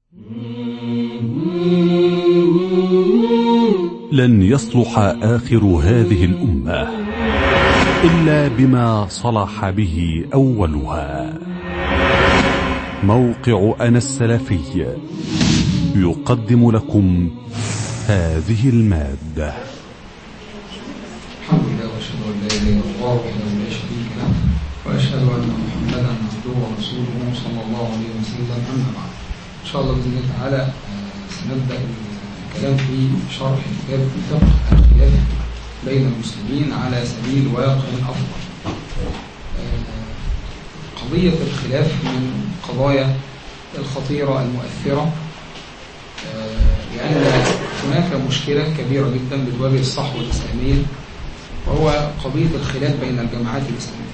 لن يصلح آخر هذه الأمة إلا بما صلح به أولها موقع أنا السلفي يقدم لكم هذه المادة الحمد لله واشهد ان لا اله الا الله وحده لا شريك له واشهد ان محمدا عبده ورسوله صلى الله عليه وسلم اما بعد ان شاء الله باذن الله تعالى آه، سنبدا الكلام في شرح كتاب فقه الخلاف بين المسلمين على سبيل واقع افضل آه، قضيه الخلاف من القضايا الخطيره المؤثره آه، لان هناك مشكله كبيره جدا بتواجه الصحوه الاسلاميه وهو قضية الخلاف بين الجماعات الإسلامية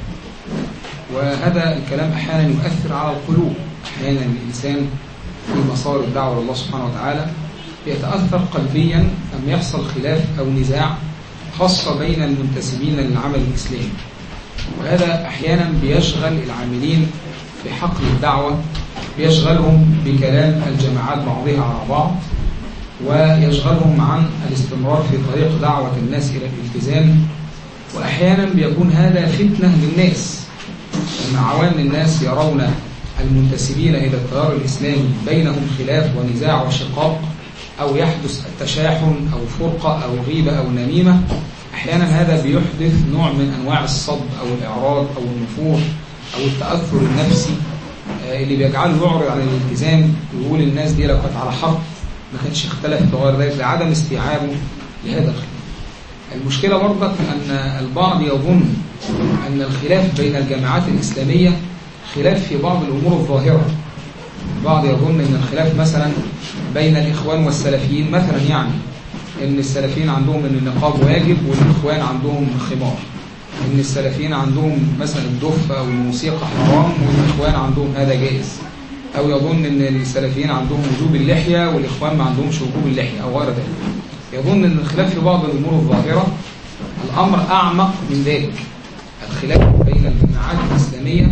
وهذا الكلام أحيانا يؤثر على القلوب أحيانا الإنسان في مسار الدعوة لله سبحانه وتعالى يتأثر قلبيا أم يحصل خلاف أو نزاع خاصة بين المنتسبين للعمل الإسلامي وهذا أحيانا بيشغل العاملين في حقل الدعوة بيشغلهم بكلام الجماعات بعضها على بعض ويشغلهم عن الاستمرار في طريق دعوة الناس إلى الالتزام وأحيانا بيكون هذا فتنة للناس أن عوام الناس يرون المنتسبين إلى التيار الإسلامي بينهم خلاف ونزاع وشقاق أو يحدث التشاحن أو فرقة أو غيبة أو نميمة أحيانا هذا بيحدث نوع من أنواع الصد أو الإعراض أو النفور أو التأثر النفسي آه، اللي بيجعله يعرض عن الالتزام ويقول الناس دي لو كانت على حق ما كانش اختلفت وغير ذلك لعدم استيعابه لهذا الخلاف المشكلة برضك أن البعض يظن أن الخلاف بين الجماعات الإسلامية خلاف في بعض الأمور الظاهرة البعض يظن أن الخلاف مثلا بين الإخوان والسلفيين مثلا يعني أن السلفيين عندهم أن النقاب واجب والإخوان عندهم خمار أن السلفيين عندهم مثلا الدف أو الموسيقى حرام والإخوان عندهم هذا جائز أو يظن أن السلفيين عندهم وجوب اللحية والإخوان ما عندهمش وجوب اللحية أو غير ذلك يظن أن الخلاف في بعض الأمور الظاهرة الأمر أعمق من ذلك الخلاف بين الجماعات الإسلامية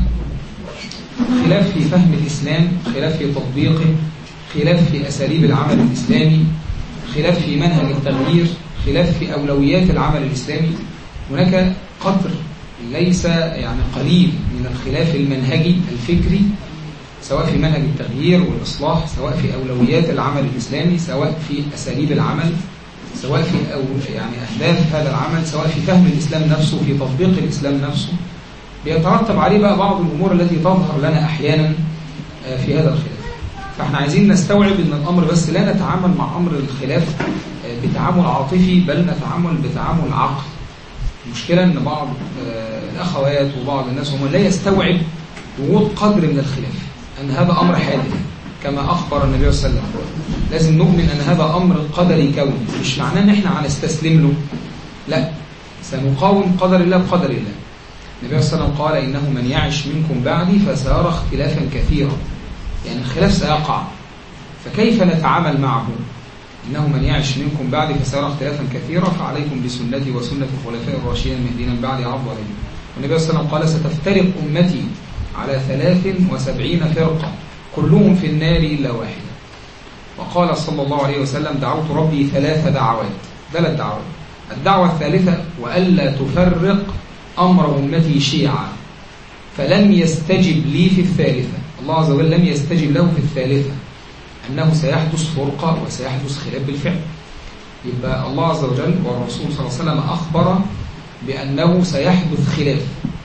خلاف في فهم الإسلام خلاف في تطبيقه خلاف في أساليب العمل الإسلامي خلاف في منهج التغيير خلاف في أولويات العمل الإسلامي هناك قدر ليس يعني قليل من الخلاف المنهجي الفكري سواء في منهج التغيير والإصلاح سواء في أولويات العمل الإسلامي سواء في أساليب العمل سواء في أو يعني أهداف هذا العمل سواء في فهم الإسلام نفسه في تطبيق الإسلام نفسه بيترتب عليه بقى بعض الأمور التي تظهر لنا أحيانا آه، في هذا الخلاف فاحنا عايزين نستوعب ان الأمر بس لا نتعامل مع أمر الخلاف آه، بتعامل عاطفي بل نتعامل بتعامل عقلي المشكلة ان بعض آه، الأخوات وبعض الناس هم لا يستوعب وجود قدر من الخلاف أن هذا أمر حادث كما أخبر النبي صلى الله عليه وسلم لازم نؤمن أن هذا أمر قدري كوني مش معناه أن احنا هنستسلم له لا سنقاوم قدر الله بقدر الله النبي صلى الله عليه وسلم قال إنه من يعش منكم بعدي فسيرى اختلافا كثيرا يعني الخلاف سيقع فكيف نتعامل معه إنه من يعش منكم بعدي فسيرى اختلافا كثيرا فعليكم بسنتي وسنة الخلفاء الراشدين المهديين بعدي عضوا عليهم والنبي صلى الله عليه وسلم قال ستفترق أمتي على ثلاث وسبعين فرقة كلهم في النار إلا واحدة وقال صلى الله عليه وسلم دعوت ربي ثلاث دعوات ثلاث دعوات الدعوة الثالثة وألا تفرق أمر أمتي شيعا فلم يستجب لي في الثالثة الله عز وجل لم يستجب له في الثالثة أنه سيحدث فرقة وسيحدث خلاف بالفعل يبقى الله عز وجل والرسول صلى الله عليه وسلم أخبر بأنه سيحدث خلاف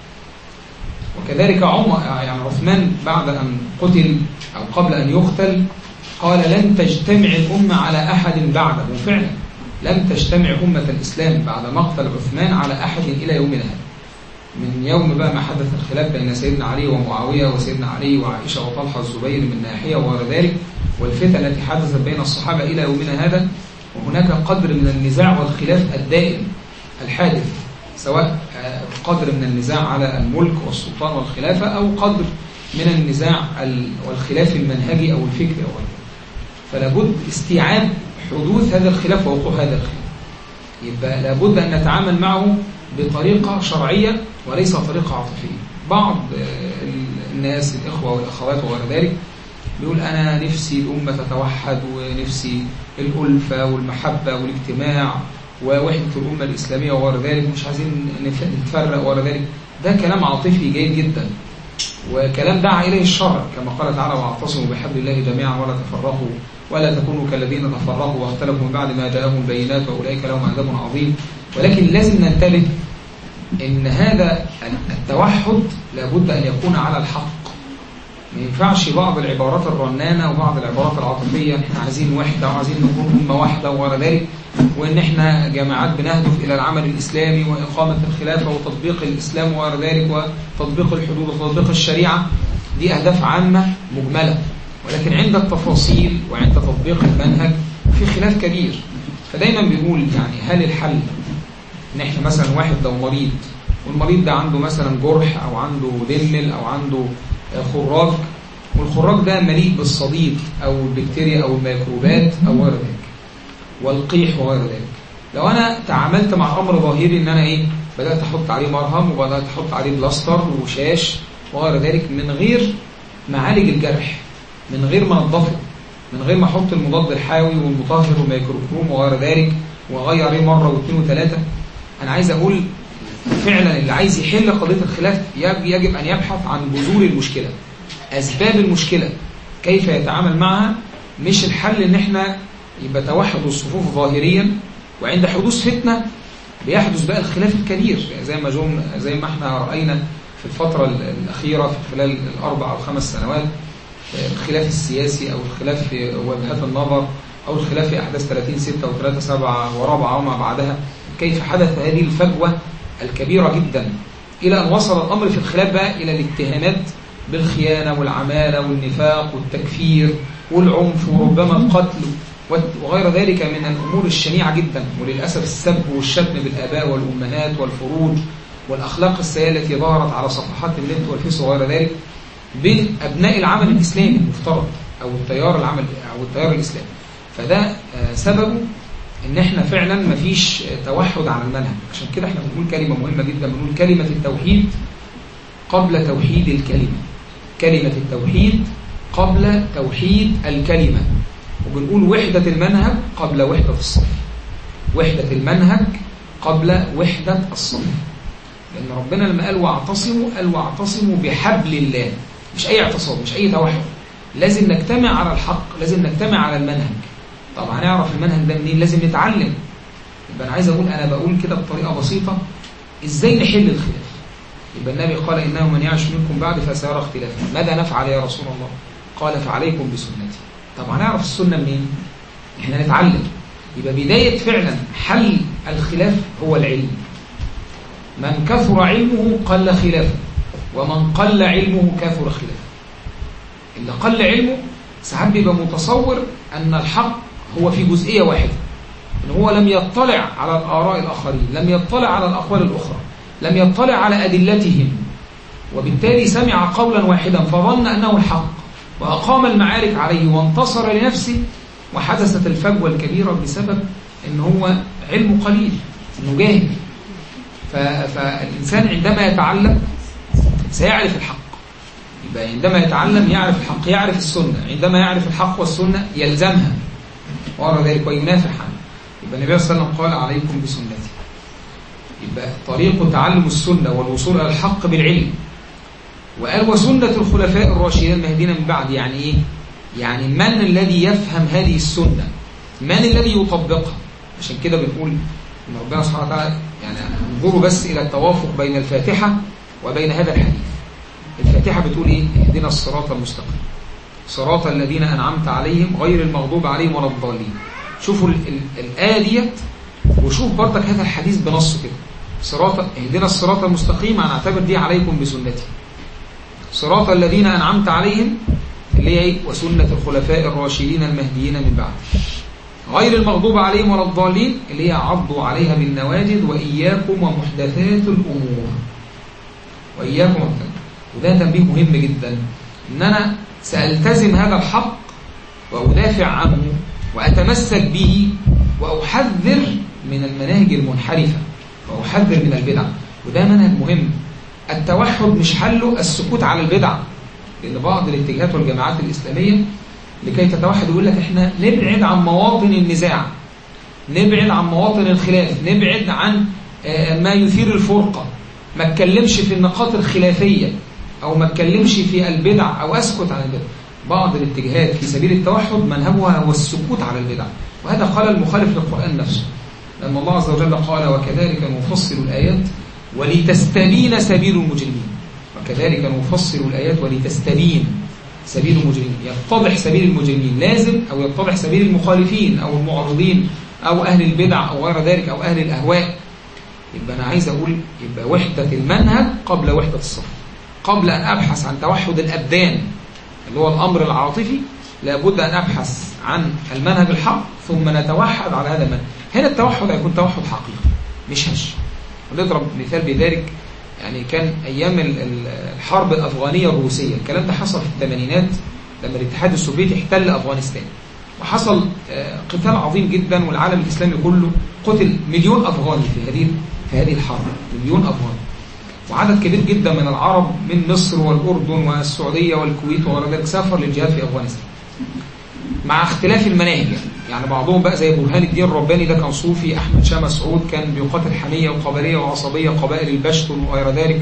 وكذلك عمر يعني عثمان بعد أن قتل أو قبل أن يقتل قال لن تجتمع الأمة على أحد بعده وفعلا لم تجتمع أمة الإسلام بعد مقتل عثمان على أحد إلى يومنا هذا من يوم بقى ما حدث الخلاف بين سيدنا علي ومعاوية وسيدنا علي وعائشة وطلحة الزبير من ناحية وغير ذلك والفتن التي حدثت بين الصحابة إلى يومنا هذا وهناك قدر من النزاع والخلاف الدائم الحادث سواء قدر من النزاع على الملك والسلطان والخلافة أو قدر من النزاع والخلاف المنهجي أو الفكري أو غيره فلابد استيعاب حدوث هذا الخلاف ووقوع هذا الخلاف يبقى لابد أن نتعامل معه بطريقة شرعية وليس طريقة عاطفية بعض الناس الإخوة والأخوات وغير ذلك بيقول أنا نفسي الأمة تتوحد ونفسي الألفة والمحبة والاجتماع ووحدة الأمة الإسلامية وغير ذلك مش عايزين نتفرق وغير ذلك ده كلام عاطفي جيد جدا وكلام دعا إليه الشرع كما قال تعالى واعتصموا بحبل الله جميعا ولا تفرقوا ولا تكونوا كالذين تفرقوا واختلفوا من بعد ما جاءهم البينات وأولئك لهم عذاب عظيم ولكن لازم ننتبه ان هذا التوحد لابد أن يكون على الحق ما ينفعش بعض العبارات الرنانة وبعض العبارات العاطفية احنا عايزين وحدة وعايزين نكون أمة واحدة وغير ذلك وإن احنا جماعات بنهدف إلى العمل الإسلامي وإقامة الخلافة وتطبيق الإسلام وغير ذلك وتطبيق الحدود وتطبيق الشريعة دي أهداف عامة مجملة ولكن عند التفاصيل وعند تطبيق المنهج في خلاف كبير فدايما بيقول يعني هل الحل ان احنا مثلا واحد لو مريض والمريض ده عنده مثلا جرح او عنده دمل او عنده خراج والخراج ده مليء بالصديد او البكتيريا او الميكروبات او غير ذلك والقيح وغير ذلك لو انا تعاملت مع امر ظاهري ان انا ايه بدات احط عليه مرهم وبدات احط عليه بلاستر وشاش وغير ذلك من غير معالج الجرح من غير ما انضفه من غير ما احط المضاد الحيوي والمطهر والميكروكروم وغير ذلك واغير عليه مره واثنين وثلاثه انا عايز اقول فعلا اللي عايز يحل قضيه الخلاف يجب ان يبحث عن بذور المشكله اسباب المشكله كيف يتعامل معها مش الحل ان احنا يبقى توحد الصفوف ظاهريا وعند حدوث فتنه بيحدث بقى الخلاف الكبير زي ما جم زي ما احنا راينا في الفتره الاخيره في خلال الاربع او خمس سنوات الخلاف السياسي أو الخلاف في وجهات النظر أو الخلاف في أحداث 30 6 و3 7 ورابعة وما بعدها كيف حدث هذه الفجوة الكبيرة جدا إلى أن وصل الأمر في الخلاف بقى إلى الاتهامات بالخيانة والعمالة والنفاق والتكفير والعنف وربما القتل وغير ذلك من الأمور الشنيعة جدا وللأسف السب والشتم بالآباء والأمهات والفروج والأخلاق السيئة التي ظهرت على صفحات النت والفيس وغير ذلك بين أبناء العمل الإسلامي المفترض أو التيار العمل أو التيار الإسلامي فده سببه ان احنا فعلا مفيش توحد على المنهج عشان كده احنا بنقول كلمة مهمة جدا بنقول كلمة التوحيد قبل توحيد الكلمة كلمة التوحيد قبل توحيد الكلمة وبنقول وحدة المنهج قبل وحدة الصف وحدة المنهج قبل وحدة الصف لأن ربنا لما قال واعتصموا قال واعتصموا بحبل الله مش أي اعتصام مش أي توحد لازم نجتمع على الحق لازم نجتمع على المنهج طب هنعرف المنهج ده منين لازم نتعلم يبقى أنا عايز أقول أنا بقول كده بطريقة بسيطة إزاي نحل الخلاف يبقى النبي قال إنه من يعش منكم بعد فسيرى اختلافا ماذا نفعل يا رسول الله قال فعليكم بسنتي طب هنعرف السنة منين احنا نتعلم يبقى بداية فعلا حل الخلاف هو العلم من كثر علمه قل خلافه ومن قل علمه كثر خلافه اللي قل علمه ساعات بيبقى متصور أن الحق هو في جزئية واحدة إن هو لم يطلع على الآراء الآخرين لم يطلع على الأقوال الأخرى لم يطلع على أدلتهم وبالتالي سمع قولا واحدا فظن أنه الحق وأقام المعارك عليه وانتصر لنفسه وحدثت الفجوة الكبيرة بسبب أن هو علمه قليل أنه جاهل فالإنسان عندما يتعلم سيعرف الحق يبقى عندما يتعلم يعرف الحق يعرف السنة عندما يعرف الحق والسنة يلزمها وراء ذلك وينافح عنه يبقى النبي صلى الله عليه وسلم قال عليكم بسنتي يبقى طريق تعلم السنة والوصول إلى الحق بالعلم وقال وسنة الخلفاء الراشدين المهديين من بعد يعني إيه؟ يعني من الذي يفهم هذه السنة من الذي يطبقها عشان كده بنقول ان ربنا سبحانه وتعالى يعني انظروا بس الى التوافق بين الفاتحه وبين هذا الحديث الفاتحه بتقول ايه اهدنا الصراط المستقيم صراط الذين انعمت عليهم غير المغضوب عليهم ولا الضالين شوفوا الايه ديت وشوف برضك هذا الحديث بنصه كده صراط اهدنا الصراط المستقيم هنعتبر دي عليكم بسنتي صراط الذين انعمت عليهم اللي هي ايه وسنه الخلفاء الراشدين المهديين من بعد غير المغضوب عليهم ولا الضالين اللي هي عضوا عليها بالنواجد وإياكم ومحدثات الأمور وإياكم ومحدثات وده تنبيه مهم جدا إن أنا سألتزم هذا الحق وأدافع عنه وأتمسك به وأحذر من المناهج المنحرفة وأحذر من البدع وده منهج مهم التوحد مش حله السكوت على البدع لان بعض الاتجاهات والجماعات الاسلاميه لكي تتوحد يقول لك احنا نبعد عن مواطن النزاع نبعد عن مواطن الخلاف نبعد عن آه، ما يثير الفرقه ما اتكلمش في النقاط الخلافيه او ما اتكلمش في البدع او اسكت عن البدع بعض الاتجاهات في سبيل التوحد منهجها هو السكوت على البدع وهذا قال المخالف للقران نفسه لأن الله عز وجل قال وكذلك نفصل الآيات ولتستبين سبيل المجرمين وكذلك نفصل الآيات ولتستبين سبيل المجرمين يتضح سبيل المجرمين لازم أو يتضح سبيل المخالفين أو المعرضين أو أهل البدع أو غير ذلك أو أهل الأهواء يبقى أنا عايز أقول يبقى وحدة المنهج قبل وحدة الصف قبل أن أبحث عن توحد الأبدان اللي هو الأمر العاطفي لابد أن أبحث عن المنهج الحق ثم نتوحد على هذا المنهج هنا التوحد هيكون توحد حقيقي مش هش ونضرب مثال بذلك يعني كان أيام الحرب الأفغانية الروسية الكلام ده حصل في الثمانينات لما الاتحاد السوفيتي احتل أفغانستان وحصل آه، قتال عظيم جدا والعالم الإسلامي كله قتل مليون أفغاني في هذه في هذه الحرب مليون أفغاني وعدد كبير جدا من العرب من مصر والأردن والسعودية والكويت وغير ذلك سافر للجهاد في أفغانستان مع اختلاف المناهج يعني بعضهم بقى زي برهان الدين الرباني ده كان صوفي أحمد شاه مسعود كان بيقاتل حمية وقبلية وعصبية قبائل البشتون وغير ذلك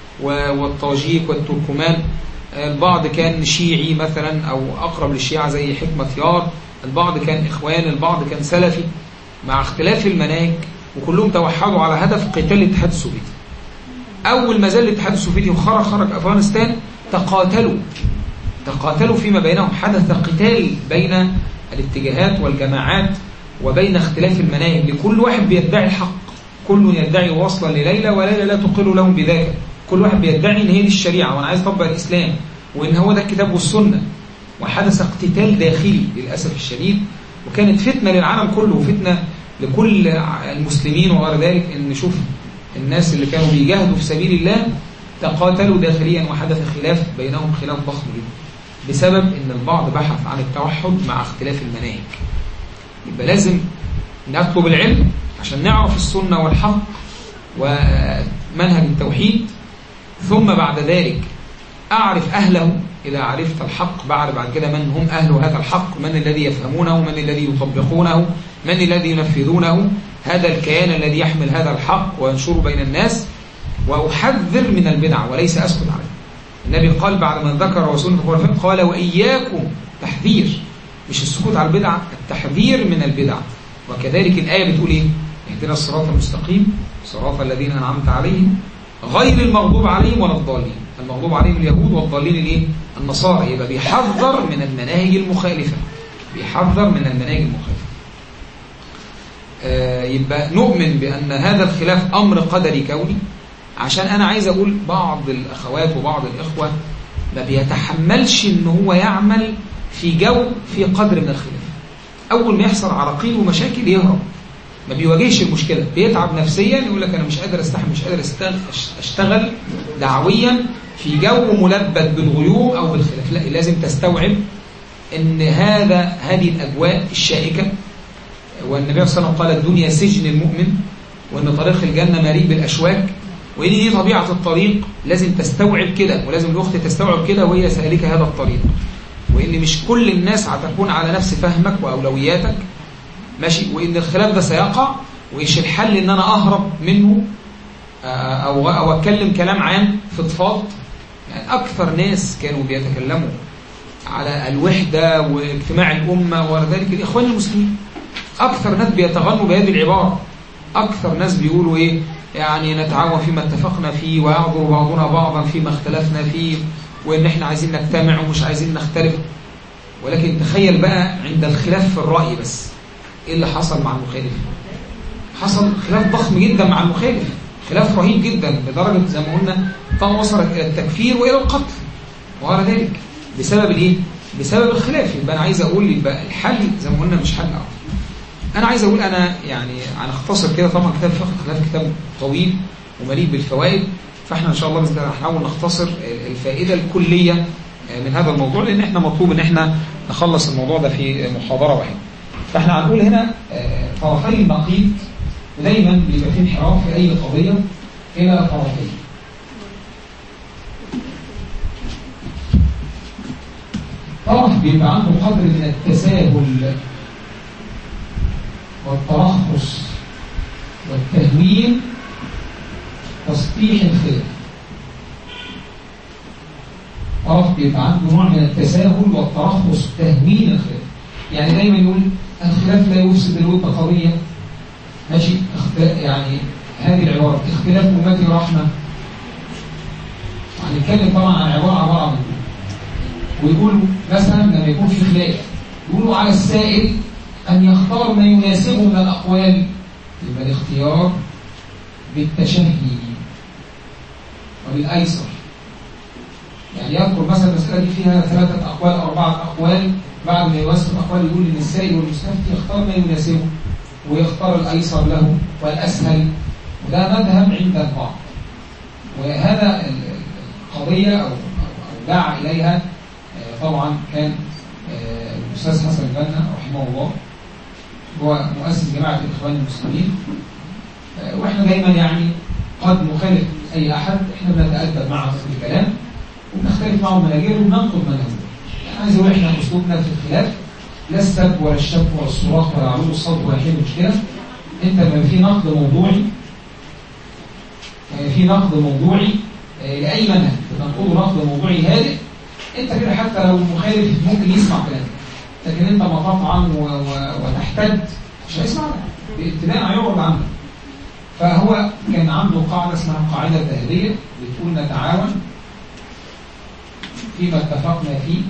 والطاجيك والتركمان البعض كان شيعي مثلا أو أقرب للشيعة زي حكمة يار البعض كان إخوان البعض كان سلفي مع اختلاف المناهج وكلهم توحدوا على هدف قتال الاتحاد السوفيتي أول ما زال الاتحاد السوفيتي وخرج خرج أفغانستان تقاتلوا تقاتلوا فيما بينهم حدث قتال بين الاتجاهات والجماعات وبين اختلاف المناهج لكل واحد بيدعي الحق كل يدعي وصلا لليلى وليلى لا تقر لهم بذاك كل واحد بيدعي ان هي دي الشريعه وانا عايز اطبق الاسلام وان هو ده الكتاب والسنه وحدث اقتتال داخلي للاسف الشديد وكانت فتنه للعالم كله وفتنه لكل المسلمين وغير ذلك ان نشوف الناس اللي كانوا بيجاهدوا في سبيل الله تقاتلوا داخليا وحدث خلاف بينهم خلاف ضخم جدا بسبب ان البعض بحث عن التوحد مع اختلاف المناهج يبقى لازم نطلب العلم عشان نعرف السنة والحق ومنهج التوحيد ثم بعد ذلك أعرف أهله إذا عرفت الحق بعد بعد كده من هم أهل هذا الحق من الذي يفهمونه من الذي يطبقونه من الذي ينفذونه هذا الكيان الذي يحمل هذا الحق وينشره بين الناس وأحذر من البدع وليس أسكت عليه النبي قال بعد ما ذكر رسول الله قال وإياكم تحذير مش السكوت على البدع التحذير من البدع وكذلك الآية بتقول إيه اهدنا الصراط المستقيم صراط الذين أنعمت عليهم غير المغضوب عليهم ولا الضالين المغضوب عليهم اليهود والضالين الايه النصارى يبقى بيحذر من المناهج المخالفة بيحذر من المناهج المخالفة آه يبقى نؤمن بأن هذا الخلاف أمر قدري كوني عشان أنا عايز أقول بعض الأخوات وبعض الإخوة ما بيتحملش إن هو يعمل في جو في قدر من الخلاف أول ما يحصل عراقيل ومشاكل يهرب ما بيواجهش المشكلة بيتعب نفسيا يقول لك أنا مش قادر أستحمل مش قادر أشتغل دعويا في جو ملبد بالغيوم أو بالخلاف لا لازم تستوعب أن هذا هذه الأجواء الشائكة والنبي صلى الله عليه وسلم قال الدنيا سجن المؤمن وأن طريق الجنة مريء بالأشواك وإن دي طبيعة الطريق لازم تستوعب كده ولازم الأخت تستوعب كده وهي سألك هذا الطريق وإن مش كل الناس هتكون على نفس فهمك وأولوياتك ماشي وإن الخلاف ده سيقع وإيش الحل إن أنا أهرب منه أو, أو أتكلم كلام عام فضفاض يعني أكثر ناس كانوا بيتكلموا على الوحدة واجتماع الأمة وذلك الإخوان المسلمين أكثر ناس بيتغنوا بهذه العبارة أكثر ناس بيقولوا إيه يعني نتعاون فيما اتفقنا فيه ويعذر بعضنا بعضا فيما اختلفنا فيه وإن احنا عايزين نجتمع ومش عايزين نختلف ولكن تخيل بقى عند الخلاف في الرأي بس ايه اللي حصل مع المخالف حصل خلاف ضخم جدا مع المخالف خلاف رهيب جدا لدرجة زي ما قلنا طبعا وصلت إلى التكفير وإلى القتل وغير ذلك بسبب الايه؟ بسبب الخلاف يبقى أنا عايز أقول يبقى الحل زي ما قلنا مش حل أعرف أنا عايز أقول أنا يعني هنختصر كده طبعا كتاب فقه خلاف كتاب طويل ومليء بالفوائد فاحنا إن شاء الله بإذن الله هنحاول نختصر الفائدة الكلية من هذا الموضوع لأن احنا مطلوب إن احنا نخلص الموضوع ده في محاضرة واحدة فاحنا هنقول هنا طرفي النقيض ودايما بيبقى في انحراف في أي قضية إلى طرفين طرف بيبقى عنده قدر من التساهل والترخص والتهوين تصحيح الخلاف طرف بيبقى عنده نوع من التساهل والترخص تهوين الخلاف يعني دايما يقول الخلاف لا يفسد الود قضية ماشي يعني هذه العبارة اختلاف أمتي رحمة هنتكلم طبعا عن عبارة عبارة من ويقول مثلا لما يكون في خلاف يقولوا على السائل أن يختار ما يناسبه من الأقوال يبقى الاختيار بالتشهي وبالأيسر يعني يذكر مثلا المسألة دي فيها ثلاثة أقوال أربعة أقوال بعد ما يوسف الأقوال يقول إن السائل والمستفتي يختار ما يناسبه ويختار الأيسر له والأسهل وده مذهب عند البعض وهذا القضية أو دعا إليها طبعا كان الأستاذ حسن البنا رحمه الله هو مؤسس جماعة الإخوان المسلمين وإحنا دايما يعني قد نخالف أي أحد إحنا بنتأدب معه في الكلام وبنختلف معه مناجير وبننقض مناجير يعني عايز أقول إحنا أسلوبنا في الخلاف لا السب ولا الشك ولا الصراخ ولا علو الصوت ولا حل مشكلة أنت لما في نقد موضوعي في نقد موضوعي لأي منهج بتنقضه نقد موضوعي هادئ انت كده حتى لو المخالف ممكن يسمع كلامك لكن انت ما تطعن وتحتد مش هيسمع ابتداء هيعرض عنك فهو كان عنده قاعدة اسمها القاعدة الذهبية بتقول نتعاون فيما اتفقنا فيه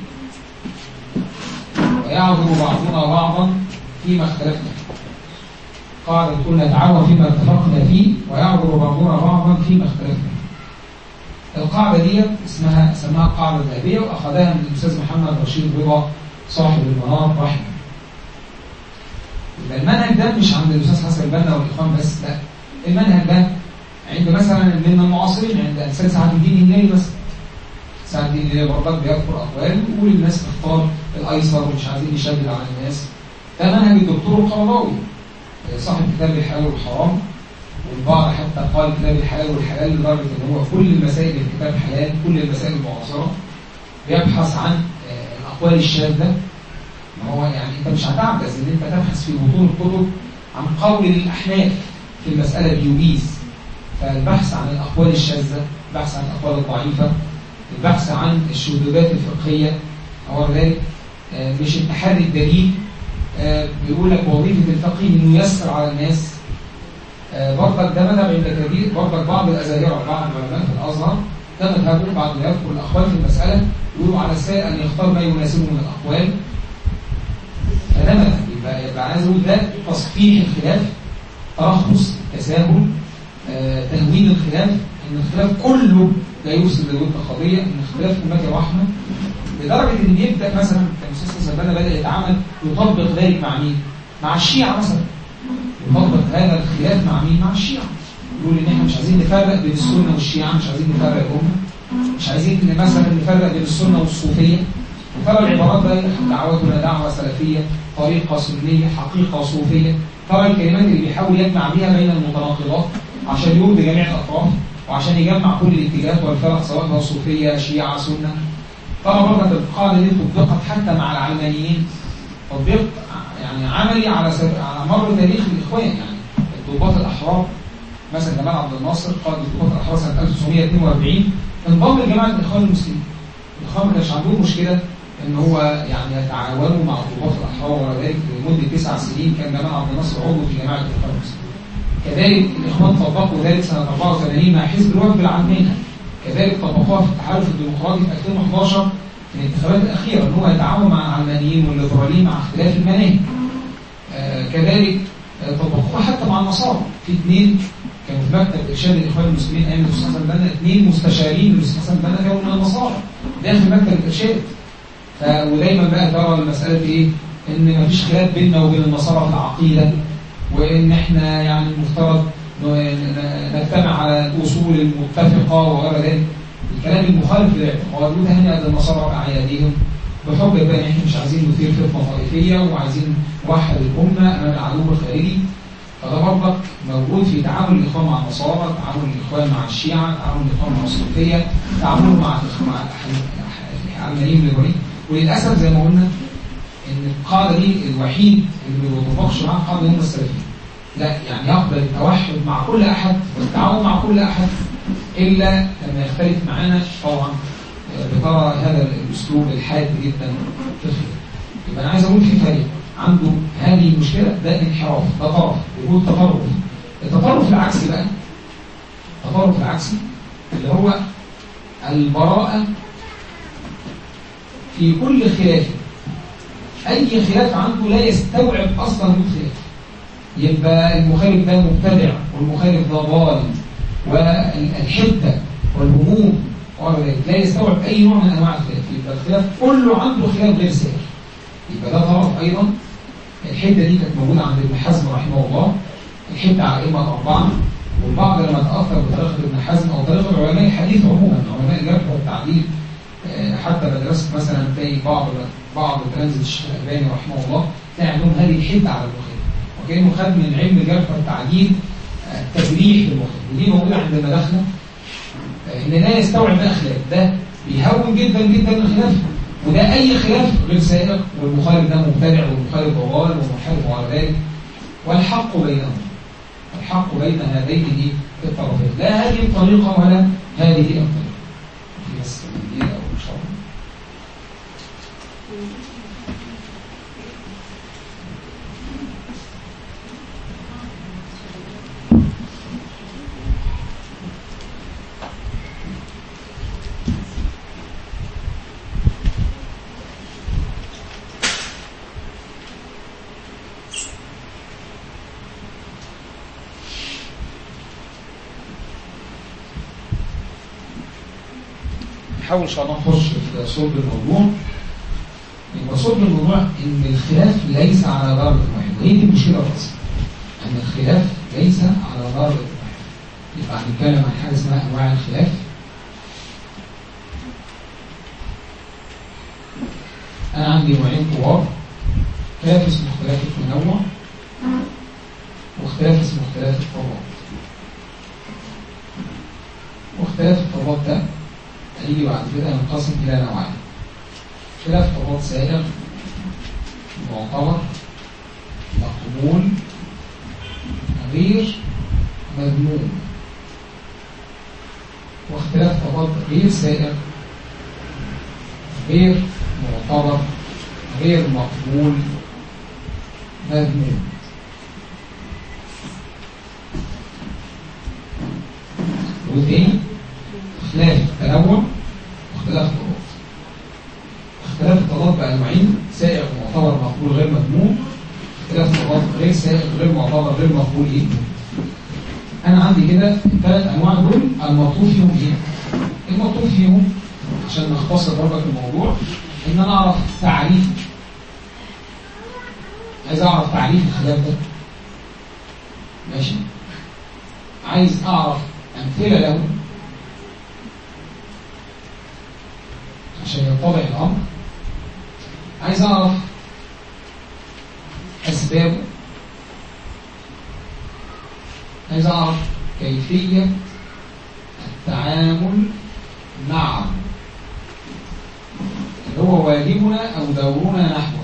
ويعذر بعضنا بعضا فيما اختلفنا فيه قاعدة بتقول نتعاون فيما اتفقنا فيه ويعذر بعضنا بعضا فيما اختلفنا فيه القاعدة دي اسمها سماها القاعدة الذهبية وأخذها من الأستاذ محمد رشيد رضا صاحب المنار رحمه يبقى المنهج ده مش عند الأستاذ حسن البنا والإخوان بس لا المنهج ده عند مثلا من المعاصرين عند الأستاذ سعد الدين الهلالي مثلا سعد الدين الهلالي برضك بيذكر أقوال ويقول الناس تختار الأيسر ومش عايزين يشدد على الناس ده منهج الدكتور القرضاوي صاحب كتاب الحلال والحرام والبعض حتى قال كتاب الحلال والحلال لدرجة ان هو كل المسائل في كتاب حلال كل المسائل المعاصرة بيبحث عن الأقوال الشاذة ما هو يعني انت مش هتعجز ان انت تبحث في بطون الكتب عن قول الأحناف في المسألة بيجيز فالبحث عن الأقوال الشاذة البحث عن الأقوال الضعيفة البحث عن الشذوذات الفقهية أو ذلك مش التحري الدليل بيقول لك وظيفة الفقيه انه ييسر على الناس برضك ده مذهب عند كثير برضك بعض الأزاهرة بعض العلماء في الأزهر ده مذهبه بعد ما يذكر الأقوال في المسألة يقولوا على السائل أن يختار ما يناسبه من الأقوال فده مذهب يبقى, يبقى عايز أقول ده تصحيح الخلاف ترخص تساهل آه، تهوين الخلاف ان الخلاف كله لا يفسد الود قضيه ان اختلاف امتي رحمه لدرجه ان يبدا مثلا كان الاستاذ سلمان بدا يتعامل يطبق ذلك مع مين؟ مع الشيعه مثلا يطبق هذا الخلاف مع مين؟ مع الشيعه يقول ان احنا مش عايزين نفرق بين السنه والشيعه مش عايزين نفرق الامه مش عايزين مثلا نفرق بين السنه والصوفيه وترى العبارات بقى دعوتنا دعوه سلفيه طريقه سنيه حقيقه صوفيه ترى الكلمات اللي بيحاول يجمع بها بين المتناقضات عشان يرضي جميع الاطراف وعشان يجمع كل الاتجاهات والفرق سواء كانت صوفيه شيعه سنه ترى برضه القاعده دي طبقت حتى مع العلمانيين تطبيق يعني عملي على سب... على مر تاريخ الاخوان يعني الضباط الاحرار مثلا جمال عبد الناصر قائد الضباط الاحرار سنه 1942 انضم لجماعه الاخوان المسلمين الاخوان ما كانش عندهم مشكله ان هو يعني يتعاونوا مع الضباط الاحرار وذلك لمده تسع سنين كان جمال عبد الناصر عضو في جماعه الاخوان المسلمين كذلك الاخوان طبقوا ذلك سنه 84 مع حزب الوفد العلماني كذلك طبقوها في التحالف الديمقراطي في 2011 في الانتخابات الاخيره ان هو يتعاون مع العلمانيين والليبراليين مع اختلاف المناهج آه كذلك آه طبقوها حتى مع النصارى في اثنين كانوا في مكتب ارشاد الاخوان المسلمين ايام الاستاذ حسن بنا اثنين مستشارين للاستاذ حسن بنا كانوا من النصارى داخل مكتب الارشاد ودايما بقى ترى المساله ايه ان مفيش خلاف بيننا وبين النصارى في العقيده وان احنا يعني المفترض نجتمع على الاصول المتفقه وغير ذلك الكلام المخالف للاعتقاد وتهنئه النصارى باعيادهم بحجه بقى ان احنا مش عايزين نثير فتنه طائفيه وعايزين نوحد الامه امام العدو الخارجي فده برضك موجود في تعامل الاخوان مع النصارى، تعامل الاخوان مع الشيعه، تعامل الاخوان مع الصوفيه، تعامله مع مع العلمانيين الليبراليين وللاسف زي ما قلنا ان القاعده دي الوحيد اللي ما بيتوافقش معاها القاعده هم السلفيين لا يعني يقبل التوحد مع كل احد والتعاون مع كل احد الا لما يختلف معانا طبعا بترى هذا الاسلوب الحاد جدا في الخلاف يبقى انا عايز اقول في فريق عنده هذه المشكله ده انحراف ده طرف وجود تطرف التطرف العكسي بقى التطرف العكسي اللي هو البراءه في كل خلاف اي خلاف عنده لا يستوعب اصلا وجود خلاف يبقى المخالف ده مبتدع والمخالف ده ضال والحده والهموم لا يستوعب اي نوع من انواع الخلاف يبقى الخلاف كله عنده خلاف غير سائر يبقى ده طرف ايضا الحده دي كانت موجوده عند ابن حزم رحمه الله الحده على الائمه الاربعه والبعض لما تاثر بطريقه ابن حزم او طريقه علماء الحديث عموما علماء الجرح والتعديل حتى مدرسه مثلا تلاقي بعض بعض تلامذه الشيخ الالباني رحمه الله تلاقي عندهم هذه الحده على المخالف وكانه خد من علم الجرح والتعديل التجريح للمخالف ودي موجوده عند المداخله ان لا يستوعب بقى خلاف ده بيهون جدا جدا الخلاف وده اي خلاف غير سائغ والمخالف ده مبتدع والمخالف ضلال ومنحرف على ذلك والحق بينهم الحق بين هذين الطرفين لا هذه الطريقه ولا هذه الطريقه في بس دقيقه او ان شاء الله نحاول ان شاء الله نخش في صلب الموضوع يبقى صلب الموضوع ان الخلاف ليس على درجه واحده وهي دي المشكله الرئيسيه ان الخلاف ليس على درجه واحده يبقى هنتكلم عن حاجه اسمها انواع الخلاف انا عندي نوعين كبار خلاف اسمه اختلاف التنوع واختلاف اسمه اختلاف الطبقات واختلاف الطبقات ده هيجي بعد كده ينقسم إلى نوعين خلاف طبقات سائغ معتبر مقبول غير مذموم واختلاف طبقات غير سائغ غير معتبر غير مقبول مذموم وتاني اختلاف التنوع واختلاف الطبقات اختلاف الطبقات بقى نوعين سائغ معتبر مقبول غير مذموم اختلاف الطبقات غير سائغ غير معتبر غير مقبول ايه انا عندي كده الثلاث انواع دول المطلوب فيهم ايه المطلوب فيهم عشان نختصر برضك الموضوع ان انا اعرف تعريف عايز اعرف تعريف الخلاف ده ماشي عايز اعرف امثله له عشان يتضح الامر عايز اعرف اسبابه عايز اعرف كيفيه التعامل معه اللي هو واجبنا او دورنا نحوه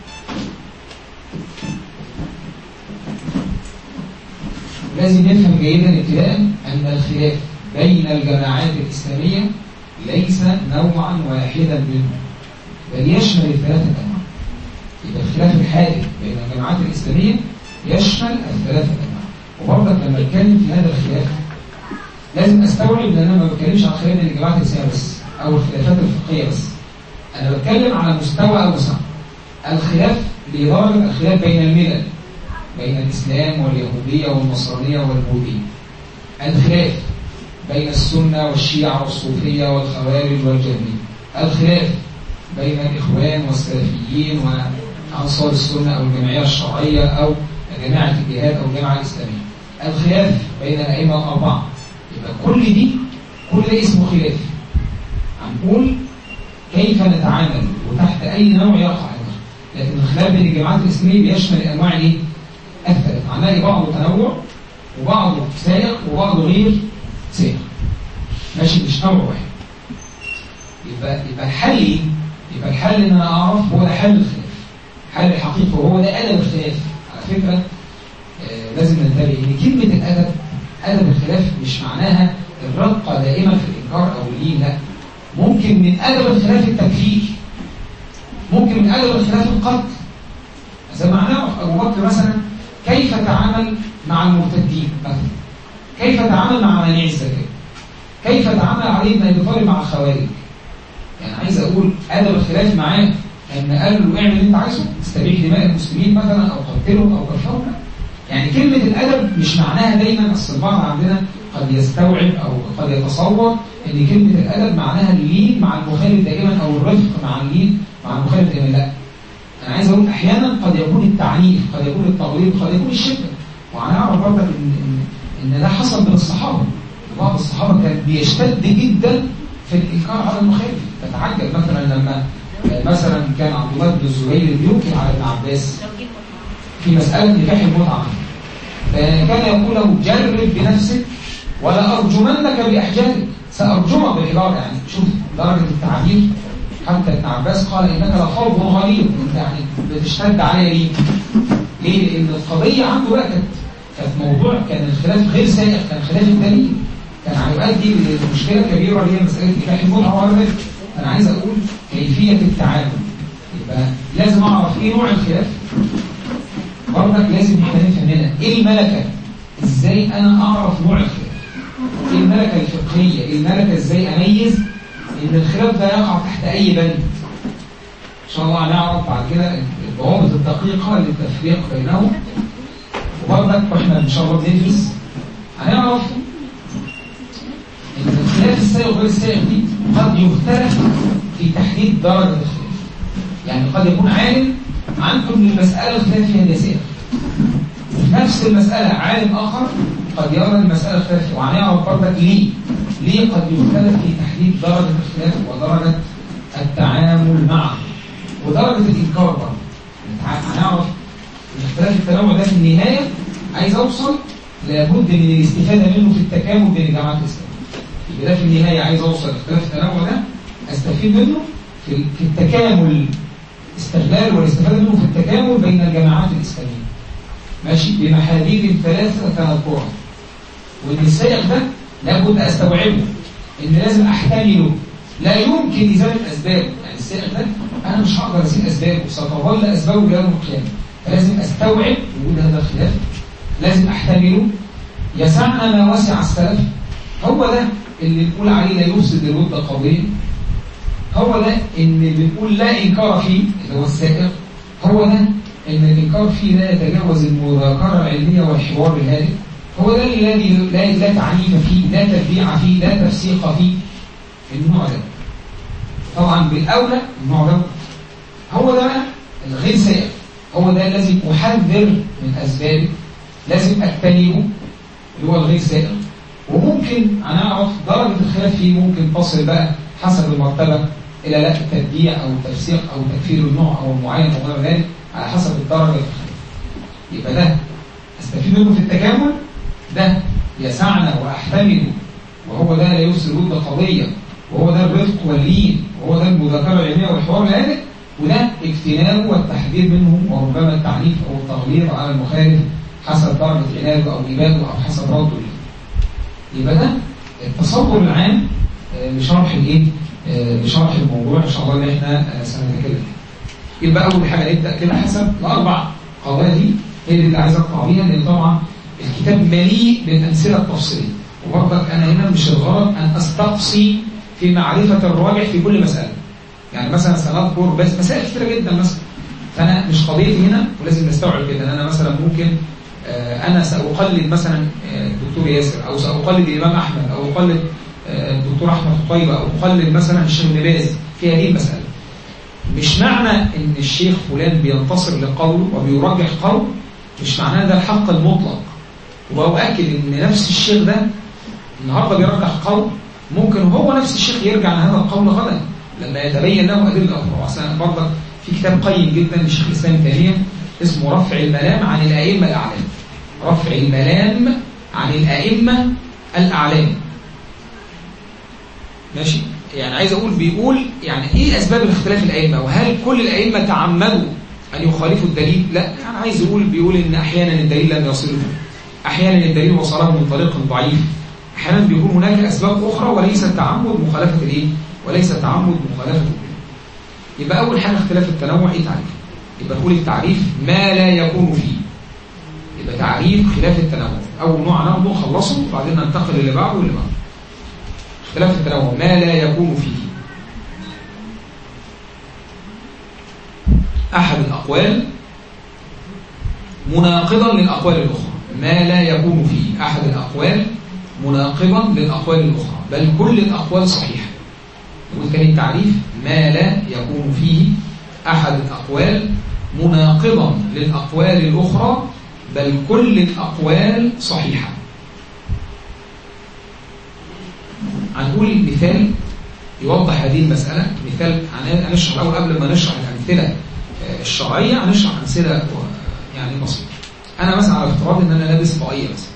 لازم نفهم جيدا ابتداء ان الخلاف بين الجماعات الاسلاميه ليس نوعا واحدا منه بل يشمل الثلاثه انواع يبقى الخلاف الحادث بين الجماعات الاسلاميه يشمل الثلاثه انواع وبرضك لما اتكلم في هذا الخلاف لازم استوعب ان انا ما بتكلمش عن خلاف بين الجماعات الاسلاميه بس او الخلافات الفقهيه بس انا بتكلم على مستوى اوسع الخلاف لدرجه الخلاف بين الملل بين الاسلام واليهوديه والنصرانيه والبوذيه الخلاف بين السنه والشيعه والصوفيه والخوارج والجهميه الخلاف بين الاخوان والسلفيين وانصار السنه او الجمعيه الشرعيه او جماعه الجهاد او الجماعه الاسلاميه الخلاف بين الائمه الاربعه يبقى كل دي كل ده اسمه خلاف هنقول كيف نتعامل وتحت اي نوع يقع هذا لكن الخلاف بين الجماعات الاسلاميه بيشمل انواع الايه؟ الثلاث هنلاقي بعضه تنوع وبعضه سائق وبعضه غير سائق ماشي مش نوع واحد يبقى يبقى الحل ايه؟ يبقى الحل ان انا اعرف هو ده حل الخلاف حل الحقيقي وهو ده ادب الخلاف على فكره آه لازم ننتبه ان كلمه الادب ادب الخلاف مش معناها الرقه دائما في الانكار او اللين لا ممكن من ادب الخلاف التكفير ممكن من ادب الخلاف القتل زي ما هنعرف ابو بكر مثلا كيف تعامل مع المرتدين مثلا كيف تعامل مع مانع الزكاه كيف تعامل علي بن ابي طالب مع الخوارج يعني عايز اقول ادب الخلاف معاه ان قال له اعمل اللي انت عايزه استبيح دماء المسلمين مثلا او قتلهم او كفرهم يعني كلمه الادب مش معناها دايما اصل البعض عندنا قد يستوعب او قد يتصور ان كلمه الادب معناها اللين مع المخالف دائما او الرفق مع اللين مع المخالف دائما لا انا عايز اقول احيانا قد يكون التعنيف قد يكون التغليظ قد يكون الشده وهنعرف برضك ان ان ان ده حصل من الصحابه بعض الصحابه كان بيشتد جدا في الانكار على المخالف تتعجب مثلا لما مثلا كان عبد الله بن الزبير بينكر على ابن عباس في مساله نكاح المتعه فكان يقول له جرب بنفسك ولا ارجمنك باحجارك سارجمك بالحجاره يعني شوف درجه التعبير حتى ابن عباس قال انك لخوف غليظ انت يعني بتشتد عليا ليه؟ ليه؟ لان القضيه عنده بقى كانت كانت موضوع كان الخلاف غير سائغ كان خلاف الدليل كان هيؤدي لمشكله كبيره اللي هي مساله نكاح المتعه والرفق انا عايز اقول كيفيه التعامل يبقى لازم اعرف ايه نوع الخلاف برضك لازم احنا نفهم هنا ايه الملكه ازاي انا اعرف نوع الخلاف ايه الملكه الفقهيه ايه الملكه ازاي اميز ان الخلاف ده يقع تحت اي بند ان شاء الله هنعرف بعد كده الضوابط الدقيقه للتفريق بينهم وبرضك واحنا ان شاء الله بندرس هنعرف ان الخلاف السائغ وغير السائغ دي قد يختلف في تحديد درجه الخلاف يعني قد يكون عالم عنده ان المساله الخلاف فيها يسير وفي نفس المساله عالم اخر قد يرى المساله الخلاف فيها وهنعرف برضك ليه ليه قد يختلف في تحديد درجه الخلاف ودرجه التعامل معه ودرجه الانكار برضه هنعرف اختلاف التنوع ده في النهايه عايز اوصل لابد من الاستفاده منه في التكامل بين الجامعات الاسلاميه يبقى ده في النهايه عايز اوصل اختلاف التنوع ده استفيد منه في في التكامل استغلال والاستفاده منه في التكامل بين الجامعات الاسلاميه ماشي بمحاذير ثلاثه تناقض وان السائق ده لابد استوعبه ان لازم احتمله لا يمكن ازاله اسبابه يعني السائق ده انا مش هقدر ازيل اسبابه ستظل اسبابه الى يوم القيامه فلازم استوعب وجود هذا الخلاف لازم احتمله يسعنا ما وسع السلف هو ده اللي نقول عليه لا يفسد الود قضيه هو ده ان بنقول لا انكار فيه اللي هو السائق هو ده ان الانكار فيه لا يتجاوز المذاكره العلميه والحوار الهادئ هو ده الذي لا لا تعنيف فيه لا تبديع فيه لا تفسيق فيه النوع ده طبعا بالاولى النوع ده هو ده الغير سائق هو ده الذي احذر من اسبابه لازم اجتنبه اللي هو الغير سائق وممكن هنعرف درجه الخلاف فيه ممكن تصل بقى حسب المرتبه الى لا التبديع او التفسيق او تكفير النوع او المعين او غير ذلك على حسب الدرجه الخلاف يبقى ده استفيد منه في التكامل ده يسعنا واحتمله وهو ده لا يفسد ود قضيه وهو ده الرفق واللين وهو ده المذاكره العلميه والحوار الهادئ وده اجتنابه والتحذير منه وربما التعنيف او التغليظ على المخالف حسب درجه علاجه او اباده او حسب رده ليه. يبقى ده التصور العام لشرح الايه؟ لشرح الموضوع ان شاء الله اللي احنا سنتكلم فيه. يبقى اول حاجه نبدا كده حسب الاربع قواعد دي هي اللي عايز اقطع بيها لان طبعا الكتاب مليء بالامثله التفصيليه وبرضك انا هنا مش الغرض ان استقصي في معرفه الراجح في كل مساله يعني مثلا سنذكر بس مسائل كثيره جدا مثلا فانا مش قضيتي هنا ولازم نستوعب كده ان انا مثلا ممكن انا ساقلد مثلا الدكتور ياسر او ساقلد الامام احمد او اقلد الدكتور احمد خطيبه او اقلد مثلا الشيخ ابن باز في هذه المساله مش معنى ان الشيخ فلان بينتصر لقوله وبيرجح قول مش معناه ده الحق المطلق وأؤكد ان نفس الشيخ ده النهارده بيرجح قول ممكن هو نفس الشيخ يرجع لهذا القول غدا لما يتبين له ادله اخرى اصلا برضك في كتاب قيم جدا للشيخ الاسلام ابن تيميه اسمه رفع الملام عن الائمه الاعلام رفع الملام عن الائمه الاعلام ماشي يعني عايز أقول بيقول يعني إيه أسباب الاختلاف الأئمة وهل كل الأئمة تعمدوا أن يخالفوا الدليل لا يعني عايز يقول بيقول إن أحيانا الدليل لم يصله أحيانا الدليل وصله من طريق ضعيف أحيانا بيكون هناك أسباب أخرى وليس تعمد مخالفة الإيه وليس تعمد مخالفة الدليل يبقى أول حاجة اختلاف التنوع إيه تعريف يبقى نقول التعريف ما لا يكون فيه يبقى تعريف خلاف التنوع أول نوع ناخده نخلصه وبعدين ننتقل للي بعده واللي بعده اختلاف التنوع ما لا يكون فيه أحد الأقوال مناقضا للأقوال الأخرى ما لا يكون فيه أحد الأقوال مناقضا للأقوال الأخرى بل كل الأقوال صحيحة نقول تاني التعريف ما لا يكون فيه أحد الأقوال مناقضا للأقوال الأخرى بل كل الأقوال صحيحة هنقول مثال يوضح هذه المسألة مثال هنشرح الأول قبل ما نشرح الأمثلة الشرعية هنشرح أمثلة يعني بسيطة أنا مثلا على افتراض إن أنا لابس طاقية مثلا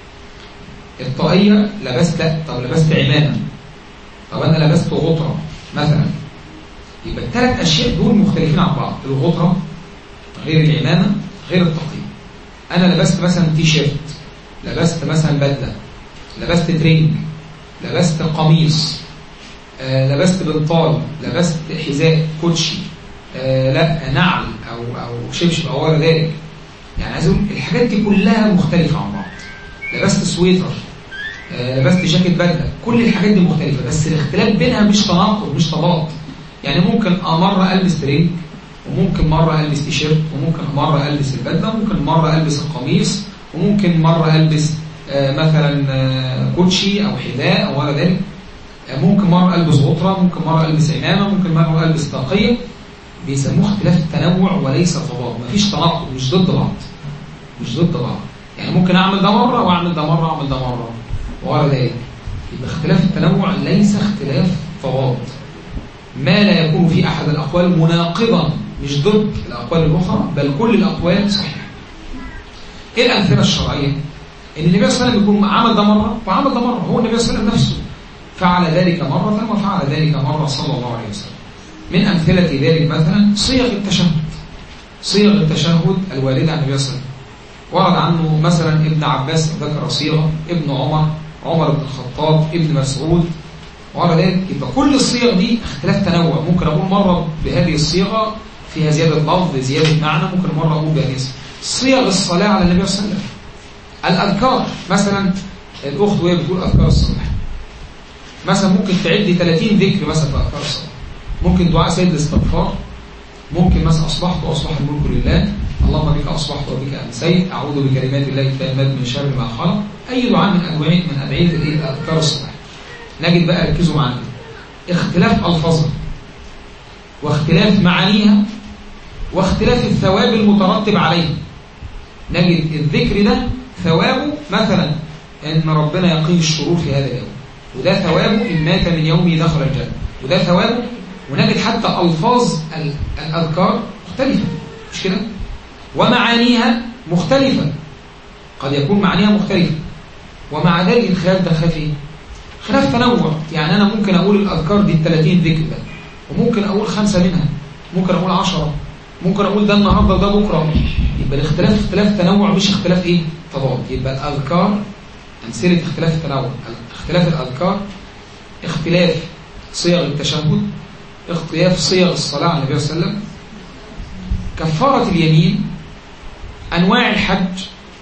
الطاقية لبست لا طب لبست عمامة طب أنا لبست غطرة مثلا يبقى الثلاث أشياء دول مختلفين عن بعض الغطرة غير العمامة غير التقية أنا لبست مثلا تي شيرت لبست مثلا بدلة لبست ترينج لبست قميص آه لبست بنطال لبست حذاء كوتشي آه لا نعل أو, أو شبشب أو غير ذلك يعني عايز أقول الحاجات دي كلها مختلفة عن بعض لبست سويتر آه لبست جاكيت بدلة كل الحاجات دي مختلفة بس الاختلاف بينها مش تناقض مش تضاد يعني ممكن مرة ألبس ترينج وممكن مرة ألبس تيشيرت وممكن مرة ألبس البدلة وممكن مرة ألبس القميص وممكن مرة ألبس آه مثلا آه كوتشي أو حذاء أو غير ذلك آه ممكن مرة ألبس غطرة ممكن مرة ألبس عمامة ممكن مرة ألبس طاقية بيسموه اختلاف التنوع وليس تضاد مفيش تناقض مش ضد بعض مش ضد بعض يعني ممكن أعمل ده مرة وأعمل ده مرة وأعمل ده مرة وغير ذلك يبقى اختلاف التنوع ليس اختلاف تضاد ما لا يكون في أحد الأقوال مناقضا مش ضد الأقوال الأخرى بل كل الأقوال صحيحة إيه الأمثلة الشرعية؟ إن النبي صلى الله عليه وسلم يكون عمل ده مرة وعمل ده مرة هو النبي صلى الله عليه وسلم نفسه فعل ذلك مرة وفعل ذلك مرة صلى الله عليه وسلم من أمثلة ذلك مثلا صيغ التشهد صيغ التشهد الواردة عن النبي صلى الله عليه وسلم ورد عنه مثلا ابن عباس ذكر صيغة ابن عمر عمر بن الخطاب ابن مسعود ورد ذلك يبقى كل الصيغ دي اختلاف تنوع ممكن أقول مرة بهذه الصيغة فيها زيادة لفظ زيادة معنى ممكن مرة أقول بهذه صيغ الصلاة على النبي صلى الله عليه وسلم الأذكار مثلا الأخت وهي بتقول أذكار الصباح مثلا ممكن تعدي 30 ذكر مثلا في أذكار الصباح ممكن دعاء سيد الاستغفار ممكن مثلا أصبحت وأصبح الملك لله اللهم بك أصبحت وبك أمسيت أعوذ بكلمات الله التامات من شر ما خلق أي دعاء من أدعية من أدعية الأذكار الصباح نجد بقى ركزوا معانا اختلاف ألفاظها واختلاف معانيها واختلاف الثواب المترتب عليه نجد الذكر ده ثوابه مثلا ان ربنا يقيه الشرور في هذا اليوم وده ثوابه ان مات من يومه دخل الجنه وده ثوابه ونجد حتى الفاظ الاذكار مختلفه مش كده ومعانيها مختلفه قد يكون معانيها مختلفه ومع ذلك الخلاف ده خلاف ايه خلاف تنوع يعني انا ممكن اقول الاذكار دي ال 30 ذكر ده وممكن اقول خمسه منها ممكن اقول 10 ممكن اقول ده النهارده وده بكره يبقى الاختلاف اختلاف تنوع مش اختلاف ايه تضاد يبقى الاذكار امثله اختلاف التنوع اختلاف الاذكار اختلاف صيغ التشهد اختلاف صيغ الصلاه على النبي صلى الله عليه وسلم كفاره اليمين انواع الحج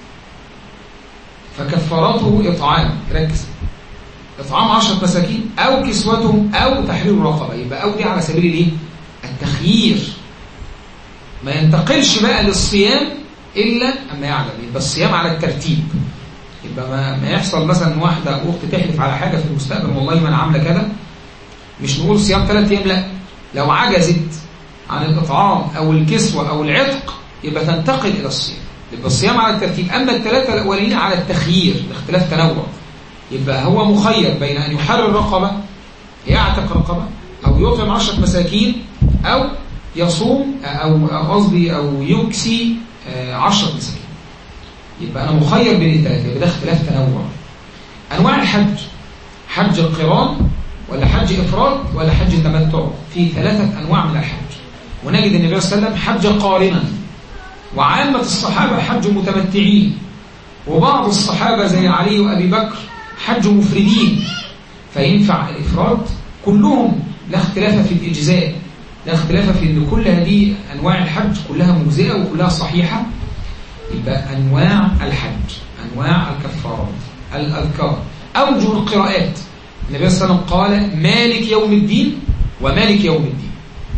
فكفارته اطعام ركز اطعام 10 مساكين او كسوتهم او تحرير رقبه يبقى او دي على سبيل الايه التخيير ما ينتقلش بقى للصيام إلا أما يعلم يبقى الصيام على الترتيب يبقى ما, ما يحصل مثلا واحدة أخت تحلف على حاجة في المستقبل والله ما أنا عاملة كده مش نقول صيام ثلاث أيام لا لو عجزت عن الإطعام أو الكسوة أو العتق يبقى تنتقل إلى الصيام يبقى الصيام على الترتيب أما الثلاثة الأولين على التخيير باختلاف تنوع يبقى هو مخير بين أن يحرر رقبة يعتق رقبة أو يطعم عشرة مساكين أو يصوم أو قصدي أو يكسي عشرة مساكين يبقى أنا مخير بين الثلاثة يبقى ده اختلاف تنوع أنواع الحج حج القران ولا حج إفراد ولا حج تمتع في ثلاثة أنواع من الحج ونجد النبي صلى الله عليه وسلم حج قارنا وعامة الصحابة حج متمتعين وبعض الصحابة زي علي وأبي بكر حج مفردين فينفع الإفراد كلهم لا اختلاف في الإجزاء لا اختلاف في أن كل هذه أنواع الحج كلها مجزئة وكلها صحيحة يبقى أنواع الحج أنواع الكفارات الأذكار أوجه القراءات النبي صلى الله عليه وسلم قال مالك يوم الدين ومالك يوم الدين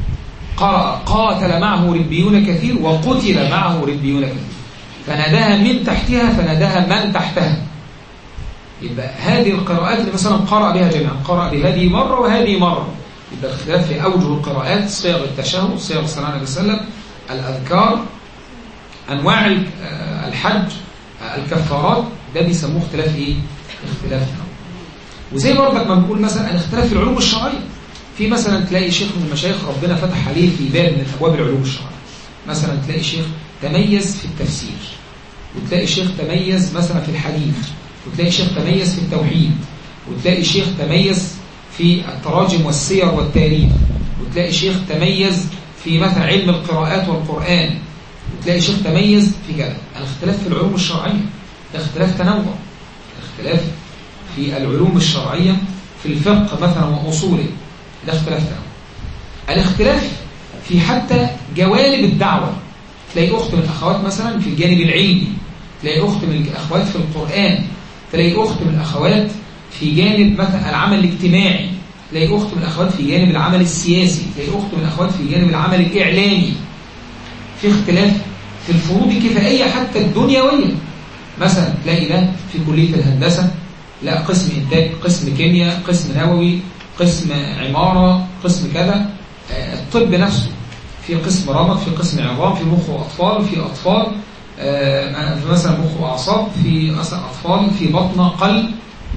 قرأ قاتل معه ربيون كثير وقتل معه ربيون كثير فناداها من تحتها فناداها من تحتها يبقى هذه القراءات اللي مثلا قرأ بها جميعا قرأ بهذه مرة وهذه مرة يبقى اختلاف في أوجه القراءات صيغ التشهد صيغ الصلاة عليه وسلم الأذكار أنواع الحج الكفارات ده بيسموه اختلاف إيه؟ اختلاف نوع وزي برضك ما بنقول مثلا الاختلاف في العلوم الشرعية في مثلا تلاقي شيخ من المشايخ ربنا فتح عليه في باب من أبواب العلوم الشرعية مثلا تلاقي شيخ تميز في التفسير وتلاقي شيخ تميز مثلا في الحديث وتلاقي شيخ تميز في التوحيد وتلاقي شيخ تميز في التراجم والسير والتاريخ وتلاقي شيخ تميز في مثلا علم القراءات والقرآن وتلاقي شيخ تميز في كذا الاختلاف في العلوم الشرعية ده اختلاف تنوع اختلاف في العلوم الشرعية في الفقه مثلا وأصوله ده اختلاف تنوع الاختلاف في حتى جوانب الدعوة تلاقي أخت من الأخوات مثلا في الجانب العلمي تلاقي أخت من الأخوات في القرآن تلاقي أخت من الأخوات في جانب مثلا العمل الاجتماعي تلاقي أخت من الأخوات في جانب العمل السياسي تلاقي أخت من الأخوات في جانب العمل الإعلامي في اختلاف في الفروض الكفائية حتى الدنيوية مثلا تلاقي ده في كلية الهندسة لا قسم إنتاج قسم كيمياء قسم نووي قسم عمارة قسم كذا الطب نفسه في قسم رمد في قسم عظام في مخ وأطفال في أطفال في مثلا مخ وأعصاب في مثلا أطفال في بطنة قلب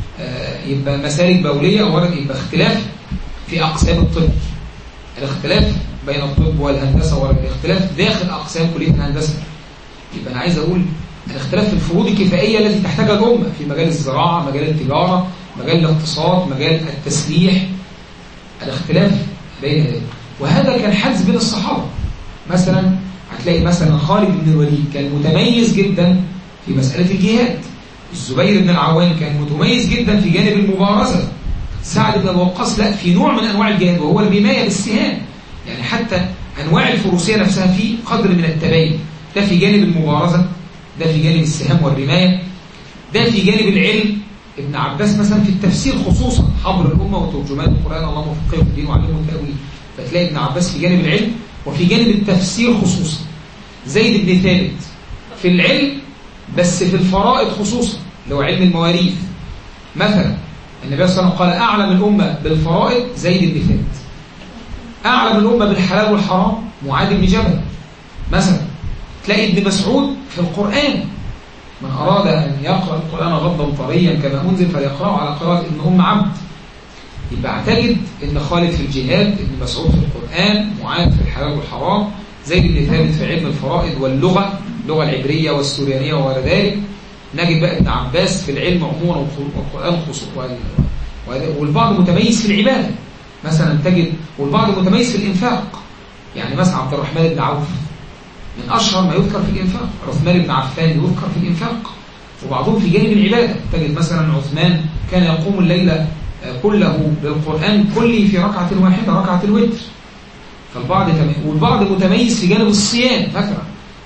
يبقى مسالك بولية ورد يبقى اختلاف في أقسام الطب الاختلاف بين الطب والهندسة ورد الاختلاف داخل أقسام كلية الهندسة يبقى أنا عايز أقول الاختلاف في الفروض الكفائية التي تحتاجها الأمة في مجال الزراعة مجال التجارة مجال الاقتصاد مجال التسليح الاختلاف بين ذلك وهذا كان حدث بين الصحابة مثلا هتلاقي مثلا خالد بن الوليد كان متميز جدا في مسألة الجهاد الزبير بن العوام كان متميز جدا في جانب المبارزة سعد بن ابي وقاص لا في نوع من أنواع الجهاد وهو الرماية بالسهام يعني حتى أنواع الفروسية نفسها في قدر من التباين ده في جانب المبارزة ده في جانب السهام والرماية ده في جانب العلم ابن عباس مثلا في التفسير خصوصا حبر الأمة وترجمان القرآن اللهم فقهه في الدين وعلمه التأويل فتلاقي ابن عباس في جانب العلم وفي جانب التفسير خصوصا زيد بن ثابت في العلم بس في الفرائض خصوصا اللي هو علم المواريث مثلا النبي صلى الله عليه وسلم قال أعلم الأمة بالفرائض زيد بن ثابت أعلم الأمة بالحلال والحرام معاذ بن جبل مثلا تلاقي ابن مسعود في القرآن من أراد أن يقرأ القرآن غضا طريا كما أنزل فليقرأه على قراءة ابن أم عبد يبقى اعتقد ان خالد في الجهاد ابن مسعود في القرآن معاذ في الحلال والحرام زيد بن ثابت في علم الفرائض واللغة اللغة العبرية والسوريانية وغير ذلك نجد بقى ابن عباس في العلم عموما والقرآن خصوصا والبعض متميز في العبادة مثلا تجد والبعض متميز في الإنفاق يعني مثلا عبد الرحمن بن عوف من أشهر ما يذكر في الإنفاق عثمان بن عفان يذكر في الإنفاق وبعضهم في جانب العبادة تجد مثلا عثمان كان يقوم الليل كله بالقرآن كله في ركعة واحدة ركعة الوتر فالبعض والبعض متميز في جانب الصيام فاكرة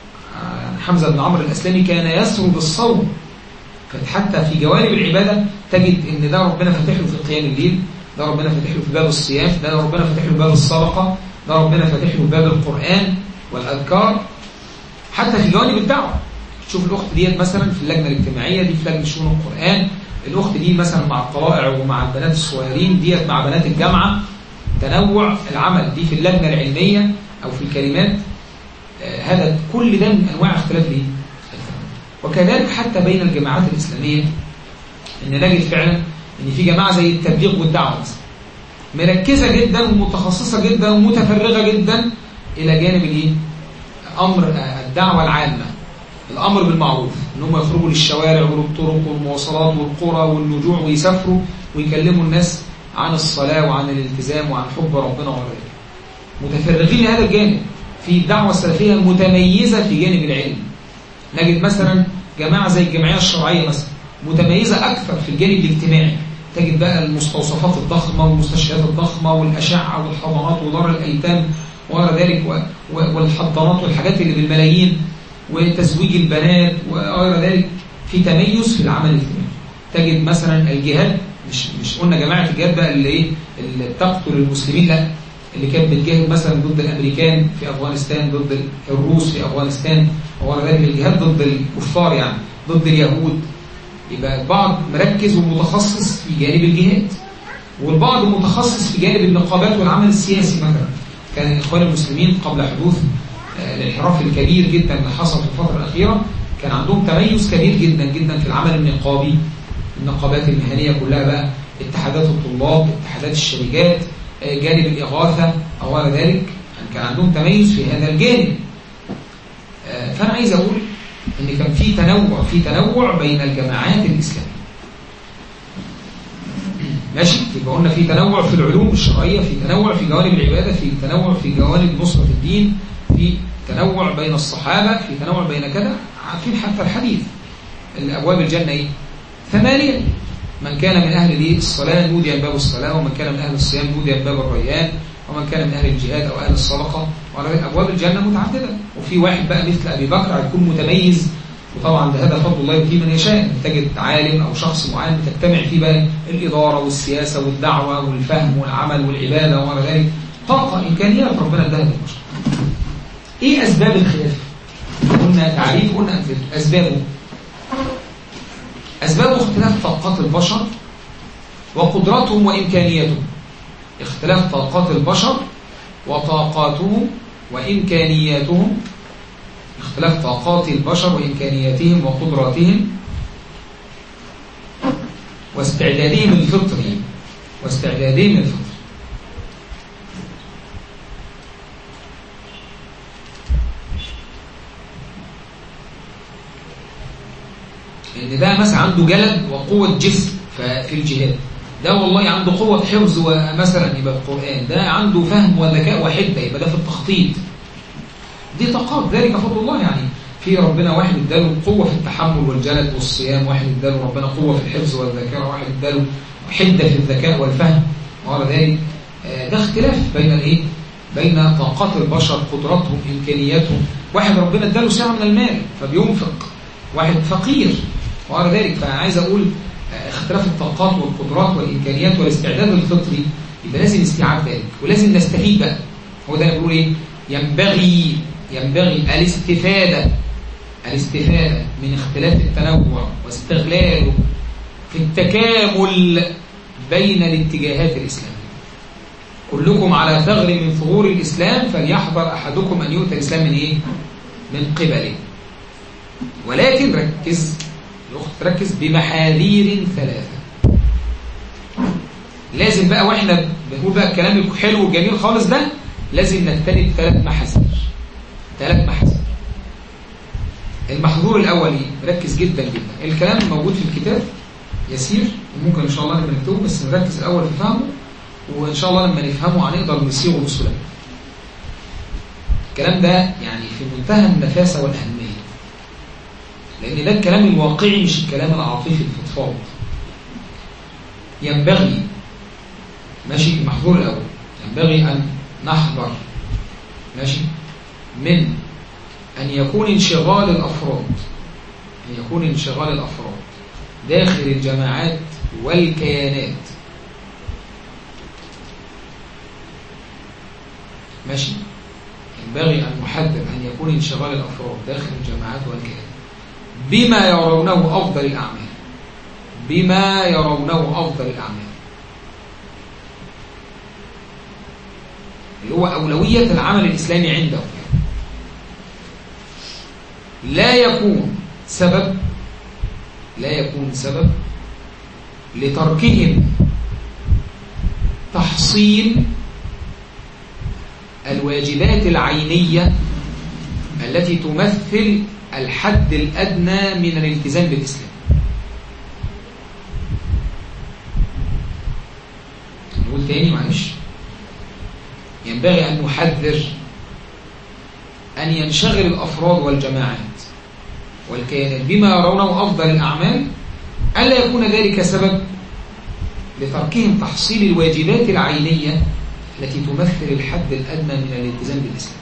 حمزة بن عمرو الأسلامي كان يسر بالصوم فحتى في جوانب العبادة تجد ان ده ربنا فاتح له في قيام الليل ده ربنا فاتح له في باب الصيام ده ربنا فاتح له باب الصدقة ده ربنا فاتح له باب القرآن والأذكار حتى في جوانب الدعوة تشوف الأخت ديت مثلا في اللجنة الاجتماعية دي في لجنة شؤون القرآن الأخت دي مثلا مع الطلائع ومع البنات الصغيرين ديت مع بنات الجامعة تنوع العمل دي في اللجنة العلمية أو في الكلمات آه هذا كل ده من أنواع اختلاف ليه وكذلك حتى بين الجماعات الإسلامية إن نجد فعلا إن في جماعة زي التبليغ والدعوة مثلا مركزة جدا ومتخصصة جدا ومتفرغة جدا إلى جانب الإيه؟ أمر الدعوة العامة الأمر بالمعروف إن هم يخرجوا للشوارع وللطرق والمواصلات والقرى والنجوع ويسافروا ويكلموا الناس عن الصلاة وعن الالتزام وعن حب ربنا وغيره متفرغين لهذا الجانب في الدعوة السلفية المتميزة في جانب العلم نجد مثلا جماعة زي الجمعية الشرعية مثلا متميزة أكثر في الجانب الاجتماعي تجد بقى المستوصفات الضخمة والمستشفيات الضخمة والأشعة والحضانات ودار الأيتام وغير ذلك والحضانات والحاجات اللي بالملايين وتزويج البنات وغير ذلك في تميز في العمل الاجتماعي تجد مثلا الجهاد مش مش قلنا جماعة الجهاد بقى اللي ايه اللي بتقتل المسلمين لا اللي كانت بتجاهد مثلا ضد الامريكان في افغانستان ضد الروس في افغانستان وغير ذلك الجهاد ضد الكفار يعني ضد اليهود يبقى البعض مركز ومتخصص في جانب الجهاد والبعض متخصص في جانب النقابات والعمل السياسي مثلا كان الاخوان المسلمين قبل حدوث الانحراف الكبير جدا اللي حصل في الفتره الاخيره كان عندهم تميز كبير جدا جدا في العمل النقابي النقابات المهنيه كلها بقى اتحادات الطلاب اتحادات الشركات جانب الإغاثة أو غير ذلك كان عندهم تميز في هذا الجانب فأنا عايز أقول إن كان في تنوع في تنوع بين الجماعات الإسلامية ماشي يبقى قلنا في تنوع في العلوم الشرعية في تنوع في جوانب العبادة في تنوع في جوانب نصرة الدين في تنوع بين الصحابة في تنوع بين كذا عارفين حتى الحديث الأبواب الجنة إيه؟ ثمانية من كان من أهل الصلاة نودي من باب الصلاة ومن كان من أهل الصيام نودي من باب الريان ومن كان من أهل الجهاد أو أهل الصدقة أبواب الجنة متعددة وفي واحد بقى مثل أبي بكر هيكون متميز وطبعا ده هذا فضل الله يؤتيه من يشاء تجد عالم أو شخص معين تجتمع فيه بقى الإدارة والسياسة والدعوة والفهم والعمل والعبادة وغير ذلك طاقة إمكانيات ربنا اداها للبشر إيه أسباب الخلاف؟ قلنا تعريف قلنا أسبابه أسباب اختلاف طاقات البشر وقدراتهم وإمكانياتهم اختلاف طاقات البشر وطاقاتهم وإمكانياتهم اختلاف طاقات البشر وإمكانياتهم وقدراتهم واستعدادهم الفطري واستعدادهم الفطري ان ده مثلا عنده جلد وقوة جسم في الجهاد ده والله عنده قوة حفظ ومثلا يبقى القرآن ده عنده فهم وذكاء وحدة يبقى ده في التخطيط دي طاقات ذلك فضل الله يعني في ربنا واحد اداله قوة في التحمل والجلد والصيام واحد اداله ربنا قوة في الحفظ والذاكرة واحد اداله حدة في الذكاء والفهم وغير ذلك ده اختلاف بين الايه بين طاقات البشر قدراتهم امكانياتهم واحد ربنا اداله سعة من المال فبينفق واحد فقير وغير ذلك فأنا عايز أقول اختلاف الطاقات والقدرات والإمكانيات والاستعداد الفطري يبقى لازم استيعاب ذلك ولازم نستفيد بقى هو ده اللي بيقول إيه ينبغي ينبغي الاستفادة الاستفادة من اختلاف التنوع واستغلاله في التكامل بين الاتجاهات الإسلامية كلكم على ثغر من ثغور الإسلام فليحذر أحدكم أن يؤتى الإسلام من إيه؟ من قبله ولكن ركز الأخت تركز بمحاذير ثلاثة لازم بقى واحنا بنقول بقى الكلام الحلو والجميل خالص ده لازم نجتنب ثلاث محاذير ثلاث محاذير المحظور الأول ايه؟ ركز جدا جدا الكلام موجود في الكتاب يسير وممكن إن شاء الله نبقى نكتبه بس نركز الأول في فهمه وإن شاء الله لما نفهمه هنقدر نصيغه بسهولة الكلام ده يعني في منتهى النفاسة والأهمية لأن ده الكلام الواقعي مش الكلام العاطفي الفضفاض ينبغي ماشي المحظور الأول ينبغي أن نحذر ماشي من أن يكون انشغال الأفراد أن يكون انشغال الأفراد داخل الجماعات والكيانات ماشي ينبغي أن نحدد أن يكون انشغال الأفراد داخل الجماعات والكيانات بما يرونه أفضل الأعمال بما يرونه أفضل الأعمال اللي هو أولوية العمل الإسلامي عنده لا يكون سبب لا يكون سبب لتركهم تحصيل الواجبات العينية التي تمثل الحد الأدنى من الالتزام بالإسلام أقول تاني معلش ينبغي أن نحذر أن ينشغل الأفراد والجماعات والكيانات بما يرونه أفضل الأعمال ألا يكون ذلك سبب لتركهم تحصيل الواجبات العينية التي تمثل الحد الأدنى من الالتزام بالإسلام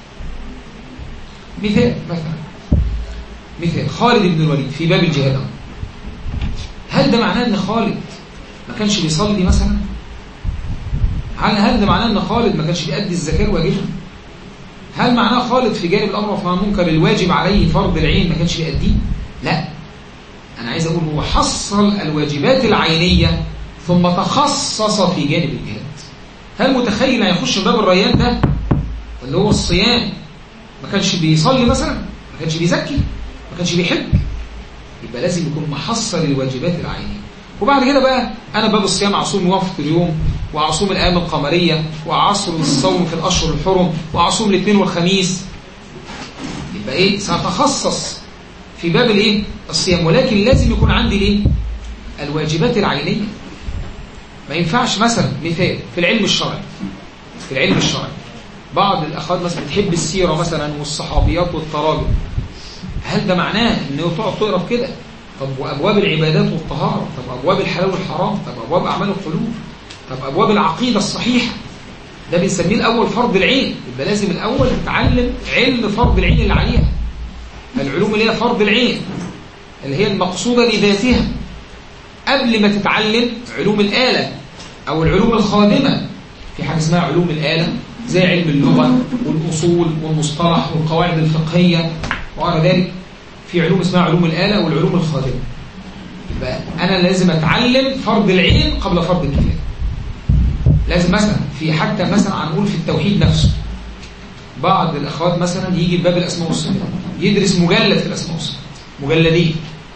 مثال مثلا مثال خالد بن الوليد في باب الجهاد هل ده معناه أن خالد ما كانش بيصلي مثلا هل هل ده معناه أن خالد ما كانش بيأدي الزكاة الواجبة هل معناه خالد في جانب الأمر فما منكر الواجب عليه فرض العين ما كانش بيأديه لا أنا عايز أقول هو حصل الواجبات العينية ثم تخصص في جانب الجهاد هل متخيل هيخش باب الريان ده اللي هو الصيام ما كانش بيصلي مثلا ما كانش بيزكي ما كانش بيحج يبقى لازم يكون محصل الواجبات العينية وبعد كده بقى أنا باب الصيام أعصوم وافطر اليوم وأعصوم الأيام القمرية وأعصر الصوم في الأشهر الحرم وأعصوم الاثنين والخميس يبقى إيه سأتخصص في باب الإيه الصيام ولكن لازم يكون عندي الإيه الواجبات العينية ما ينفعش مثلا مثال في العلم الشرعي في العلم الشرعي بعض الأخوات مثلا بتحب السيرة مثلا والصحابيات والتراجم هل ده معناه انه تقعد تقرا في كده طب وابواب العبادات والطهاره طب ابواب الحلال والحرام طب ابواب اعمال القلوب طب ابواب العقيده الصحيحه ده بنسميه الاول فرض العين يبقى لازم الاول تتعلم علم فرض العين اللي عليها العلوم اللي هي فرض العين اللي هي المقصوده لذاتها قبل ما تتعلم علوم الاله او العلوم الخادمه في حاجه اسمها علوم الاله زي علم اللغه والاصول والمصطلح والقواعد الفقهيه وغير ذلك في علوم اسمها علوم الآلة والعلوم الخادمة يبقى أنا لازم أتعلم فرض العين قبل فرض الكفاية لازم مثلا في حتى مثلا هنقول في التوحيد نفسه بعض الأخوات مثلا يجي باب الأسماء والصفات يدرس مجلد في الأسماء والصفات مجلدين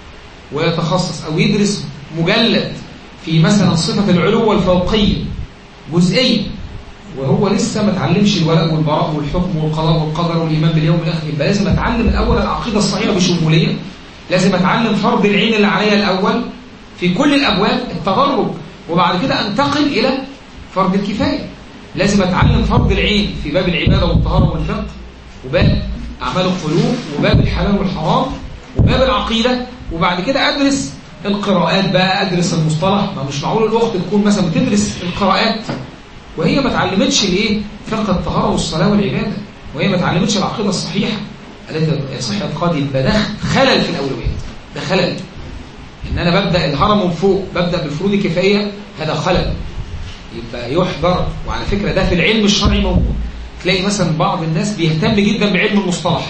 ويتخصص أو يدرس مجلد في مثلا صفة العلو والفوقية جزئية وهو لسه ما اتعلمش الولاء والبراء والحكم والقضاء والقدر والايمان باليوم الاخر يبقى لازم اتعلم الاول العقيده الصحيحه بشموليه لازم اتعلم فرض العين اللي عليا الاول في كل الابواب التدرج وبعد كده انتقل الى فرض الكفايه لازم اتعلم فرض العين في باب العباده والطهاره والفقه وباب اعمال القلوب وباب الحلال والحرام وباب العقيده وبعد كده ادرس القراءات بقى ادرس المصطلح ما مش معقول الاخت تكون مثلا بتدرس القراءات وهي ما اتعلمتش الايه فقه الطهاره والصلاه والعباده وهي ما اتعلمتش العقيده الصحيحه التي يصح اعتقادي يبقى ده خلل في الاولويات ده خلل ان انا ببدا الهرم من فوق ببدا بالفروض الكفائيه هذا خلل يبقى يحضر وعلى فكره ده في العلم الشرعي موجود تلاقي مثلا بعض الناس بيهتم جدا بعلم المصطلح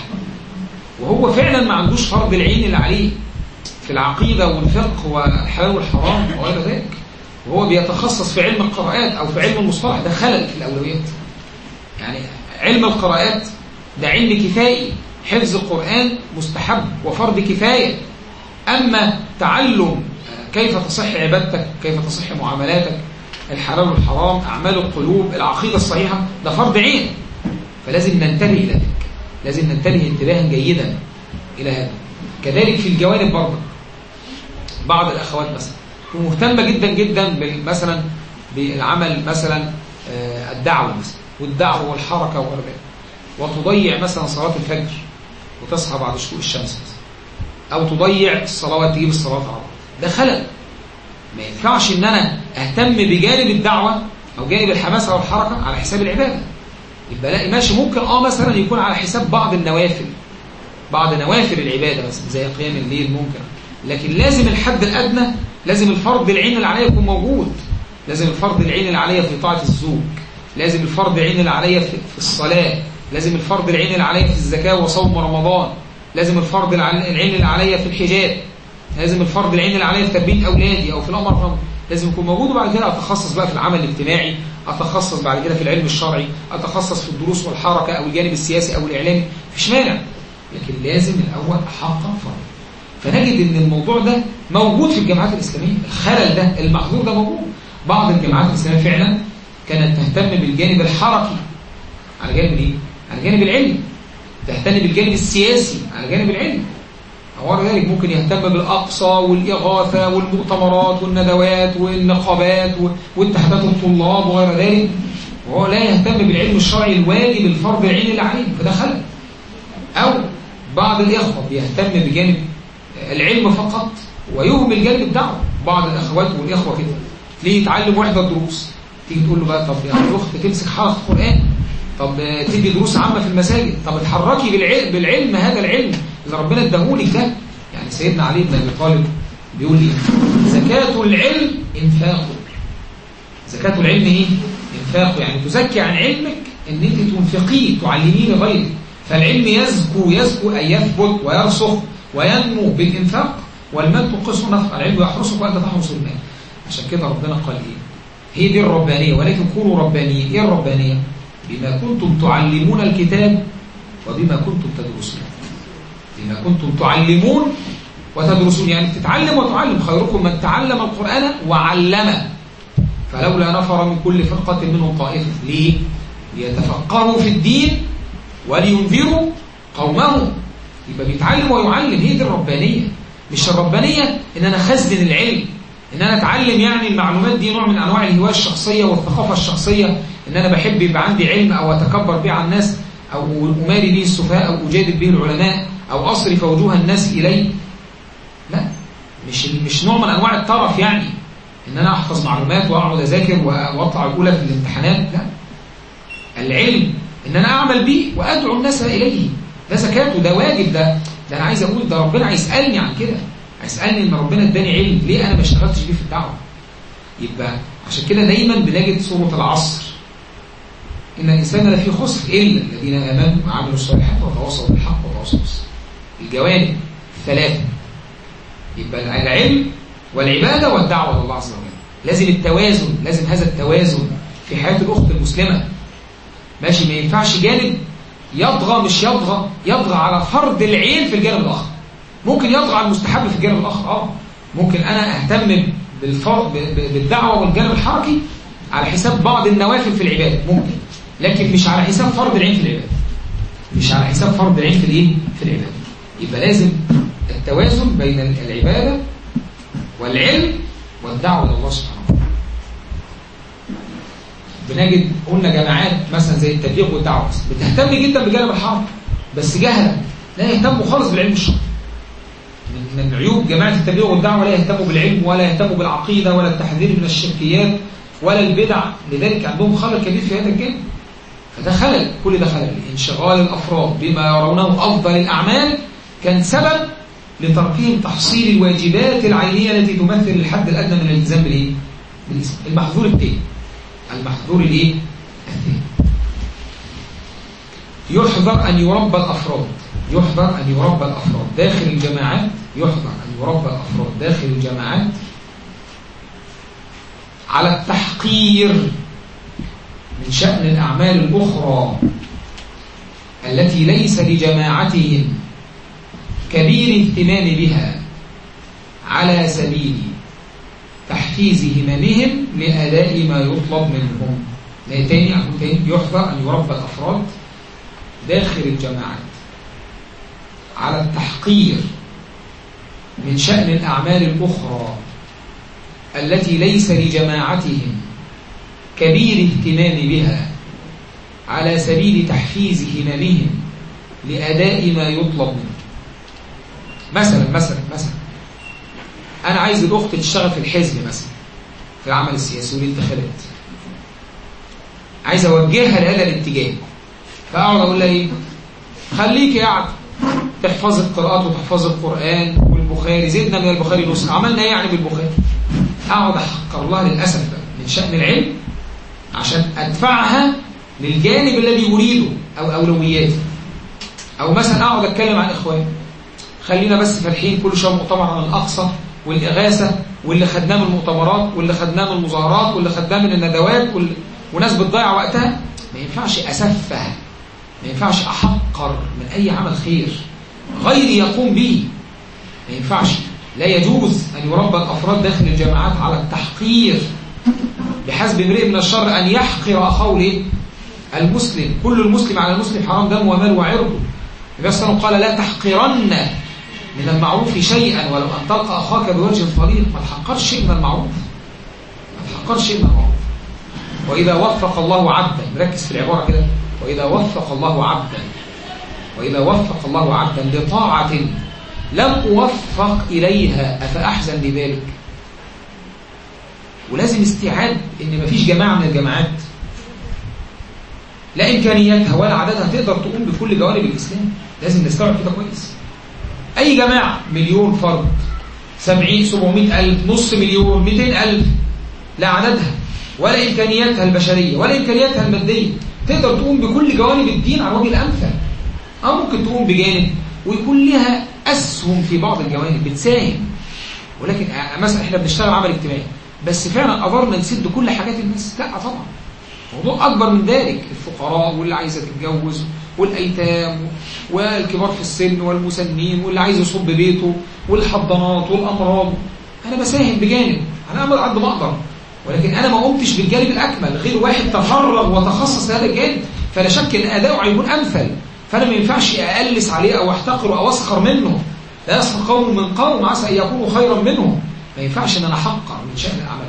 وهو فعلا ما عندوش فرض العين اللي عليه في العقيده والفقه والحلال والحرام وغير ذلك وهو بيتخصص في علم القراءات أو في علم المصطلح ده خلل في الأولويات يعني علم القراءات ده علم كفائي حفظ القرآن مستحب وفرض كفاية أما تعلم كيف تصح عبادتك كيف تصح معاملاتك الحلال والحرام أعمال القلوب العقيدة الصحيحة ده فرض عين فلازم ننتبه إلى ذلك لازم ننتبه انتباها جيدا إلى هذا كذلك في الجوانب برضه بعض الأخوات مثلا ومهتمة جدا جدا مثلا بالعمل مثلا الدعوة مثلا والدعوة والحركة وغير ذلك وتضيع مثلا صلاة الفجر وتصحى بعد شروق الشمس مثلا أو تضيع الصلوات تجيب الصلوات على بعض ده خلل ما ينفعش إن أنا أهتم بجانب الدعوة أو جانب الحماسة والحركة على حساب العبادة يبقى لا ماشي ممكن اه مثلا يكون على حساب بعض النوافل بعض نوافل العبادة مثلا زي قيام الليل ممكن لكن لازم الحد الأدنى لازم الفرض العين اللي عليا يكون موجود لازم الفرض العين اللي عليا في طاعة الزوج لازم الفرض العين اللي عليا في الصلاة لازم الفرض العين اللي عليا في الزكاة وصوم رمضان لازم الفرض العين اللي عليا في الحجاب لازم الفرض العين اللي عليا في تربية أولادي أو في الأمر لازم يكون موجود وبعد كده أتخصص بقى في العمل الاجتماعي أتخصص بعد كده في العلم الشرعي أتخصص في الدروس والحركة أو الجانب السياسي أو الإعلامي مفيش مانع لكن لازم الأول أحقق فرض فنجد ان الموضوع ده موجود في الجامعات الإسلامية الخلل ده المحظور ده موجود بعض الجامعات الإسلامية فعلا كانت تهتم بالجانب الحركي على جانب الايه؟ على الجانب العلمي تهتم بالجانب السياسي على الجانب العلمي أو ذلك الخارج ممكن يهتم بالأقصى والإغاثة والمؤتمرات والندوات والنقابات واتحادات الطلاب وغير ذلك وهو لا يهتم بالعلم الشرعي الواجب الفرض العين اللي عليه فده خلل أو بعض الإخوة بيهتم بجانب العلم فقط ويهمل جانب الدعوة بعض الأخوات والإخوة كده ليه يتعلم وحدة دروس تيجي تقول له بقى طب يا أخت تمسك حلقة قرآن طب تدي دروس عامة في المساجد طب اتحركي بالعلم, بالعلم هذا العلم اللي ربنا اداهولك ده يعني سيدنا علي بن ابي طالب بيقول لي زكاة العلم انفاقه زكاة العلم ايه انفاقه يعني تزكي عن علمك ان انت تنفقيه تعلميه لغيرك فالعلم يزكو يزكو أن يثبت ويرسخ وينمو بالإنفاق والمال تنقصه نفقا العلم يحرسك وأنت تحرس المال عشان كده ربنا قال إيه هي دي الربانية ولكن كونوا ربانيين إيه الربانية بما كنتم تعلمون الكتاب وبما كنتم تدرسون بما كنتم تعلمون وتدرسون يعني تتعلم وتعلم خيركم من تعلم القرآن وعلمه فلولا نفر من كل فرقة منهم طائفة ليه؟ ليتفقهوا في الدين ولينذروا قومهم يبقى بيتعلم ويعلم هي دي الربانية مش الربانية ان انا خزن العلم ان انا اتعلم يعني المعلومات دي نوع من انواع الهواية الشخصية والثقافة الشخصية ان انا بحب يبقى عندي علم او اتكبر به على الناس او اماري به السفهاء او اجادل به العلماء او اصرف وجوه الناس الي لا مش مش نوع من انواع الطرف يعني ان انا احفظ معلومات واقعد اذاكر واطلع الاولى في الامتحانات لا العلم ان انا اعمل به وادعو الناس اليه ده زكاته ده واجب ده ده انا عايز اقول ده ربنا هيسالني عن كده هيسالني ان ربنا اداني علم ليه انا ما اشتغلتش بيه في الدعوه يبقى عشان كده دايما بنجد سوره العصر ان الانسان لفي خسر الا الذين امنوا وعملوا الصالحات وتواصوا بالحق وتواصوا بالصبر الجوانب الثلاثه يبقى العلم والعباده والدعوه لله عز وجل لازم التوازن لازم هذا التوازن في حياه الاخت المسلمه ماشي ما ينفعش جانب يطغى مش يطغى يطغى على فرض العين في الجانب الآخر ممكن يطغى على المستحب في الجانب الآخر اه ممكن أنا أهتم بالفرض بالدعوة والجانب الحركي على حساب بعض النوافل في العبادة ممكن لكن مش على حساب فرض العين في العبادة مش على حساب فرض العين في الايه في العبادة يبقى لازم التوازن بين العبادة والعلم والدعوة إلى الله سبحانه وتعالى بنجد قلنا جماعات مثلا زي التبليغ والدعوه بتهتم جدا بجانب الحرب بس جهلا لا يهتموا خالص بالعلم الشرعي من عيوب جماعه التبليغ والدعوه لا يهتموا بالعلم ولا يهتموا بالعقيده ولا التحذير من الشركيات ولا البدع لذلك عندهم خلل كبير في هذا الجانب فده خلل كل ده خلل انشغال الافراد بما يرونه افضل الاعمال كان سبب لتركهم تحصيل الواجبات العينيه التي تمثل الحد الادنى من الالتزام بالايه؟ المحظور التاني المحظور الايه يحذر ان يربى الافراد يحذر ان يربى الافراد داخل الجماعات يحذر ان يربى الافراد داخل الجماعات على التحقير من شأن الأعمال الأخرى التي ليس لجماعتهم كبير اهتمام بها على سبيل تحفيز هممهم لأداء ما يطلب منهم تاني أقول تاني يحذر أن يربى الأفراد داخل الجماعات على التحقير من شأن الأعمال الأخرى التي ليس لجماعتهم كبير اهتمام بها على سبيل تحفيز هممهم لأداء ما يطلب منه مثلا مثلا مثلا أنا عايز الأخت تشتغل في الحزب مثلا في العمل السياسي والانتخابات عايز أوجهها لهذا الاتجاه فأقعد أقول لها إيه خليكي قاعدة تحفظ القراءات وتحفظ القرآن والبخاري زدنا من البخاري نسخة عملنا إيه يعني بالبخاري أقعد أحقر لها للأسف من شأن العلم عشان أدفعها للجانب الذي أريده أو أولوياتي أو مثلا أقعد أتكلم عن إخواني خلينا بس فالحين كل شوية مؤتمر عن الأقصى والإغاثة واللي خدناه من المؤتمرات واللي خدناه من المظاهرات واللي خدناه من الندوات وال... وناس بتضيع وقتها ما ينفعش أسفه ما ينفعش أحقر من أي عمل خير غيري يقوم به ما ينفعش لا يجوز أن يربى الأفراد داخل الجماعات على التحقير بحسب امرئ من الشر أن يحقر أخاه المسلم كل المسلم على المسلم حرام دم ومال وعرضه النبي صلى الله عليه وسلم قال لا تحقرن من المعروف شيئا ولو أن تلقى أخاك بوجه طليق ما تحقرش شيء من المعروف ما تحقرش شيء من المعروف وإذا وفق الله عبدا ركز في العبارة كده وإذا وفق الله عبدا وإذا وفق الله عبدا لطاعة لم أوفق إليها أفأحزن لذلك ولازم استيعاب إن مفيش جماعة من الجماعات لا إمكانياتها ولا عددها تقدر تقوم بكل جوانب الإسلام لازم نستوعب كده كويس أي جماعة مليون فرد سبعين سبعمائة ألف نص مليون مئتين ألف لا عددها ولا إمكانياتها البشرية ولا إمكانياتها المادية تقدر تقوم بكل جوانب الدين على وجه الأمثل أو ممكن تقوم بجانب ويكون لها أسهم في بعض الجوانب بتساهم ولكن مثلا احنا بنشتغل عمل اجتماعي بس فعلا قدرنا نسد كل حاجات الناس لا طبعا موضوع أكبر من ذلك الفقراء واللي عايزة تتجوز والأيتام والكبار في السن والمسنين واللي عايز يصب بيته والحضانات والأمراض أنا بساهم بجانب أنا أعمل قد ما أقدر ولكن أنا ما قمتش بالجانب الأكمل غير واحد تفرغ وتخصص هذا الجانب فلا شك أن أداؤه هيكون أمثل فأنا ما ينفعش أقلس عليه أو أحتقره أو أسخر منه لا يسخر قوم من قوم عسى أن يكونوا خيرا منهم ما ينفعش أن أنا أحقر من شأن العمل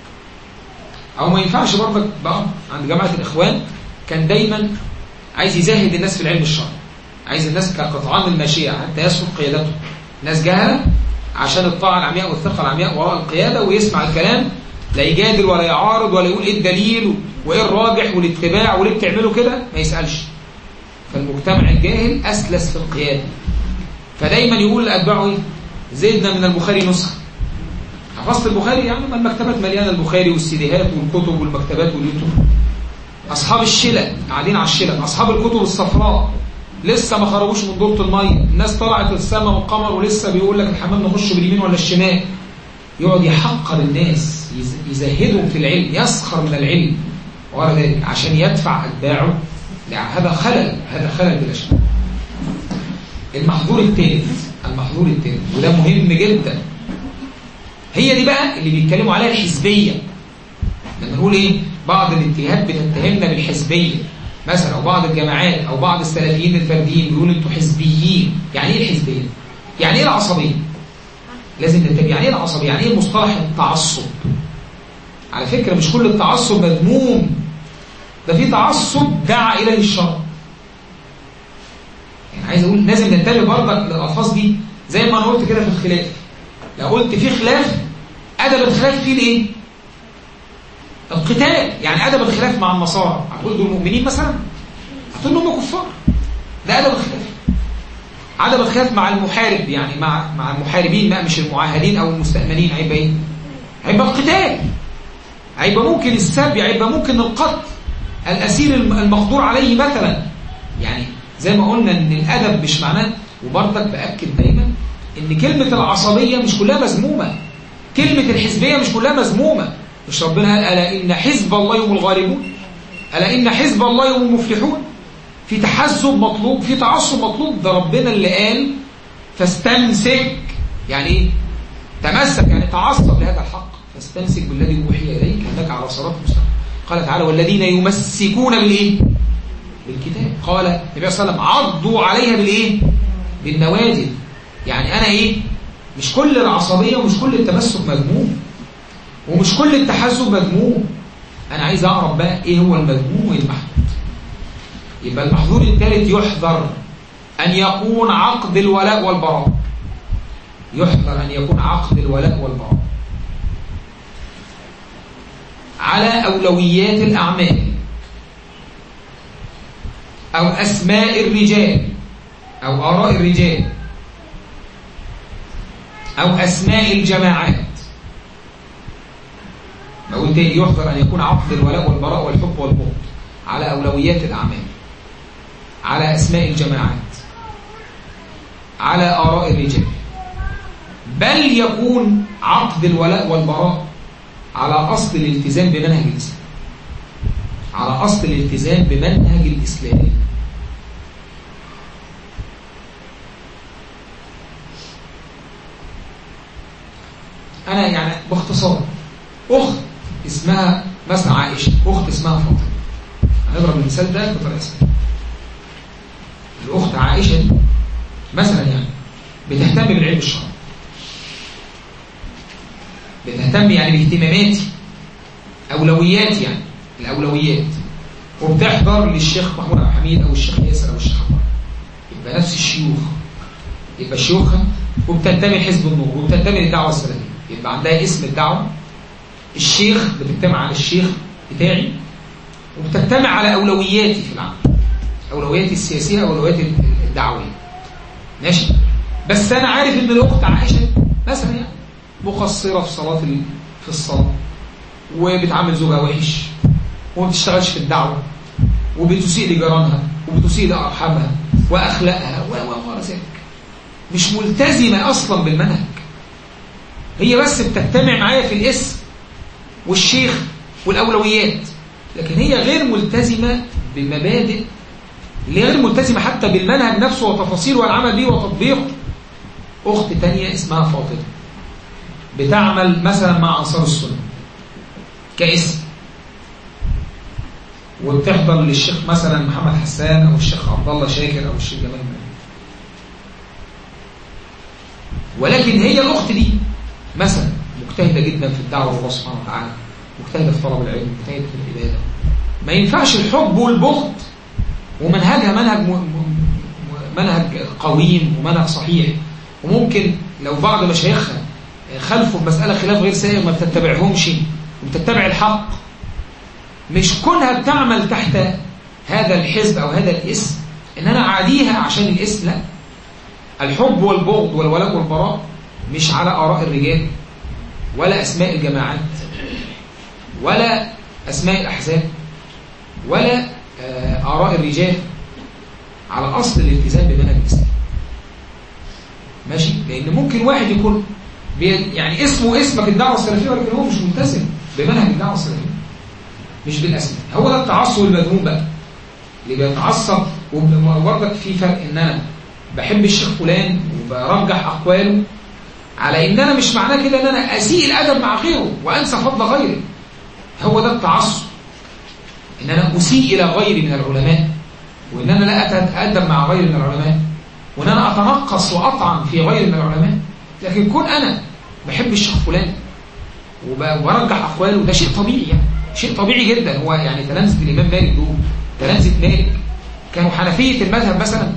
أو ما ينفعش برضك بقى عند جماعة الإخوان كان دايما عايز يزهد الناس في العلم الشرعي عايز الناس كقطعان الماشية حتى يسلك قيادته ناس جهلة عشان الطاعة العمياء والثقة العمياء وراء القيادة ويسمع الكلام لا يجادل ولا يعارض ولا يقول ايه الدليل وايه الراجح والاتباع وليه بتعملوا كده ما يسألش فالمجتمع الجاهل أسلس في القيادة فدايما يقول لأتباعه ايه زدنا من البخاري نسخة حفظت البخاري يعني ما المكتبات مليانة البخاري والسيديهات والكتب والمكتبات واليوتيوب أصحاب الشلل قاعدين على الشلل أصحاب الكتب الصفراء لسه ما خرجوش من دورة المية الناس طلعت السماء والقمر ولسه بيقول لك الحمام نخش باليمين ولا الشمال يقعد يحقر الناس يزهدهم في العلم يسخر من العلم وغير ذلك عشان يدفع أتباعه هذا خلل هذا خلل بلا شك المحظور الثالث المحظور الثالث وده مهم جدا هي دي بقى اللي بيتكلموا عليها الحزبية لما نقول ايه بعض الاتهامات بتتهمنا بالحزبية مثلا او بعض الجماعات او بعض السلفيين الفرديين بيقولوا انتوا حزبيين يعني ايه الحزبية يعني ايه العصبية لازم نتبع يعني ايه العصبية يعني ايه مصطلح التعصب على فكرة مش كل التعصب مذموم ده في تعصب دعا إليه الشرع يعني عايز أقول لازم ننتبه برضك للألفاظ دي زي ما أنا قلت كده في الخلاف لو قلت في خلاف أدب الخلاف فيه الإيه؟ القتال يعني أدب الخلاف مع النصارى هتقول دول مؤمنين مثلا هتقول لهم كفار ده أدب الخلاف عدم الخلاف مع المحارب يعني مع مع المحاربين بقى مش المعاهدين أو المستأمنين هيبقى إيه؟ هيبقى القتال هيبقى ممكن السبي هيبقى ممكن القتل الأسير المقدور عليه مثلا يعني زي ما قلنا ان الأدب مش معناه وبرضك بأكد دايما ان كلمة العصبية مش كلها مذمومة كلمة الحزبية مش كلها مذمومة مش ربنا قال ألا إن حزب الله هم الغالبون ألا إن حزب الله هم المفلحون في تحزب مطلوب في تعصب مطلوب ده ربنا اللي قال فاستمسك يعني ايه تمسك يعني تعصب لهذا الحق فاستمسك بالذي أوحي إليك أنك على صراط مستقيم قال تعالى والذين يمسكون بالإيه بالكتاب قال النبي صلى الله عليه وسلم عضوا عليها بالإيه بالنواجذ يعني أنا إيه مش كل العصبية ومش كل التمسك مذموم ومش كل التحزب مذموم أنا عايز أعرف بقى إيه هو المذموم والمحمود يبقى المحظور الثالث يحذر أن يكون عقد الولاء والبراء يحذر أن يكون عقد الولاء والبراء على أولويات الأعمال أو أسماء الرجال أو آراء الرجال أو أسماء الجماعات أقول تاني يحذر أن يكون عقد الولاء والبراء والحب والبغض على أولويات الأعمال على أسماء الجماعات على آراء الرجال بل يكون عقد الولاء والبراء على أصل الالتزام بمنهج الإسلام على أصل الالتزام بمنهج الإسلام أنا يعني باختصار أخت اسمها مثلا عائشة أخت اسمها فاطمة هنضرب المثال ده بطريقة سهلة الأخت عائشة دي مثلا يعني بتهتم بالعلم الشرعي بتهتم يعني باهتماماتي أولويات يعني الأولويات وبتحضر للشيخ محمود عبد الحميد أو الشيخ ياسر أو الشيخ عمر يبقى نفس الشيوخ يبقى شيوخها وبتنتمي لحزب النور وبتنتمي للدعوة السلفية يبقى عندها اسم الدعوة الشيخ بتجتمع على الشيخ بتاعي وبتجتمع على أولوياتي في العمل أولوياتي السياسية أولوياتي الدعوية ماشي بس أنا عارف إن الأخت عائشة مثلا يعني مقصرة في صلاة في الصلاة وبتعامل زوجها وحش وما بتشتغلش في الدعوة وبتسيء لجيرانها وبتسيء لأرحامها وأخلاقها و ذلك مش ملتزمة أصلا بالمنهج هي بس بتجتمع معايا في الاسم والشيخ والأولويات لكن هي غير ملتزمة بمبادئ غير ملتزمة حتى بالمنهج نفسه وتفاصيله والعمل به وتطبيقه أخت تانية اسمها فاطمة بتعمل مثلا مع أنصار السنة كاسم وبتحضر للشيخ مثلا محمد حسان أو الشيخ عبد الله شاكر أو الشيخ جمال مالك ولكن هي الأخت دي مثلا مجتهدة جدا في الدعوة الله سبحانه وتعالى مجتهدة في طلب العلم مجتهدة في العبادة ما ينفعش الحب والبغض ومنهجها منهج م... م... منهج قويم ومنهج صحيح وممكن لو بعض مشايخها خلفوا مسألة خلاف غير سائغ ما بتتبعهمش وبتتبع الحق مش كونها بتعمل تحت هذا الحزب أو هذا الاسم إن أنا أعاديها عشان الاسم لا الحب والبغض والولاء والبراء مش على آراء الرجال ولا أسماء الجماعات ولا أسماء الأحزاب ولا آراء الرجال على أصل الالتزام بمنهج الإسلام ماشي لأن ممكن واحد يكون يعني اسمه اسمك الدعوة السلفية ولكن هو مش ملتزم بمنهج الدعوة السلفية مش بالأسماء هو ده التعصب المذموم بقى اللي بيتعصب وبرضك في فرق ان انا بحب الشيخ فلان وبرجح اقواله على ان انا مش معناه كده ان انا اسيء الادب مع غيره وانسى فضل غيره هو ده التعصب ان انا اسيء الى غيري من العلماء وان انا لا اتادب مع غيري من العلماء وان انا اتنقص واطعن في غيري من العلماء لكن كون انا بحب الشيخ فلان وبرجح اقواله ده شيء طبيعي يعني شيء طبيعي جدا هو يعني تلامذه الامام مالك دول تلامذه مالك كانوا حنفيه المذهب مثلا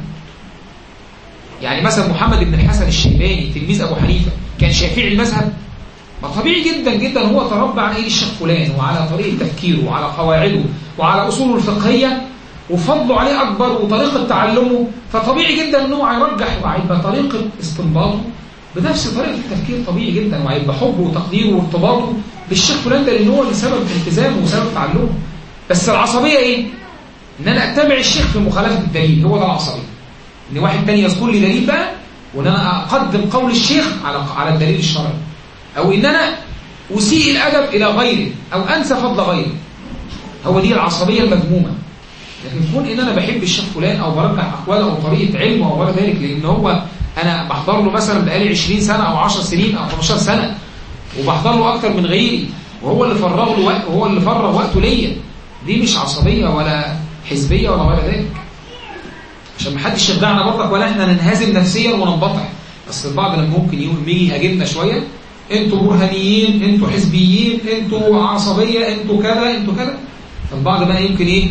يعني مثلا محمد بن الحسن الشيباني تلميذ ابو حنيفه كان شافعي المذهب ما طبيعي جدا جدا هو تربى على ايد الشيخ فلان وعلى طريقه تفكيره وعلى قواعده وعلى اصوله الفقهيه وفضله عليه اكبر وطريقه تعلمه فطبيعي جدا ان هو هيرجح وهيبقى طريقه استنباطه بنفس طريقه التفكير طبيعي جدا وهيبقى حبه وتقديره وارتباطه بالشيخ فلان ده لان هو اللي سبب التزامه وسبب تعلمه بس العصبيه ايه؟ ان انا اتبع الشيخ في مخالفه الدليل هو ده العصبيه ان واحد تاني يذكر لي دليل بقى وان انا اقدم قول الشيخ على على الدليل الشرعي او ان انا اسيء الادب الى غيري او انسى فضل غيري هو دي العصبيه المذمومه لكن كون ان انا بحب الشيخ فلان او برجح اقواله او طريقه علمه او غير ذلك لان هو انا بحضر له مثلا بقالي 20 سنه او 10 سنين او 15 سنه وبحضر له اكتر من غيري وهو اللي فرغ له وقت وهو اللي فرغ وقته ليا دي مش عصبيه ولا حزبيه ولا غير ذلك عشان ما حدش يخدعنا برضك ولا احنا ننهزم نفسيا وننبطح بس البعض لما ممكن يجي يهاجمنا شويه انتوا برهانيين انتوا حزبيين انتوا عصبيه انتوا كذا انتوا كذا فالبعض بقى يمكن ايه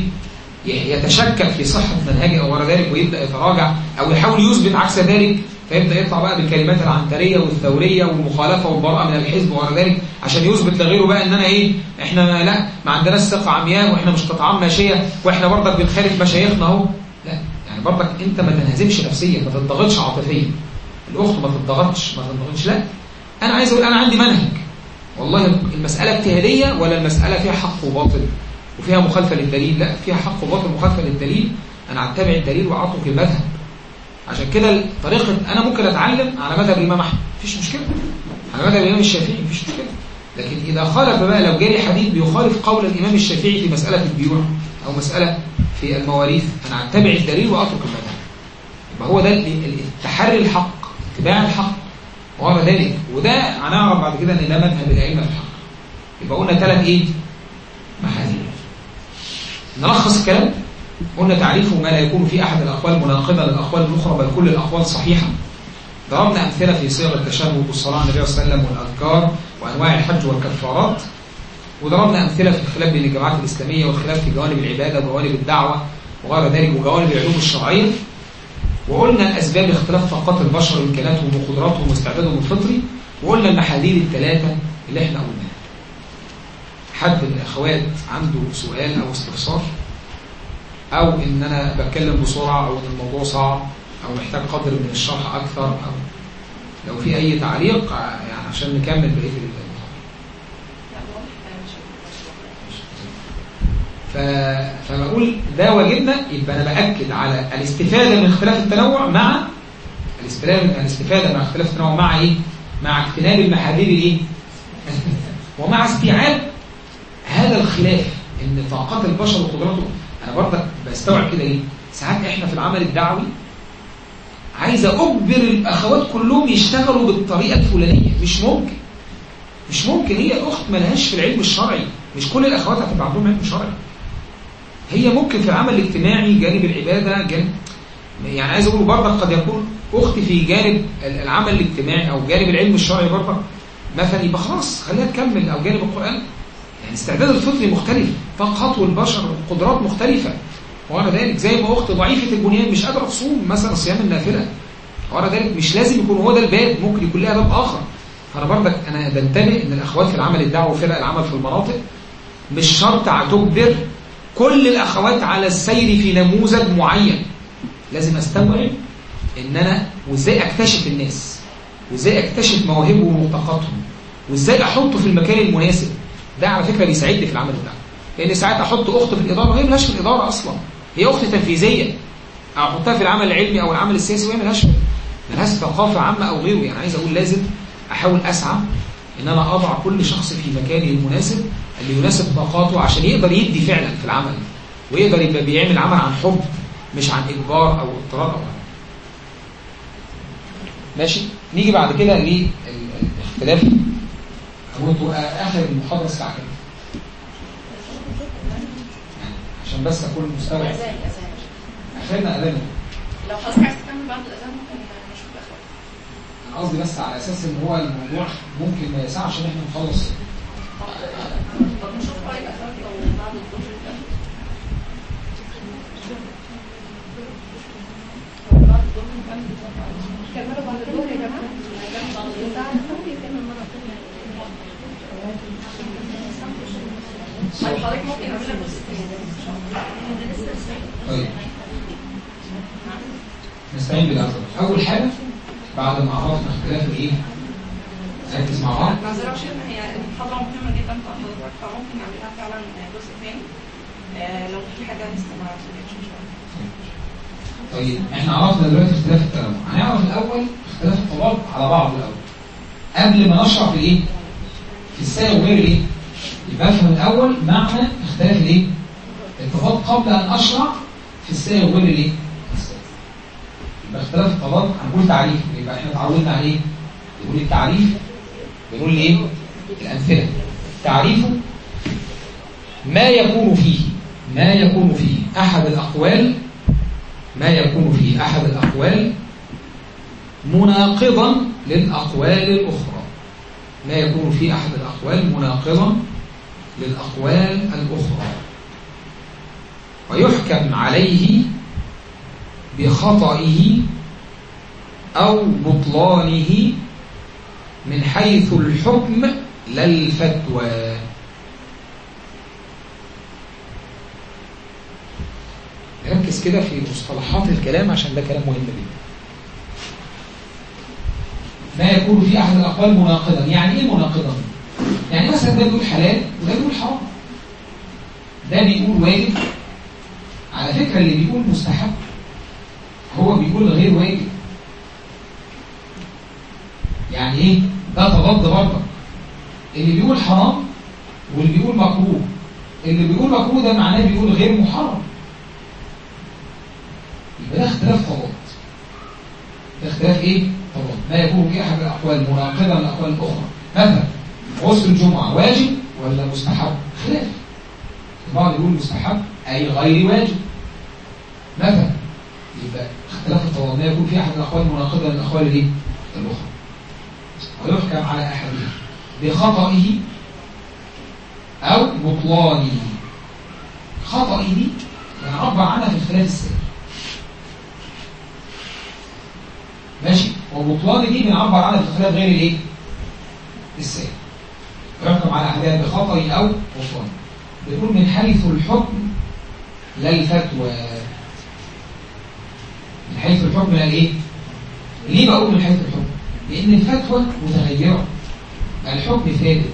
يتشكك في صحه منهجه او غير ذلك ويبدا يتراجع او يحاول يثبت عكس ذلك فيبدا يطلع بقى بالكلمات العنتريه والثوريه والمخالفه والبراءه من الحزب وغير ذلك عشان يثبت لغيره بقى ان انا ايه احنا لا ما عندناش ثقه عمياء واحنا مش قطعان ماشيه واحنا برضك بنخالف مشايخنا اهو لا يعني برضك انت ما تنهزمش نفسيا ما تضغطش عاطفيا الاخت ما تضغطش ما تضغطش لا انا عايز اقول انا عندي منهج والله المساله اجتهاديه ولا المساله فيها حق وباطل وفيها مخالفه للدليل لا فيها حق وباطل مخالفه للدليل انا اتبع الدليل واعطك المذهب عشان كده طريقه انا ممكن اتعلم على مذهب الامام احمد مفيش مشكله على مذهب الامام الشافعي مفيش مشكله لكن اذا خالف بقى لو جالي حديث بيخالف قول الامام الشافعي في مساله البيوع او مساله في المواريث انا اتبع الدليل واترك المذهب يبقى هو ده التحري الحق اتباع الحق وغير ذلك وده هنعرف بعد كده ان ده مذهب الائمه في الحق يبقى قلنا ثلاث ايه محاذير نلخص الكلام قلنا تعريفه ما لا يكون في احد الاقوال مناقضه للاقوال الاخرى بل كل الاقوال صحيحه ضربنا أمثلة في صيغ التشهد والصلاة على النبي صلى الله عليه وسلم والأذكار وأنواع الحج والكفارات وضربنا أمثلة في الخلاف بين الجماعات الإسلامية والخلاف في جوانب العبادة وجوانب الدعوة وغير ذلك وجوانب العلوم الشرعية وقلنا أسباب اختلاف طاقات البشر وإمكاناتهم وقدراتهم واستعدادهم الفطري وقلنا المحاذير الثلاثة اللي احنا قلناها حد من الأخوات عنده سؤال أو استفسار أو إن أنا بتكلم بسرعة أو إن الموضوع صعب أو محتاج قدر من الشرح أكثر أو لو في أي تعليق يعني عشان نكمل بقية المحاضرة ف... فبقول ده واجبنا يبقى أنا بأكد على الاستفادة من اختلاف التنوع مع الاستفادة الاستفادة مع اختلاف التنوع مع إيه؟ مع اجتناب المحاذير الإيه؟ ومع استيعاب هذا الخلاف ان طاقات البشر وقدراته انا برضك بستوعب كده ايه ساعات احنا في العمل الدعوي عايز اجبر الاخوات كلهم يشتغلوا بالطريقه الفلانيه مش ممكن مش ممكن هي الاخت ملهاش في العلم الشرعي مش كل الاخوات هتبقى عندهم علم شرعي هي ممكن في العمل الاجتماعي جانب العباده جانب يعني عايز اقول برضك قد يكون اختي في جانب العمل الاجتماعي او جانب العلم الشرعي برضك مثلا يبقى خلاص خليها تكمل او جانب القران يعني استعداد الفطري مختلف طاقات والبشر وقدرات مختلفة وعلى ذلك زي ما أخت ضعيفة البنيان مش قادرة تصوم مثلا صيام النافلة وعلى ذلك مش لازم يكون هو ده الباب ممكن يكون لها باب آخر فأنا برضك أنا بنتبه إن الأخوات في العمل الدعوة وفرق العمل في المناطق مش شرط تجبر كل الأخوات على السير في نموذج معين لازم أستوعب إن أنا وإزاي أكتشف الناس وإزاي أكتشف مواهبهم وطاقاتهم وإزاي أحطه في المكان المناسب ده على فكرة بيساعدني في العمل بتاعي لأن ساعات أحط أخت في الإدارة وهي ملهاش في الإدارة أصلا هي أخت تنفيذية أو أحطها في العمل العلمي أو العمل السياسي وهي ملهاش ملهاش ثقافة عامة أو غيره يعني عايز أقول لازم أحاول أسعى إن أنا أضع كل شخص في مكانه المناسب اللي يناسب طاقاته عشان يقدر يدي فعلا في العمل ويقدر يبقى بيعمل عمل عن حب مش عن إجبار أو اضطرار أو عمل. ماشي نيجي بعد كده للاختلاف هو انتوا اخر المحاضره الساعه كام عشان بس اكون مستوعب اذان اذان اخرنا اذان لو حضرتك عايز تكمل بعد الاذان ممكن نشوف الاخر انا قصدي بس على اساس ان هو الموضوع ممكن ما يسعش ان احنا نخلص طب نشوف طيب اخر لو بعد الظهر كده بعد الظهر نكمل كملوا بعد الظهر يا جماعه نكمل بعد الظهر ممكن يكمل مره ثانيه طيب حضرتك ممكن اعمل لك بس طيب نستعين بالأفضل أول حاجة بعد ما عرفنا اختلاف الإيه؟ نركز مع بعض معذرة عشان هي المحاضرة مهمة جدا بتاعت حضرتك فممكن نعملها فعلا جزء ثاني آه، لو في حاجة لسه ما عرفتش ان شاء الله طيب احنا عرفنا دلوقتي اختلاف التنوع هنعرف الأول اختلاف الطباق على بعض الأول قبل ما نشرح في الإيه؟ في السنة وغير الإيه؟ يبقى افهم الأول معنى اختلاف الإيه؟ الطباق قبل أن أشرح في السنة وغير الإيه؟ السنة. يبقى اختلاف الطباق هنقول تعريف يبقى احنا اتعودنا على ايه؟ نقول التعريف بنقول ايه؟ الأمثلة تعريفه ما يكون فيه ما يكون فيه أحد الأقوال ما يكون فيه أحد الأقوال مناقضا للأقوال الأخرى ما يكون فيه أحد الأقوال مناقضا للأقوال الأخرى ويحكم عليه بخطئه أو بطلانه من حيث الحكم لا الفتوى ركز كده في مصطلحات الكلام عشان ده كلام مهم جدا ما يكون في أحد الأقوال مناقضا يعني إيه مناقضا؟ يعني مثلا ده بيقول حلال وده بيقول حرام ده بيقول واجب على فكرة اللي بيقول مستحب هو بيقول غير واجب يعني ايه ده تضاد برضه اللي بيقول حرام واللي بيقول مكروه اللي بيقول مكروه ده معناه بيقول غير محرم يبقى ده اختلاف تضاد ده اختلاف ايه تضاد ما يكون في احد الاقوال مناقضه للاقوال الاخرى مثلا غسل الجمعه واجب ولا مستحب خلاف البعض يقول مستحب اي غير واجب مثلا يبقى اختلاف التضاد ما يكون في احد الاقوال مناقضه للاقوال الايه الأخرى ويحكم على أحدها بخطئه أو بطلانه خطئه يعبر عنها في الخلاف السائر ماشي وبطلانه دي بنعبر عنها في الخلاف غير الايه السائر يحكم على أحدها بخطئه أو بطلانه بيقول من حيث الحكم لا الفتوى من حيث الحكم لا الايه ليه بقول من حيث الحكم لان الفتوى متغيره الحكم ثابت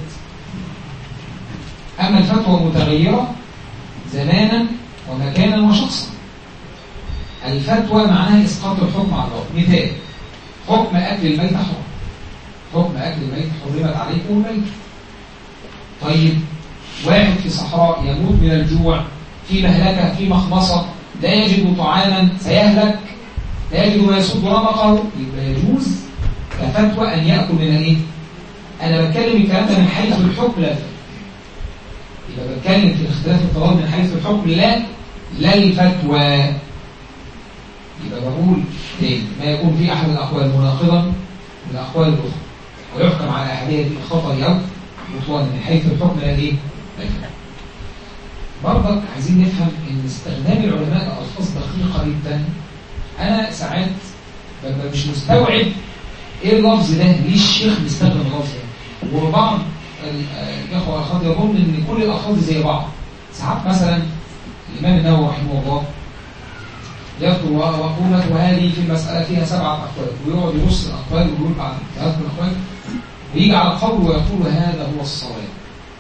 اما الفتوى متغيره زمانا ومكانا وشخصا الفتوى معناها اسقاط الحكم على الله مثال حكم اكل الميت حرام حكم اكل الميت حرمت عليكم الميت طيب واحد في صحراء يموت من الجوع في مهلكة في مخمصة لا يجد طعاما سيهلك لا يجد ما يصد رمقه يبقى يجوز كفتوى أن يأكل من الإيه؟ أنا بتكلم الكلام ده من حيث الحكم لا الفتوى يبقى بتكلم في اختلاف الطلاب من حيث الحكم لا لا الفتوى يبقى بقول تاني ما يكون في أحد الأقوال مناقضا من الأقوال الأخرى ويحكم على أحدها بالخطأ أو بطلان من حيث الحكم لا الإيه؟ لا الفتوى برضك عايزين نفهم ان استخدام العلماء لألفاظ دقيقة جدا انا ساعات ببقى مش مستوعب ايه اللفظ ده ليه الشيخ بيستخدم اللفظ ده وبعض الاخوه والاخوات يظن ان كل الالفاظ زي بعض ساعات مثلا الامام النووي رحمه الله يذكر وقولت وهذه في المسألة فيها سبعة أقوال ويقعد يبص الأقوال ويقول بعد ثلاث من الأقوال ويجي على القول ويقول هذا هو الصواب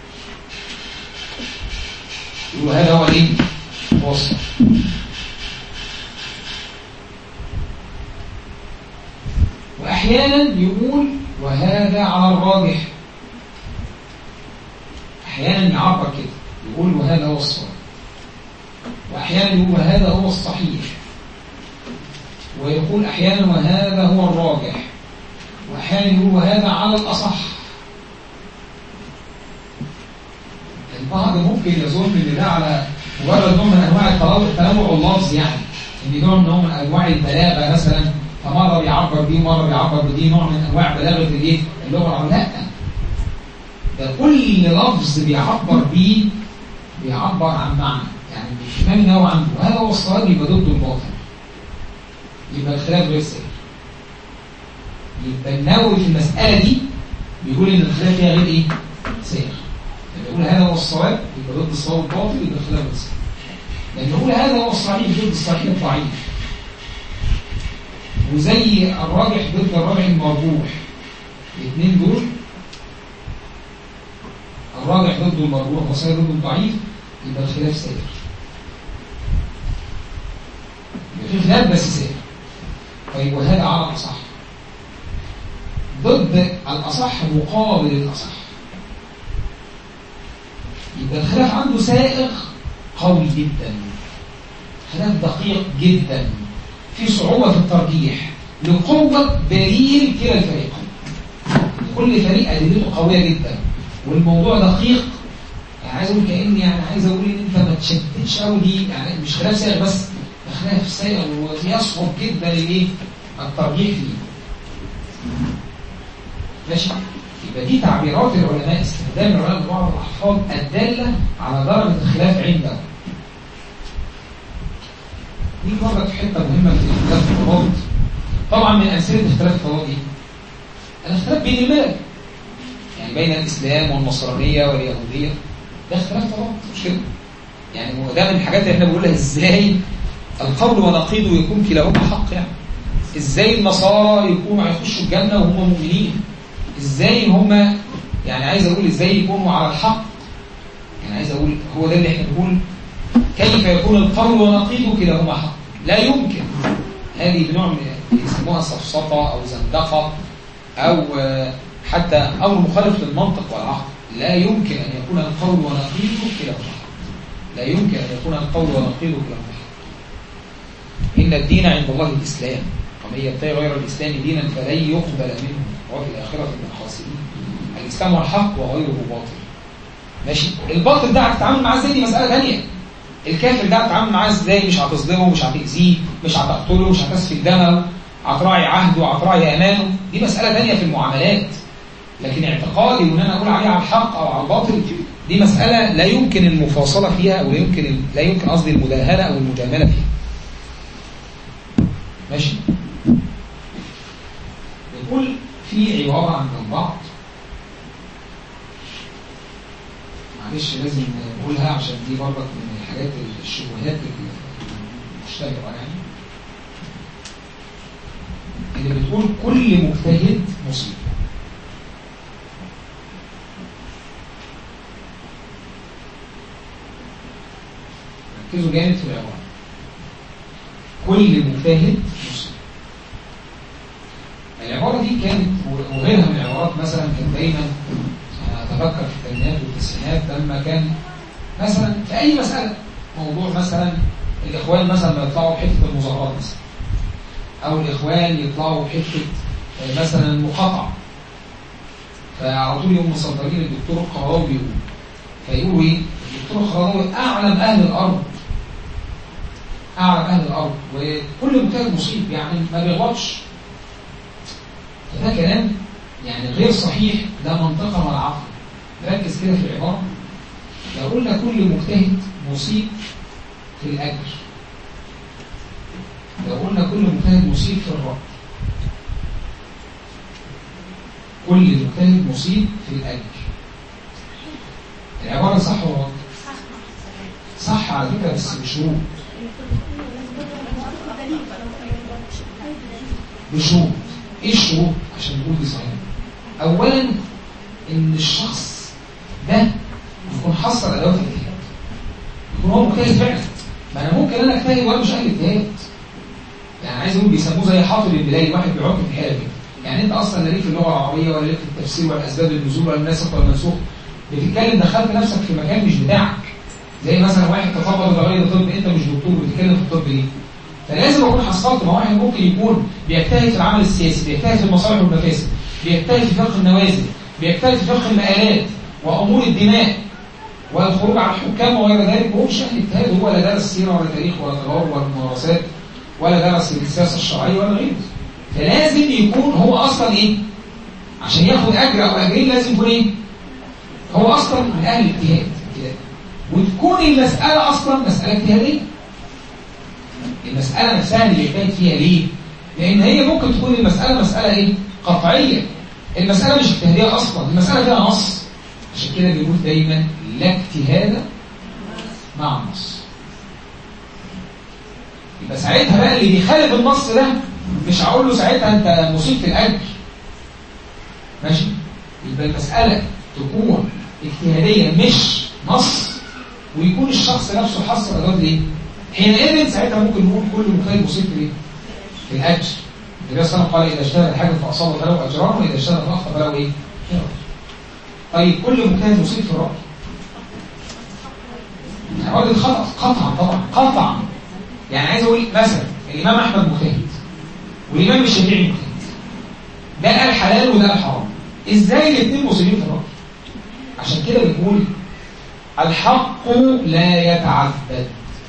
يقول هذا هو الايه هو الصواب واحيانا يقول وهذا على الراجح احيانا يعبر كده يقول وهذا هو الصواب واحيانا يقول وهذا هو الصحيح ويقول احيانا وهذا هو الراجح واحيانا يقول وهذا على الاصح البعض ممكن يظن ان ده على مجرد نوع من انواع التنوع اللفظي يعني ان نوع نوع من انواع البلاغه مثلا فمره بيعبر دي ومره بيعبر بدي نوع من انواع بلاغه الايه اللغه العربيه لا ده كل لفظ بيعبر بيه بيعبر عن معنى يعني الامام النووي عنده وهذا هو الصواب يبقى ضده الباطل يبقى الخلاف غير سائر يبقى النووي في المساله دي بيقول ان الخلاف فيها غير ايه؟ سائر يقول هذا هو الصواب يبقى ضد الصواب الباطل يبقى خلاف الصواب لأن يقول هذا هو الصحيح ضد الصحيح الضعيف وزي الراجح ضد الراجح المرجوح الاثنين دول الراجح ضد المرجوح والصحيح ضد الضعيف يبقى الخلاف سائر يبقى في خلاف بس سائر طيب وهذا على الأصح ضد الأصح مقابل الأصح يبقى الخلاف عنده سائغ قوي جدا خلاف دقيق جدا في صعوبة في الترجيح لقوة دليل كلا الفريقين كل فريق أدلته قوية جدا والموضوع دقيق يعني عايز اقول كأني يعني عايز اقول ان انت ما تشتتش قوي دي يعني مش خلاف سائغ بس ده خلاف سائغ ويصعب جدا الايه الترجيح فيه ماشي يبقى دي تعبيرات العلماء استخدام العلماء بعض الأحفاظ الدالة على درجة الخلاف عندهم دي مرة في حتة مهمة في اختلاف التضاد طبعا من أمثلة اختلاف التضاد ايه؟ الاختلاف بين الملل يعني بين الإسلام والنصرانية واليهودية ده اختلاف تضاد مش كده؟ يعني ده من الحاجات اللي احنا بنقولها ازاي القول ونقيضه يكون كلاهما حق يعني ازاي النصارى يكونوا هيخشوا الجنة وهم مؤمنين ازاي هم يعني عايز اقول ازاي يكونوا على الحق يعني عايز اقول هو ده اللي احنا بنقول كيف يكون القول ونقيضه كلاهما حق لا يمكن هذه بنوع من يسموها سفسطه او زندقه او حتى امر مخالف للمنطق والعقل لا يمكن ان يكون القول ونقيضه كلاهما حق لا يمكن ان يكون القول ونقيضه كلاهما حق ان الدين عند الله الاسلام ومن يبتغي غير الاسلام دينا فلن يقبل منه وفي الآخرة من الخاسرين الإسلام هو الحق وغيره باطل ماشي الباطل ده هتتعامل معاه ازاي دي مسألة ثانيه الكافر ده هتتعامل معاه ازاي مش هتظلمه مش هتأذيه مش هتقتله مش هتسفك دمه هتراعي عهده وهتراعي امانه دي مساله ثانيه في المعاملات لكن اعتقادي وان انا اقول عليه على الحق او على الباطل دي مساله لا يمكن المفاصله فيها ولا يمكن لا يمكن قصدي المداهنه او المجامله فيها ماشي نقول في عباره عند البعض معلش لازم نقولها عشان دي برضك من الحاجات الشبهات المشتهره يعني اللي بتقول كل مجتهد مصيب ركزوا جامد في العبارة كل مجتهد مصيب العبارة دي كانت وغيرها من العبارات مثلا كان دايما أنا أتذكر في الثمانينات والتسعينات لما كان مثلا في أي مسألة موضوع مثلا الإخوان مثلا يطلعوا بحتة المظاهرات مثلا أو الإخوان يطلعوا بحتة مثلا المقاطعة فعلى طول يوم مصدرين الدكتور القراوي يقول فيقولوا إيه؟ الدكتور القراوي أعلم أهل الأرض أعلم أهل الأرض وكل مجتهد مصيب يعني ما بيغلطش فده كلام يعني غير صحيح لا منطقة ولا عقل ركز كده في العبارة لو قلنا كل مجتهد مصيب في الأجر لو قلنا كل مجتهد مصيب في الرأي كل مجتهد مصيب في الأجر العبارة صح ولا غلط؟ صح على فكرة بس بشروط بشروط ايه الشروط عشان نقول دي صحيح اولا ان الشخص ده يكون حصل ادوات الاجتهاد يكون هو مجتهد فعلا ما انا ممكن انا اجتهد وانا مش اهل اجتهاد يعني عايز اقول بيسموه زي حاطب البدايه واحد بيعك في حاله كده يعني انت اصلا لا ليك في اللغه العربيه ولا ليك في التفسير ولا اسباب النزول ولا الناسخ ولا المنسوخ بتتكلم دخلت نفسك في مكان مش بتاعك زي مثلا واحد تفضل بغير طب انت مش دكتور بتتكلم في الطب ليه فلازم اكون حصلت ما واحد ممكن يكون بيجتهد في العمل السياسي بيجتهد في المصالح والمفاسد بيجتهد في فقه النوازل بيجتهد في فقه المآلات وامور الدماء والخروج على الحكام وغير ذلك وهو مش اهل اجتهاد هو لا درس سيره ولا تاريخ ولا تجارب ولا ممارسات ولا درس السياسه الشرعيه ولا غيره فلازم يكون هو اصلا ايه عشان ياخد اجر او اجرين لازم يكون ايه هو اصلا من اهل الاجتهاد وتكون المساله اصلا مساله اجتهاديه المسألة نفسها اللي يحتاج فيها ليه؟ لأن هي ممكن تكون المسألة مسألة إيه؟ قطعية المسألة مش اجتهادية أصلا المسألة فيها نص عشان كده بيقول دايما لا اجتهاد مع النص يبقى ساعتها بقى اللي بيخالف النص ده مش هقول له ساعتها أنت مصيب في الأجر ماشي؟ يبقى المسألة تكون اجتهادية مش نص ويكون الشخص نفسه حصل أدوات ليه؟ حينئذ ساعتها ممكن نقول كل مجتهد مصيب في ايه؟ في الاجر النبي صلى الله عليه وسلم قال اذا اجتهد الحاجه فاصاب فله اجران واذا اجتهد فاخطا فله ايه؟ طيب كل مجتهد مصيب في الراي الراجل خطا قطعا طبعا قطعا يعني عايز اقول مثلا الامام احمد مجتهد والامام الشافعي مجتهد ده قال حلال وده قال حرام ازاي الاثنين مصيبين في الراي عشان كده بنقول الحق لا يتعدد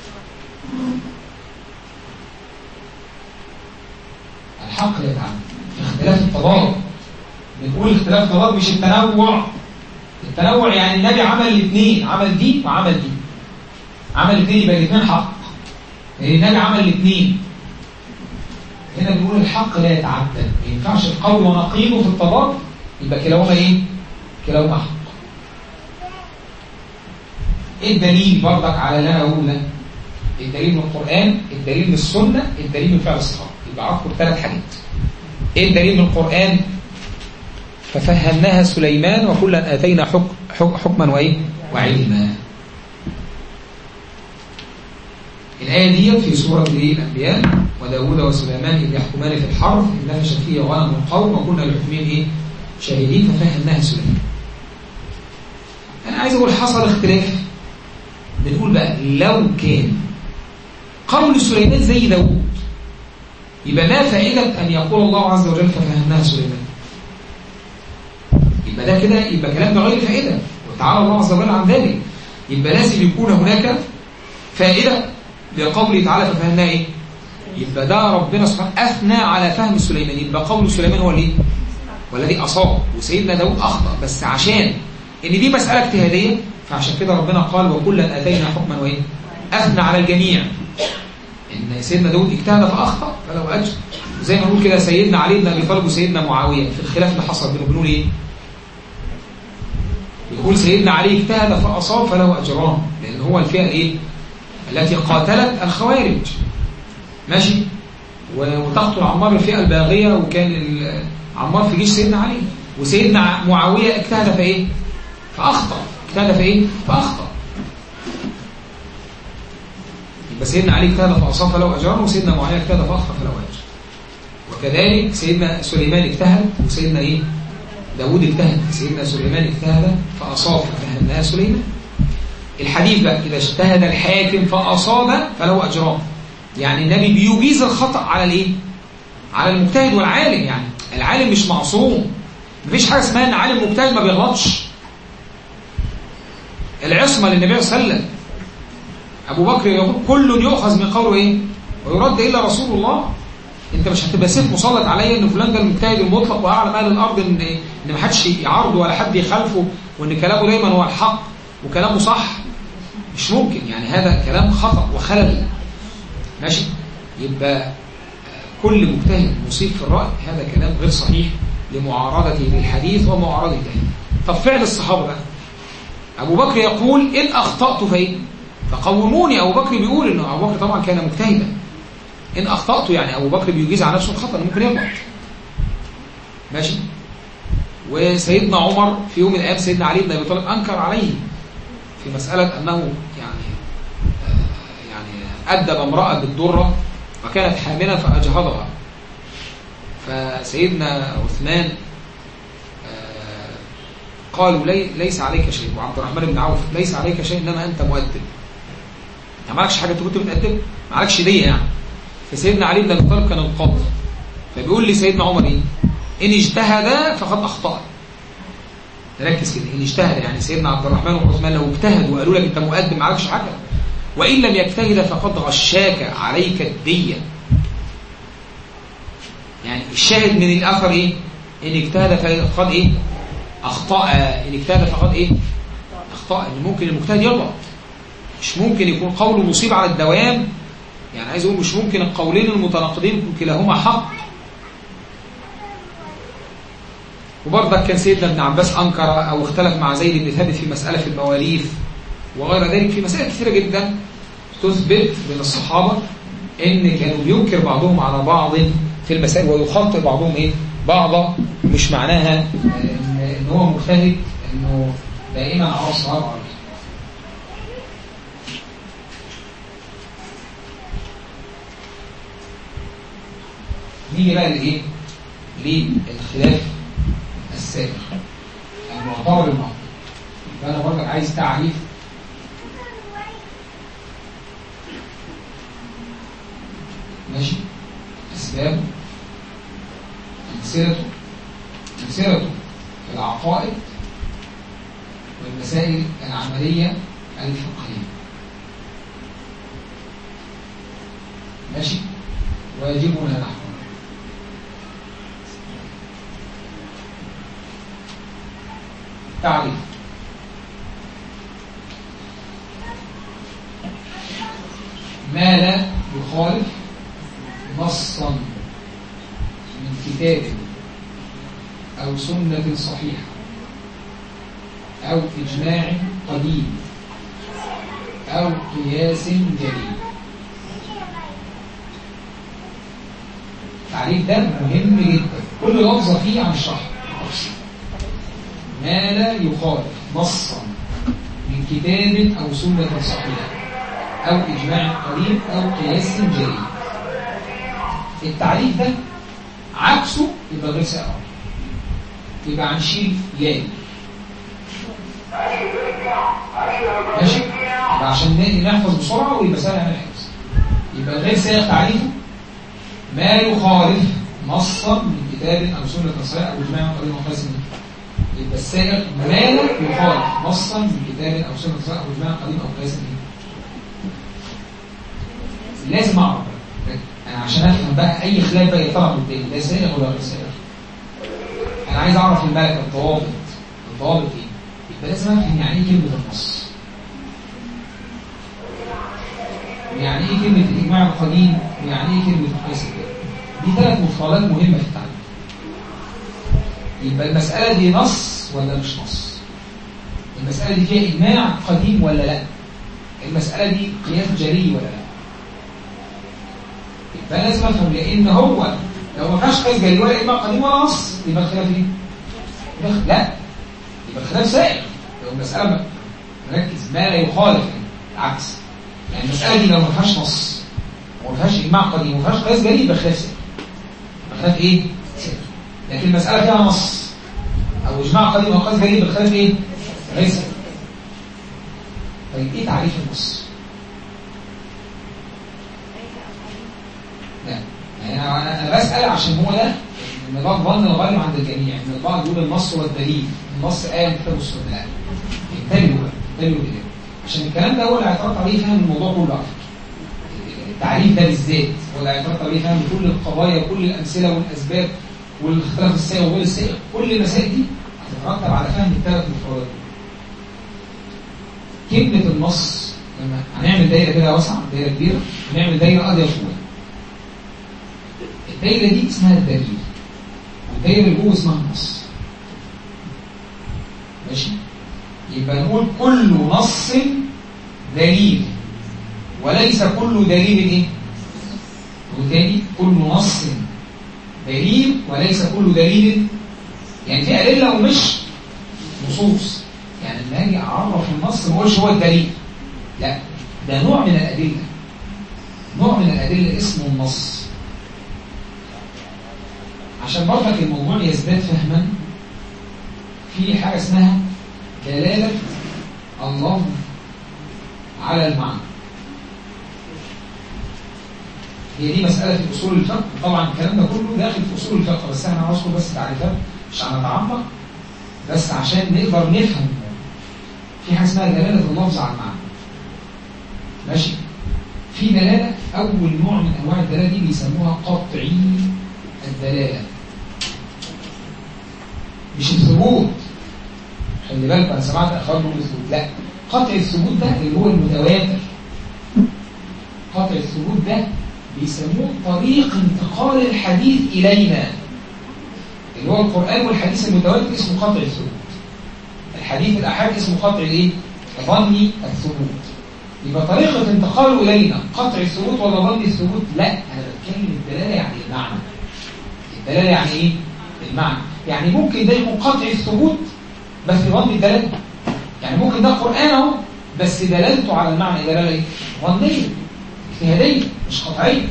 الحق لا يتعدد اختلاف التضاد بنقول اختلاف التضاد مش التنوع التنوع يعني النبي عمل الاثنين عمل دي وعمل دي عمل الاثنين يبقى الاثنين حق النبي عمل الاثنين هنا بنقول الحق لا يتعدد ما ينفعش القول ونقيضه في التضاد يبقى كلاهما ايه كلاهما حق ايه الدليل برضك على اللي انا اقوله ده الدليل من القرآن الدليل من السنة الدليل من فعل الصحابة يبقى عرفوا ثلاث حاجات ايه الدليل من القرآن ففهمناها سليمان وكلا آتينا حكم حكما وإيه وعلما الآية دي في سورة الأنبياء وداود وسليمان إذ يحكمان في الحرف إذ نفشت فيه غنم القوم وكنا للحكمين إيه شاهدين ففهمناها سليمان أنا عايز أقول حصل اختلاف بنقول بقى لو كان قول سليمان زي داود يبقى ما فائدة أن يقول الله عز وجل ففهمناها سليمان يبقى ده كده يبقى كلام بغير فائدة وتعالى الله عز وجل عن ذلك يبقى لازم يكون هناك فائدة لقوله تعالى ففهمناها ايه يبقى ده ربنا سبحانه أثنى على فهم سليمان يبقى قول سليمان هو الايه والذي أصاب وسيدنا داود أخطأ بس عشان إن دي مسألة اجتهادية فعشان كده ربنا قال وكلا أتينا حكما وإيه أثنى على الجميع إن سيدنا داود اجتهد فأخطأ فلو أجر زي ما نقول كده سيدنا علي بن أبي طالب وسيدنا معاوية في الخلاف اللي حصل بينه بنقول إيه يقول سيدنا علي اجتهد فأصاب فله أجران لأن هو الفئة الإيه التي قاتلت الخوارج ماشي وتقتل عمار الفئة الباغية وكان ال- عمار في جيش سيدنا علي وسيدنا معاوية اجتهد في ايه فأخطأ اجتهد في ايه فأخطأ يبقى سيدنا علي اجتهد فأصاب فله أجران وسيدنا معاوية اجتهد فأخطأ فله أجر وكذلك سيدنا سليمان اجتهد وسيدنا ايه داود اجتهد سيدنا سليمان اجتهد فأصاب ففهمناها سليمان الحديث بقى إذا اجتهد الحاكم فأصاب فله أجران يعني النبي بيجيز الخطأ على الايه على المجتهد والعالم يعني العالم مش معصوم مفيش حاجة اسمها ان عالم مجتهد ما بيغلطش العصمة للنبي صلى الله عليه وسلم أبو بكر يقول كل يؤخذ من قوله ايه ويرد إلا رسول الله انت مش هتبقى سيف مسلط عليا ان فلان ده المجتهد المطلق واعلم اهل الارض ان ان ما حدش يعارضه ولا حد يخالفه وان كلامه دايما هو الحق وكلامه صح مش ممكن يعني هذا كلام خطأ وخلل ماشي يبقى كل مجتهد مصيب في الرأي هذا كلام غير صحيح لمعارضته بالحديث ومعارضته طب فعل الصحابة بقى أبو بكر يقول إن أخطأت فإيه فقوموني أبو بكر بيقول إنه أبو بكر طبعا كان مجتهدا إن أخطأت يعني أبو بكر بيجيز على نفسه الخطأ إنه ممكن يغلط ماشي وسيدنا عمر في يوم من الأيام سيدنا علي بن أبي طالب أنكر عليه في مسألة أنه يعني يعني أدب امرأة بالدرة وكانت حاملا فأجهضها فسيدنا عثمان آه، قالوا لي ليس عليك شيء وعبد الرحمن بن عوف ليس عليك شيء إنما أنت مؤدب انت معكش حاجة أنت كنت بتأدب معكش دية يعني فسيدنا علي بن أبي طالب كان القاضي فبيقول لي سيدنا عمر إيه إن اجتهد فقد أخطأ ركز كده إن اجتهد يعني سيدنا عبد الرحمن وعثمان لو اجتهدوا وقالوا لك أنت مؤدب معكش حاجة وإن لم يجتهد فقد غشاك عليك الدية يعني الشاهد من الأثر إيه إن اجتهد فقد إيه أخطأ إن اجتهد فقد إيه أخطأ إن ممكن المجتهد يغلط مش ممكن يكون قوله مصيب على الدوام يعني عايز أقول مش ممكن القولين المتناقضين يكون كلاهما حق وبرضك كان سيدنا ابن عباس أنكر أو اختلف مع زيد بن ثابت في مسألة في المواليث وغير ذلك في مسائل كثيرة جدا تثبت من الصحابة ان كانوا بينكر بعضهم على بعض في المسائل ويخطئ بعضهم ايه بعضا مش معناها ان إن هو مجتهد انه دائما على الصواب على نيجي بقى لايه للخلاف السابق المعتبر المعتبر فانا برضك عايز تعريف ماشي أسباب أمثلته أمثلته في العقائد والمسائل العملية الفقهية ماشي واجبنا نحو تعريف ما لا يخالف نصا من كتاب أو سنة صحيحة أو إجماع قديم أو قياس جديد التعريف ده مهم جدا كل لفظة فيه عن الشرح ما لا يخالف نصا من كتاب أو سنة صحيحة أو إجماع قديم أو قياس جديد التعريف ده عكسه يبقى غير سائر يبقى هنشيل لام ماشي يبقى عشان نحفظ بسرعة ويبقى سهل على الحفظ يبقى غير سائر تعريفه ما يخالف نصا من كتاب أو سنة صحيحة أو إجماع قديم أو قياس يبقى السائر ما لا يخالف نصا من كتاب أو سنة صحيحة أو إجماع قديم أو قياس لازم أعرف انا عشان افهم بقى اي خلاف بقى يطلع قدامي ده سائغ ولا غير سائغ انا عايز اعرف الملكه الضوابط الضوابط ايه يبقى لازم افهم يعني ايه كلمه النص ويعني ايه كلمه الاجماع القديم ويعني ايه كلمه القياس الجاري دي ثلاث مفردات مهمه في التعليم يبقى المساله دي نص ولا مش نص المساله دي فيها اجماع قديم ولا لا المساله دي قياس جري ولا لا يبقى لازم افهم لان هو لو ما فيهاش قياس جري ولا اجماع قديم ولا نص يبقى الخلاف ايه يبقى لا يبقى الخلاف سائغ لو المساله مركز ما لا يخالف يعني. العكس يعني المساله دي لو ما فيهاش نص وما فيهاش اجماع قديم وما فيهاش قياس جري يبقى خلاف سائغ يبقى خلاف ايه سائغ لكن المساله فيها نص او اجماع قديم او قياس جري يبقى خلاف ايه غير سائغ طيب ايه تعريف النص لا يعني انا انا بسال عشان هو ده ان ده الظن الغالب عند الجميع ان البعض يقول النص هو الدليل النص ايه من كتاب السنه لا انتبهوا بقى انتبهوا كده عشان الكلام ده هو اللي هيترتب عليه فهم الموضوع كله على فكره التعريف ده بالذات هو اللي هيترتب عليه فهم كل القضايا وكل الامثله والاسباب والاختلاف السائغ وغير السائغ كل المسائل دي هتترتب على فهم الثلاث مفردات كلمه النص لما هنعمل دايره كده واسعه دايره كبيره هنعمل دايره اضيق شويه الدايره دي اسمها الدليل والدايره اللي جوه اسمها النص ماشي يبقى نقول كل نص دليل وليس كل دليل ايه وتاني كل نص دليل وليس كل دليل يعني في ادله ومش نصوص يعني لما اجي اعرف النص ما اقولش هو الدليل لا ده نوع من الادله نوع من الادله اسمه النص عشان برضك الموضوع يزداد فهما في حاجه اسمها دلاله اللفظ على المعنى هي دي مسألة في أصول الفقه طبعا الكلام ده كله داخل في أصول الفقه بس احنا هنذكر بس تعريفات مش هنتعمق بس عشان نقدر نفهم في حاجة اسمها دلالة اللفظ على المعنى ماشي في دلالة أول نوع من أنواع الدلالة دي بيسموها قطعي الدلالة مش الثبوت خلي بالك أنا سمعت أخبار من الثبوت لا قطع الثبوت ده اللي هو المتواتر قطع الثبوت ده بيسموه طريق انتقال الحديث إلينا اللي هو القرآن والحديث المتواتر اسمه قطع الثبوت الحديث الأحاد اسمه قطع الايه؟ ظني الثبوت يبقى طريقة انتقاله إلينا قطع الثبوت ولا ظني الثبوت لا أنا بتكلم الدلالة يعني المعنى الدلالة يعني إيه؟ المعنى يعني ممكن ده يكون قطع الثبوت بس ظني الدلالة يعني ممكن ده قرآن اهو بس دلالته على المعنى دلالة ايه؟ ظنية اجتهادية مش قطعية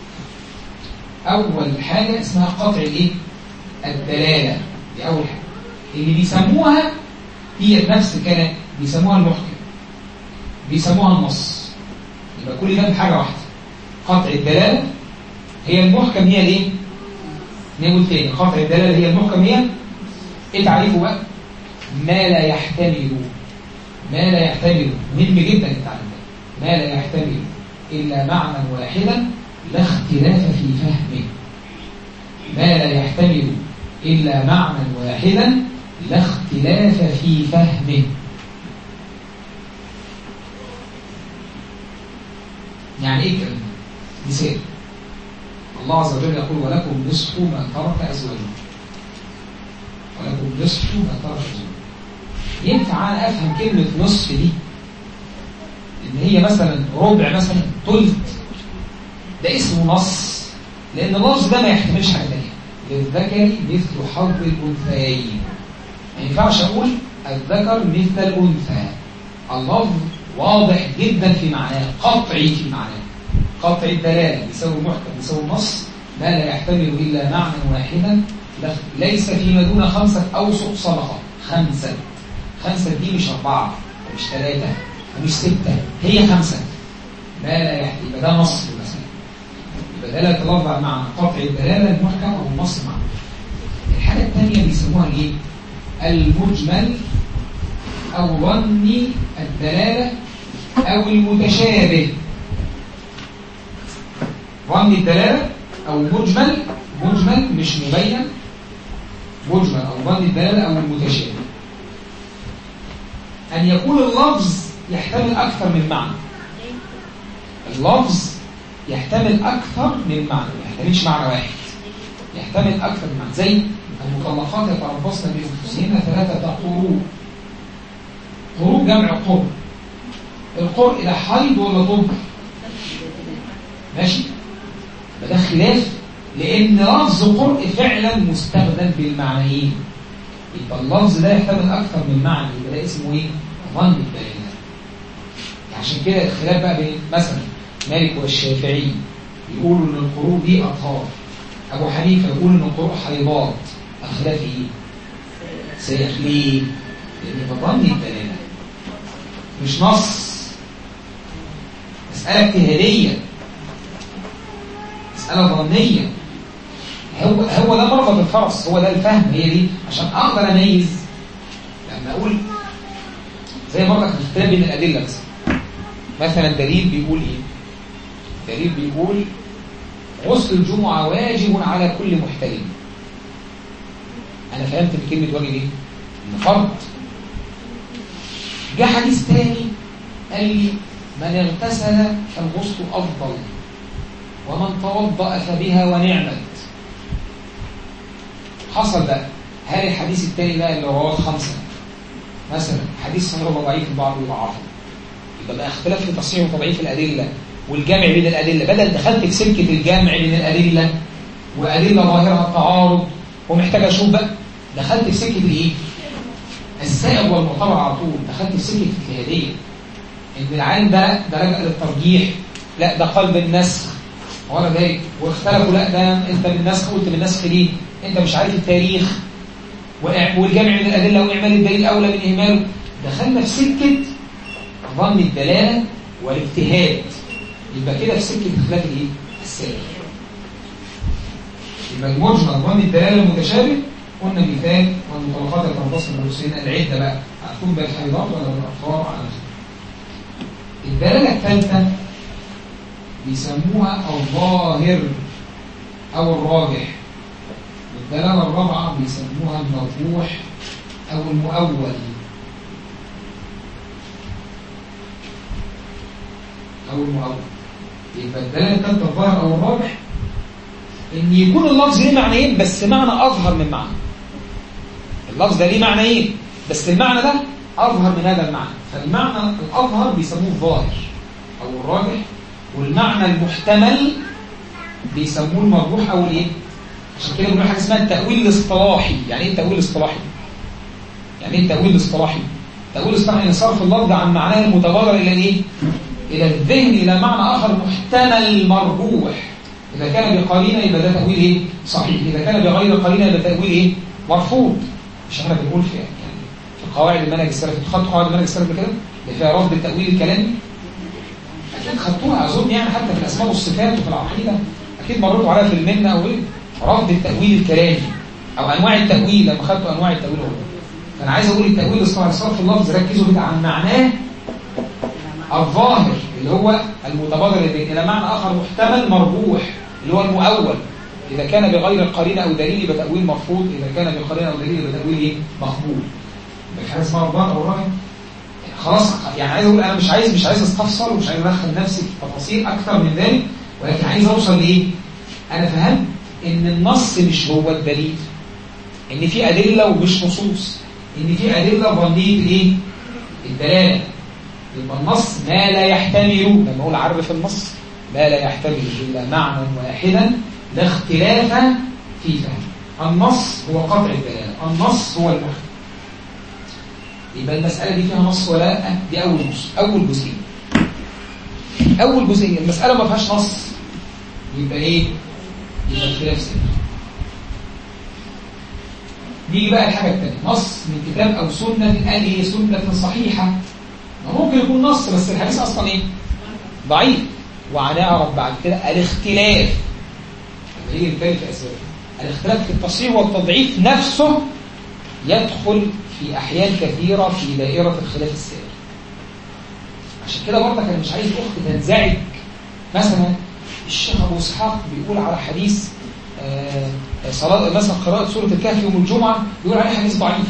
أول حاجة اسمها قطع الايه؟ الدلالة دي أول حاجة اللي بيسموها هي نفس الكلام بيسموها المحكم بيسموها النص يبقى كل ده بحاجة واحدة قطع الدلالة هي المحكم هي الايه؟ نقول تاني قطع الدلالة هي المحكم هي ايه تعريفه بقى؟ ما لا يحتمل ما لا يحتمل مهم جدا التعليم ده ما لا يحتمل إلا معنى واحدا لا اختلاف في فهمه ما لا يحتمل إلا معنى واحدا لا اختلاف في فهمه يعني ايه الكلام ده؟ مثال الله عز وجل يقول ولكم نصف ما ترك أزواجكم ولكم نصف ما ترك أزواجكم ينفع انا افهم كلمة نصف دي ان هي مثلا ربع مثلا ثلث ده اسمه نص لان النص ده ما يحتملش حاجة تانية للذكر مثل حظ الانثيين ما ينفعش اقول الذكر مثل الانثى اللفظ واضح جدا في معناه قطعي في معناه قطع الدلالة بيساوي المحكم بيساوي النص ما لا يحتمل الا معنى واحدا ليس فيما دون خمسة اوسط صدقة خمسة خمسة دي مش أربعة ومش ثلاثة ومش ستة هي خمسة ما لا يحتاج يبقى ده نص مثلا يبقى دلالة اللفظ على معنى قطع الدلالة المحكم أو النص معنى الحاجة الثانية بيسموها الايه؟ المجمل أو ظني الدلالة أو المتشابه ظن الدلالة أو مجمل مجمل مش مبين مجمل أو ظن الدلالة أو المتشابه أن يكون اللفظ يحتمل أكثر من معنى اللفظ يحتمل أكثر من معنى ما يحتملش معنى واحد يحتمل أكثر من معنى زي المطلقات يتربصن بأنفسهن ثلاثة قروء قروء جمع قر القرء ده حيض ولا طهر ماشي فده خلاف لأن لفظ قرء فعلا مستخدم بالمعنيين يبقى اللفظ ده يحتمل أكثر من معنى يبقى ده اسمه إيه؟ ظن الدلالة عشان كده الخلاف بقى بين مثلا مالك والشافعي يقولوا ان القروء دي اطهار ابو حنيفه يقول ان القروء حيضات الخلاف ايه سيخ ليه لان ده ظن الدلاله مش نص مساله اجتهاديه مساله ظنيه هو هو ده مربط الفرس هو ده الفهم هي دي عشان اقدر اميز لما اقول زي مرة الاختلاف بين الادله مثلا مثلا دليل بيقول ايه دليل بيقول غسل الجمعة واجب على كل محتلم أنا فهمت في كلمة واجب إيه؟ إنه فرض جاء حديث تاني قال لي من اغتسل فالغسل أفضل ومن توضأ فبها ونعمت حصل بقى هل الحديث التاني ده اللي رواه خمسة مثلا حديث صحيح وضعيف البعض يضعفه يبقى بقى اختلاف في تصحيح وتضعيف الأدلة والجمع بين الأدلة بدل دخلت في سكة الجمع بين الأدلة وأدلة ظاهرها التعارض ومحتاج أشوف بقى دخلت في سكة الإيه؟ السائغ والمعتبر على طول دخلت في سكة الاجتهادية إن العالم ده ده لجأ للترجيح لا ده قال بالنسخ ولا ذلك واختلفوا لا ده أنت بالنسخ قلت بالنسخ ليه؟ أنت مش عارف التاريخ والجمع بين الأدلة وإعمال الدليل أولى من إهماله دخلنا في سكة ظن الدلالة والاجتهاد يبقى كده في سكه اختلاف الايه السائل يبقى المجمل ظن الدلاله المتشابه قلنا مثال والمطلقات يتنفصل بالحسين العده بقى هتكون بالحيضات ولا بالاطفال على الدلاله الثالثه بيسموها الظاهر او الراجح والدلاله الرابعه بيسموها المرجوح او المؤول او المؤول يبقى الدلاله الثالثه الظاهر او الراجح ان يكون اللفظ ليه معنيين بس معنى اظهر من معنى اللفظ ده ليه معنيين بس المعنى ده اظهر من هذا المعنى فالمعنى الاظهر بيسموه الظاهر او الراجح والمعنى المحتمل بيسموه المرجوح او الايه عشان كده بنقول حاجه اسمها التاويل الاصطلاحي يعني ايه التاويل الاصطلاحي يعني ايه التاويل الاصطلاحي التاويل الاصطلاحي ان صرف اللفظ عن معناه المتبادر الى الايه إلى الذهن إلى معنى آخر محتمل مرجوح إذا كان بقرينة يبقى ده تأويل إيه؟ صحيح إذا كان بغير قرينة يبقى تأويل إيه؟ مرفوض مش احنا بنقول في يعني في قواعد المنهج السلفي خدتوا قواعد المنهج السلفي كده اللي فيها رفض التأويل الكلامي أكيد خدتوها أظن يعني حتى في الأسماء والصفات وفي العقيدة أكيد مريتوا عليها في المنة أو إيه؟ رفض التأويل الكلامي أو أنواع التأويل لما خدتوا أنواع التأويل هو فأنا عايز أقول التأويل الصحيح صرف اللفظ ركزوا كده عن معناه الظاهر اللي هو المتبادر إلى معنى آخر محتمل مرجوح اللي هو المؤول إذا كان بغير قرينة أو دليل يبقى تأويل مرفوض إذا كان بقرينة أو دليل يبقى تأويل إيه؟ مقبول يبقى حاجة اسمها الظاهر أو الراهن خلاص يعني عايز أقول أنا مش عايز مش عايز استفسر ومش عايز أدخل نفسي في تفاصيل أكثر من ذلك ولكن عايز أوصل لإيه؟ أنا فهمت إن النص مش هو الدليل إن في أدلة ومش نصوص إن في أدلة ظنية الإيه؟ الدلالة يبقى النص ما لا يحتمل لما اقول عرف النص ما لا يحتمل الا معنى واحدا لا اختلاف في فهم النص هو قطع الدلاله النص هو المحكم يبقى المساله دي فيها نص ولا لا دي اول نص اول جزئيه اول جزئيه المساله ما فيهاش نص يبقى ايه يبقى اختلاف سنة نيجي بقى الحاجه الثانيه نص من كتاب او سنه قال ايه سنه صحيحه ممكن يكون نص بس الحديث اصلا ايه ضعيف وهنعرف بعد كده الاختلاف لما يجي نتكلم في اسباب الاختلاف في التصحيح والتضعيف نفسه يدخل في احيان كثيره في دائره الخلاف السائر عشان كده برضك انا مش عايز اخت تنزعج مثلا الشيخ ابو اسحاق بيقول على حديث آه، صلاه مثلا قراءه سوره الكهف يوم الجمعه بيقول عليه حديث ضعيف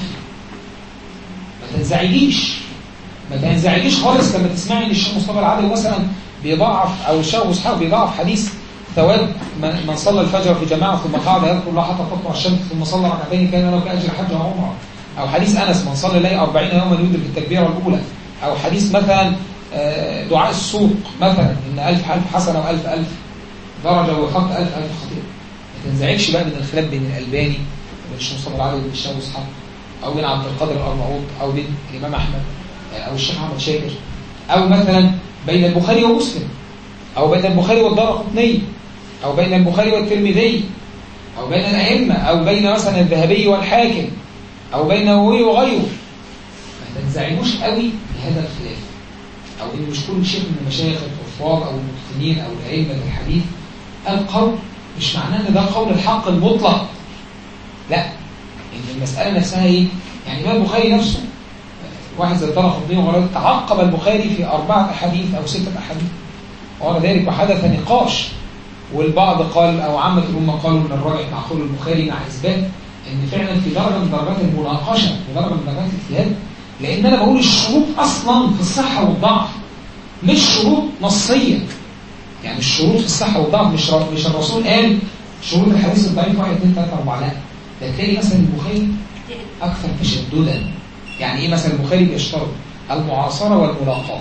ما تنزعجيش ما تنزعجيش خالص لما تسمعي ان الشيخ مصطفى العدوي مثلا بيضعف او الشيخ ابو اسحاق بيضعف حديث ثواب من من صلى الفجر في جماعه ثم قعد يذكر الله حتى تطلع الشمس ثم صلى ركعتين كان له كاجر حج وعمره او حديث انس من صلى الليل 40 يوما يدرك التكبيره الاولى او حديث مثلا آه، دعاء السوق مثلا ان ألف ألف حسنه وألف ألف درجه وخط ألف ألف خطيئه ما تنزعجش بقى من الخلاف بين الالباني وبين الشيخ مصطفى العدوي وبين الشيخ أبو اسحاق او بين عبد القادر الارناؤوط او بين الامام احمد او الشيخ احمد شاكر او مثلا بين البخاري ومسلم او بين البخاري والدارقطني او بين البخاري والترمذي او بين الائمه او بين مثلا الذهبي والحاكم او بين النووي وغيره ما تنزعجوش قوي بهذا الخلاف او ان مش كل شيخ من المشايخ الحفاظ او المتقنين او الائمه الحديث قال قول مش معناه ان ده قول الحق المطلق لا ان المساله نفسها ايه يعني ما البخاري نفسه واحد زي طرف الدين وغيره تعقب البخاري في أربعة أحاديث أو ستة أحاديث وغير ذلك وحدث نقاش والبعض قال أو عامة الأمة قالوا من الراجح مع قول البخاري مع إثبات إن فعلا في درجة من درجات المناقشة ودرجة من درجات الاجتهاد لأن أنا بقول الشروط أصلا في الصحة والضعف مش شروط نصية يعني الشروط في الصحة والضعف مش ر- مش الرسول قال شروط الحديث الضعيف 1 2 3 4 لا ده تلاقي مثلا البخاري أكثر تشددا يعني إيه مثلا البخاري بيشترط المعاصرة والملاقاة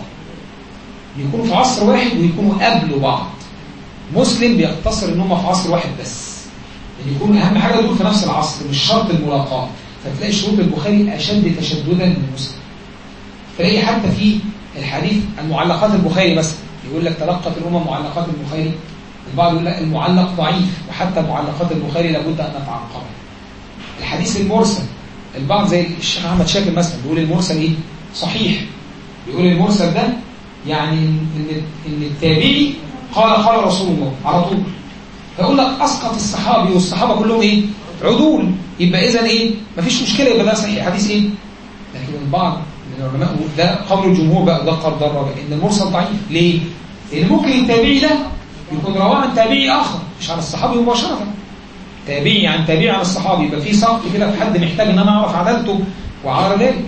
يكونوا في عصر واحد ويكونوا قبل بعض مسلم بيقتصر ان هم في عصر واحد بس ان يكون اهم حاجه دول في نفس العصر مش شرط الملاقاه فتلاقي شروط البخاري اشد تشددا من مسلم تلاقي حتى في الحديث المعلقات البخاري مثلا يقول لك تلقت الامم معلقات البخاري البعض يقول لك المعلق ضعيف وحتى معلقات البخاري لابد ان نتعقبها الحديث المرسل البعض زي الشيخ احمد شاكر مثلا بيقول المرسل ايه صحيح بيقول المرسل ده يعني ان ان التابعي قال قال رسول الله على طول فيقول لك اسقط الصحابي والصحابه كلهم ايه عدول يبقى اذا ايه مفيش مشكله يبقى ده صحيح حديث ايه لكن البعض من العلماء ده قول الجمهور بقى ده قرض الراجع ان المرسل ضعيف ليه لان ممكن التابعي ده يكون رواه عن تابعي اخر مش عن الصحابي مباشره تابعي عن تابعي عن الصحابي يبقى في سقط كده في حد محتاج ان انا اعرف عدالته وعلى ذلك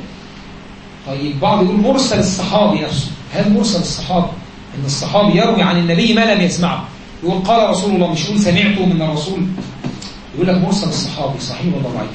طيب بعض يقول مرسل الصحابي نفسه هل مرسل الصحابي ان الصحابي يروي عن النبي ما لم يسمعه يقول قال رسول الله مش يقول سمعته من الرسول يقول لك مرسل الصحابي صحيح ولا ضعيف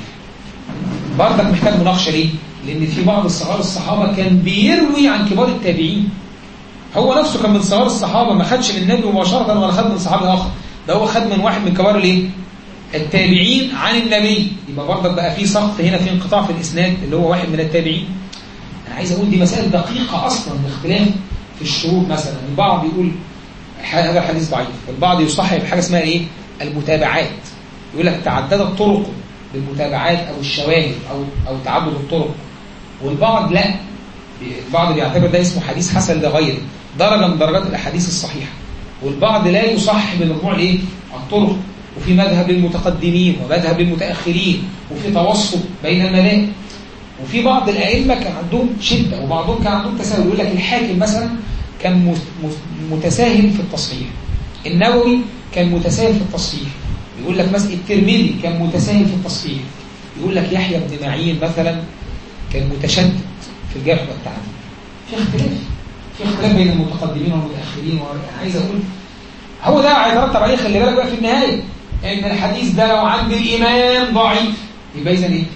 برضك محتاج مناقشه ليه لان في بعض الصغار الصحابه كان بيروي عن كبار التابعين هو نفسه كان من صغار الصحابه ما خدش من النبي مباشره ولا خد من صحابي اخر ده هو خد من واحد من كبار الايه التابعين عن النبي يبقى برضك بقى في سقط هنا في انقطاع في الاسناد اللي هو واحد من التابعين انا عايز اقول دي مسائل دقيقه اصلا الاختلاف في الشروط مثلا البعض يقول هذا الحديث ضعيف والبعض يصحح بحاجه اسمها ايه المتابعات يقول لك تعددت طرقه بالمتابعات او الشواهد او او تعدد الطرق والبعض لا البعض بيعتبر ده اسمه حديث حسن لغيره درجه من درجات الاحاديث الصحيحه والبعض لا يصحح بمجموع الايه الطرق وفي مذهب للمتقدمين ومذهب للمتاخرين وفي توسط بين المذاهب وفي بعض الائمه كان عندهم شده وبعضهم كان عندهم تساهل يقول لك الحاكم مثلا كان متساهل في التصحيح النووي كان متساهل في التصحيح يقول لك مثلا الترمذي كان متساهل في التصحيح يقول لك يحيى بن معين مثلا كان متشدد في الجرح والتعديل في اختلاف في اختلاف بين المتقدمين والمتاخرين وانا عايز اقول هو ده هيترتب عليه خلي بالك بقى في النهايه ان الحديث ده لو عند الامام ضعيف يبقى اذا ايه؟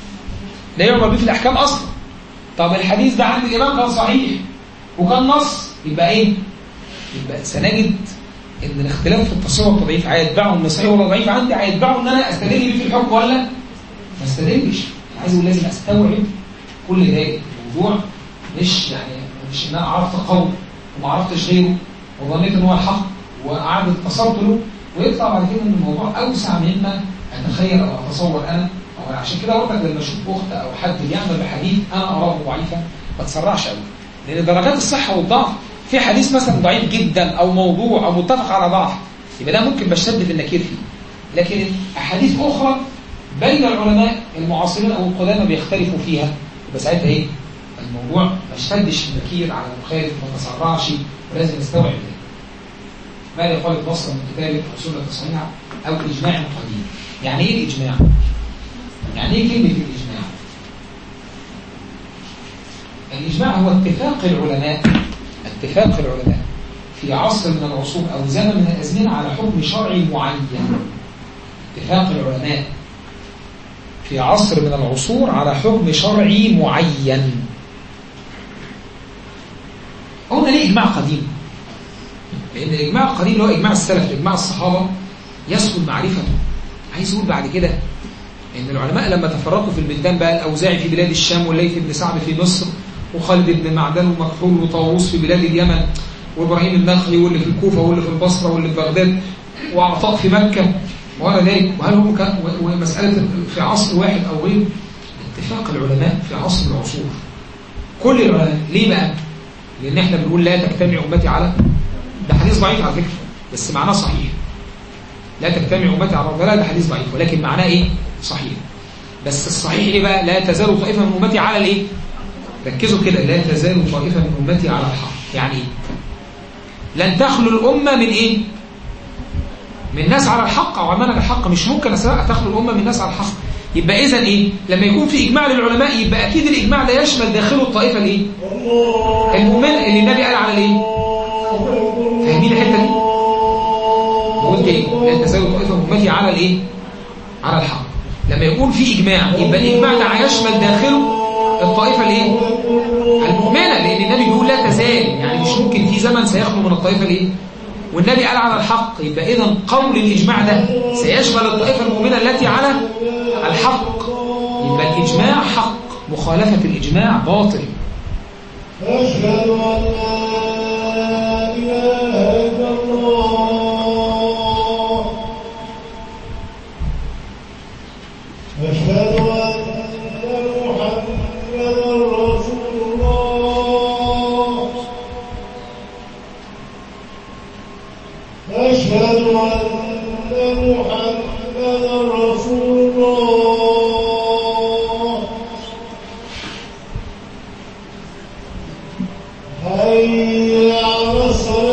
لا يعمل به في الاحكام اصلا طب الحديث ده عند الامام كان صحيح وكان نص يبقى ايه؟ يبقى سنجد ان الاختلاف في التصوير والتضعيف هيتبعه ان صحيح ولا ضعيف عندي هيتبعه ان انا استدل بيه في الحكم ولا ما استدلش عايز اقول لازم استوعب كل ذلك الموضوع مش يعني مش ان انا عرفت قول وما عرفتش غيره وظنيت ان هو الحق وقعدت اتصلت له ويطلع بعد كده ان الموضوع اوسع مما اتخيل او اتصور انا او عشان كده برضك لما اشوف اخت او حد بيعمل بحديث انا اراه ضعيفا ما تسرعش قوي لان درجات الصحه والضعف في حديث مثلا ضعيف جدا او موضوع او متفق على ضعف يبقى ده ممكن بشتد في النكير فيه لكن احاديث اخرى بين العلماء المعاصرين او القدامى بيختلفوا فيها يبقى ساعتها ايه الموضوع ما اشتدش في النكير على المخالف ما تسرعش ولازم نستوعب ده ماذا يقال البصر من كتاب أو سنة صحيحة أو إجماع قديم يعني إيه الإجماع؟ يعني إيه كلمة الإجماع؟ الإجماع هو اتفاق العلماء اتفاق العلماء في عصر من العصور أو زمن من الأزمنة على حكم شرعي معين اتفاق العلماء في عصر من العصور على حكم شرعي معين قلنا ليه إجماع قديم لأن الإجماع القديم اللي هو إجماع السلف إجماع الصحابة يسهل معرفته عايز يقول بعد كده إن العلماء لما تفرقوا في البلدان بقى الأوزاعي في بلاد الشام والليث بن سعد في مصر وخالد بن معدان ومكحول وطاووس في بلاد اليمن وإبراهيم النخعي واللي في الكوفة واللي في البصرة واللي في بغداد وعطاء في مكة وغير ذلك وهل هم كان ومسألة في عصر واحد أو غير اتفاق العلماء في عصر العصور كل العلماء ليه بقى؟ لأن احنا بنقول لا تجتمع أمتي على ده حديث ضعيف على فكرة بس معناه صحيح لا تجتمع أمتي على الضلال ده حديث ضعيف ولكن معناه إيه؟ صحيح بس الصحيح إيه بقى؟ لا تزال طائفة من أمتي على الإيه؟ ركزوا كده لا تزال طائفة من أمتي على الحق يعني إيه؟ لن تخلو الأمة من إيه؟ من ناس على الحق أو عمانا الحق مش ممكن تخلو الأمة من ناس على الحق يبقى إذا إيه؟ لما يكون في إجماع للعلماء يبقى أكيد الإجماع ده يشمل داخله الطائفة الإيه؟ المؤمنة اللي النبي قال على الإيه؟ فاهمين الحتة دي؟ قلت إيه؟ لا تزال طائفة من أمتي على الإيه؟ على الحق لما يكون في إجماع يبقى الإجماع ده هيشمل داخله الطائفة الإيه؟ المؤمنة لأن النبي بيقول لا تزال يعني مش ممكن في زمن سيخلو من الطائفة الإيه؟ والنبي قال على الحق يبقى إذا قول الإجماع ده سيشمل الطائفة المؤمنة التي على الحق يبقى الإجماع حق مخالفة الإجماع باطل أشهد أن لا إله إلا الله أشهد أن محمدا رسول الله أشهد أن محمدا رسول الله حي على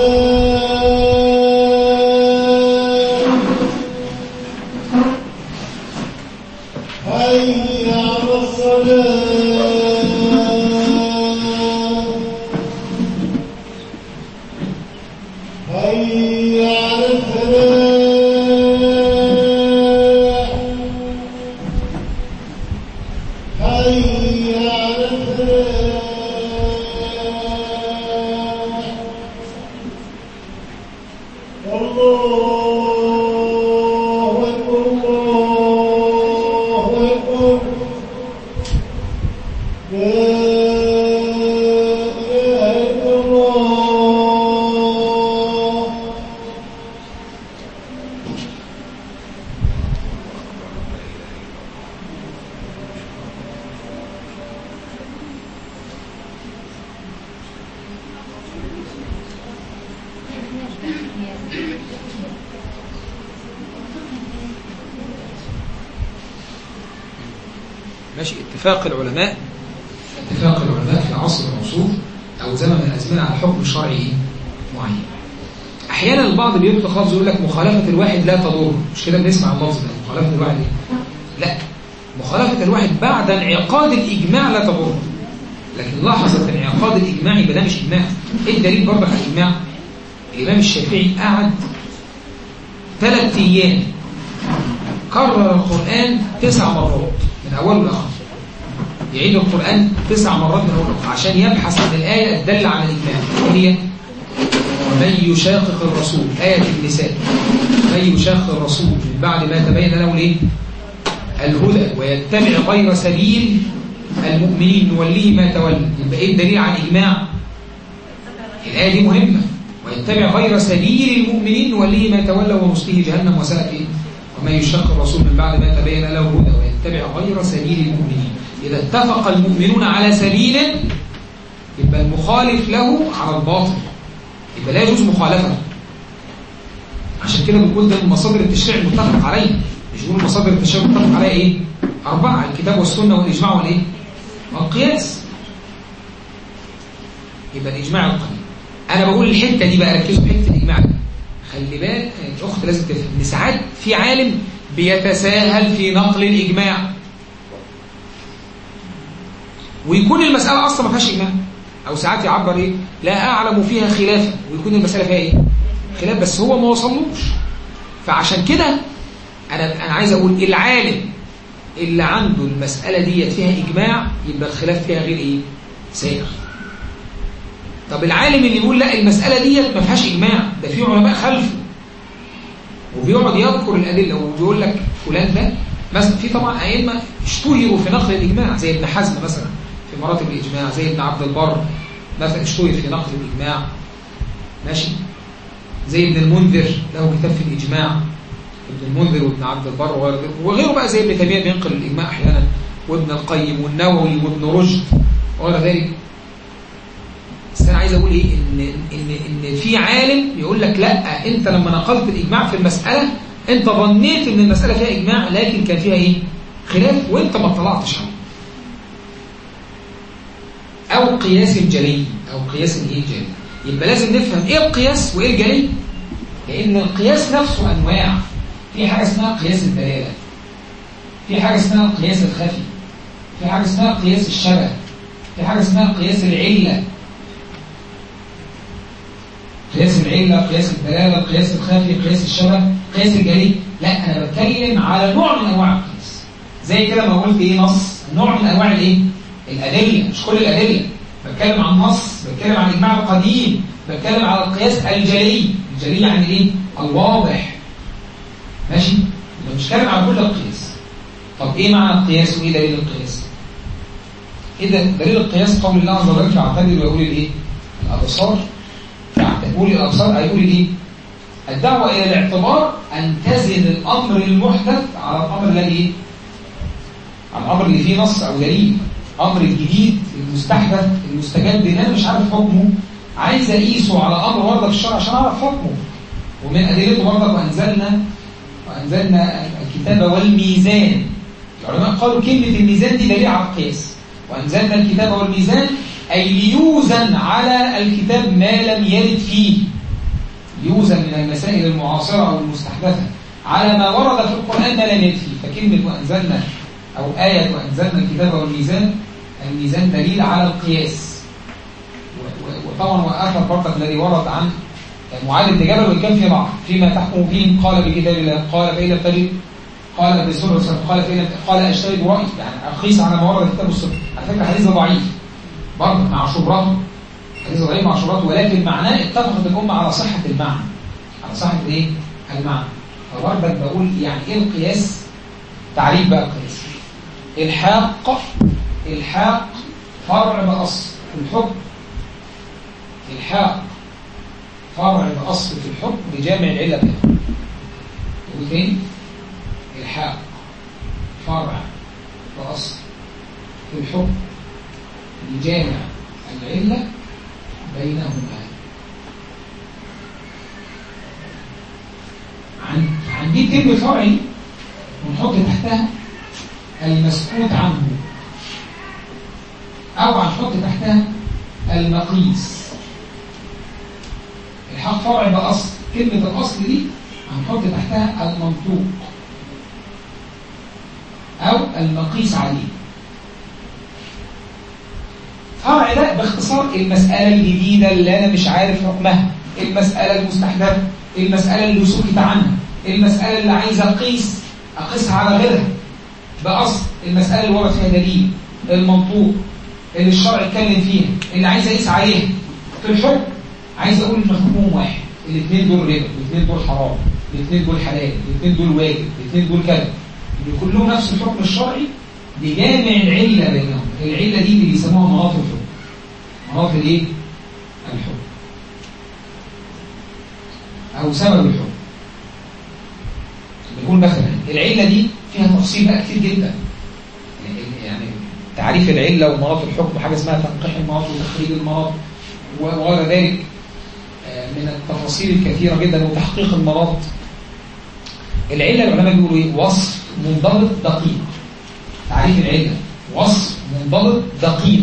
الصلاة حي على الصلاة حي على الفلاح حي على الفلاح الله أكبر الله أكبر لا إله إلا الله ماشي اتفاق العلماء اتفاق العلماء في عصر العصور أو زمن من الأزمنة على حكم شرعي إيه؟ معين أحيانا البعض بيطلق لفظ يقول لك مخالفة الواحد لا تضر مش كده بنسمع اللفظ ده مخالفة الواحد إيه؟ لا مخالفة الواحد بعد انعقاد الإجماع لا تضر لكن لحظة انعقاد الإجماع يبقى ده مش إجماع إيه الدليل برضك على الإجماع؟ الإمام الشافعي قعد ثلاث أيام كرر القرآن تسع مرات من أوله لآخره يعيد القرآن تسع مرات من أوله لآخره عشان يبحث عن الآية الدالة على الإجماع هي ومن يشاقق الرسول آية النساء من يشاقق الرسول من بعد ما تبين له الإيه؟ الهدى ويتبع غير سبيل المؤمنين نوليه ما تولى يبقى إيه الدليل على الإجماع؟ الآية دي مهمة ويتبع غير سبيل المؤمنين نوليه ما تولى ونصله جهنم وساءت إيه؟ ومن يشق الرسول من بعد ما تبين له الهدى ويتبع غير سبيل المؤمنين إذا اتفق المؤمنون على سبيل يبقى المخالف له على الباطل يبقى لا يجوز مخالفته عشان كده بنقول ده من مصادر التشريع المتفق عليه مش بنقول مصادر التشريع المتفق عليها ايه أربعة الكتاب والسنة والإجماع والإيه والقياس يبقى الإجماع القديم أنا بقول الحتة دي بقى ركزوا في حتة الإجماع دي خلي بالك الاخت لازم تفهم ان ساعات في عالم بيتساهل في نقل الاجماع ويكون المساله اصلا ما فيهاش اجماع او ساعات يعبر ايه لا اعلم فيها خلافا ويكون المساله فيها ايه خلاف بس هو ما وصلوش فعشان كده انا انا عايز اقول العالم اللي عنده المساله ديت فيها اجماع يبقى الخلاف فيها غير ايه سائغ طب العالم اللي يقول لا المساله ديت ما فيهاش اجماع ده في علماء خلفه وبيقعد يذكر الادله وبيقول لك فلان ده مثلا في طبعا ائمه اشتهروا في نقل الاجماع زي ابن حزم مثلا في مراتب الاجماع زي ابن عبد البر مثلا اشتهر في نقل الاجماع ماشي زي ابن المنذر له كتاب في الاجماع ابن المنذر وابن عبد البر وغيره وغيره بقى زي ابن تيميه بينقل الاجماع احيانا وابن القيم والنووي وابن رشد وغير ذلك بس انا عايز اقول ايه ان ان ان في عالم يقول لك لا انت لما نقلت الاجماع في المساله انت ظنيت ان المساله فيها اجماع لكن كان فيها ايه خلاف وانت ما اطلعتش عليه او قياس جلي او قياس ايه جلي يبقى لازم نفهم ايه القياس وايه الجلي لان القياس نفسه انواع في حاجه اسمها قياس الدلاله في حاجه اسمها القياس الخفي في حاجه اسمها قياس الشبه في حاجه اسمها قياس العله قياس العلة قياس الدلالة قياس الخفي قياس الشبه قياس الجلي لا أنا بتكلم على نوع من أنواع القياس زي كده ما قلت إيه نص نوع من أنواع الإيه الأدلة مش كل الأدلة بتكلم عن نص بتكلم عن إجماع القديم بتكلم على القياس الجلي الجلي يعني إيه الواضح ماشي يبقى مش بتكلم على كل القياس طب إيه معنى القياس وإيه دليل القياس إيه ده دليل القياس قول الله عز وجل فاعتبروا ويقول الإيه الأبصار أولي الأبصار هيقول إيه؟ الدعوة إلى الاعتبار أن تزن الأمر المحدث على الأمر الذي على الأمر اللي فيه نص أو دليل أمر الجديد المستحدث المستجد اللي أنا مش عارف حكمه عايز أقيسه على أمر ورد في الشرع عشان أعرف حكمه ومن أدلته برضك وأنزلنا وأنزلنا الكتاب والميزان العلماء قالوا كلمة الميزان دي دليل على القياس وأنزلنا الكتاب والميزان أي ليوزن على الكتاب ما لم يرد فيه يوزن من المسائل المعاصرة أو المستحدثة على ما ورد في القرآن ما لم يرد فيه فكلمة وأنزلنا أو آية وأنزلنا الكتاب والميزان الميزان دليل على القياس وطبعا وآخر برضك الذي ورد عن معاذ بن جبل وإن كان في بعض فيما تحكم فيه قال بكتاب الله قال فإن لم تجد قال بسرعة قال فإن قال أشتري برأيي يعني أقيس على ما ورد في كتاب السنة على فكرة حديث ضعيف برضه مع شبراته حديث ضعيف مع شبراته ولكن معناه اتفقت الأمة على صحة المعنى على صحة الايه؟ المعنى فبرضك بقول يعني ايه القياس؟ تعريف بقى القياس الحاق الحاق فرع بأصل في الحكم الحاق فرع بأصل في الحكم بجامع العلة بها يقول تاني الحاق فرع بأصل في الحكم لجامع العلة بينهما عن عن دي كلمة فرعي ونحط تحتها المسكوت عنه أو هنحط تحتها المقيس الحق فرع بأصل كلمة الأصل دي هنحط تحتها المنطوق أو المقيس عليه فرع ده باختصار المسألة الجديدة اللي أنا مش عارف حكمها المسألة المستحدثة المسألة اللي سكت عنها المسألة اللي عايز أقيس أقيسها على غيرها بأصل المسألة اللي ورد فيها دليل المنطوق اللي الشرع اتكلم فيها اللي عايز أقيس عليها في الحكم عايز أقول إن حكمهم واحد الاثنين دول ربا الاثنين دول حرام الاثنين دول حلال الاثنين دول واجب الاثنين دول كذا اللي كلهم نفس الحكم الشرعي بجامع العلة بينهم العلة دي اللي بيسموها مناط الحكم مناط الايه؟ الحكم أو سبب الحكم بنقول مثلا العلة دي فيها تفصيل بقى كتير جدا يعني تعريف العلة ومناط الحكم حاجة اسمها تنقيح المناط وتخريج المناط وغير ذلك من التفاصيل الكثيرة جدا وتحقيق المناط العلة العلماء بيقولوا ايه؟ وصف منضبط دقيق تعريف العلة وصف منضبط دقيق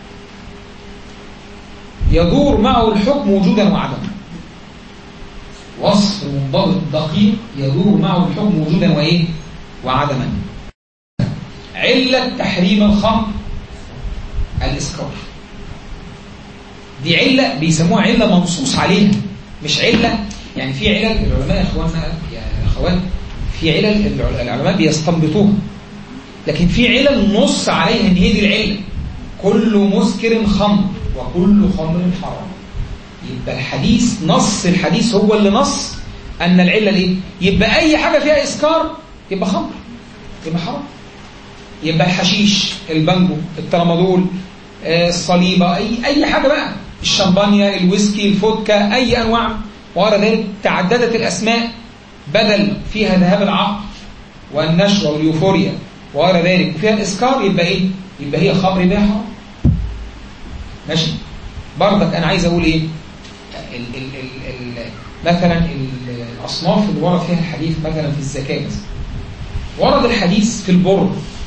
يدور معه الحكم وجودا وعدما وصف منضبط دقيق يدور معه الحكم وجودا وايه وعدما علة تحريم الخمر الإسكار دي علة بيسموها علة منصوص عليها مش علة يعني في علل العلماء يا اخواننا يا اخوان في علل الع- العلماء بيستنبطوها لكن في علل نص عليها ان هي دي العلة كل مسكر خمر وكل خمر حرام يبقى الحديث نص الحديث هو اللي نص ان العلة ايه يبقى اي حاجة فيها اسكار يبقى خمر يبقى حرام يبقى الحشيش البانجو الترامادول آه، الصليبة أي, أي حاجة بقى الشمبانيا الويسكي الفودكا أي أنواع وغير ذلك تعددت الأسماء بدل فيها ذهاب العقل والنشوة واليوفوريا وغير ذلك وفيها الإسكار يبقى إيه؟ يبقى هي خمر يبقى هي حرام ماشي برضك أنا عايز أقول إيه ال ال ال ال مثلا ال- الأصناف اللي ورد فيها الحديث مثلا في الزكاة مثلا ورد الحديث في البر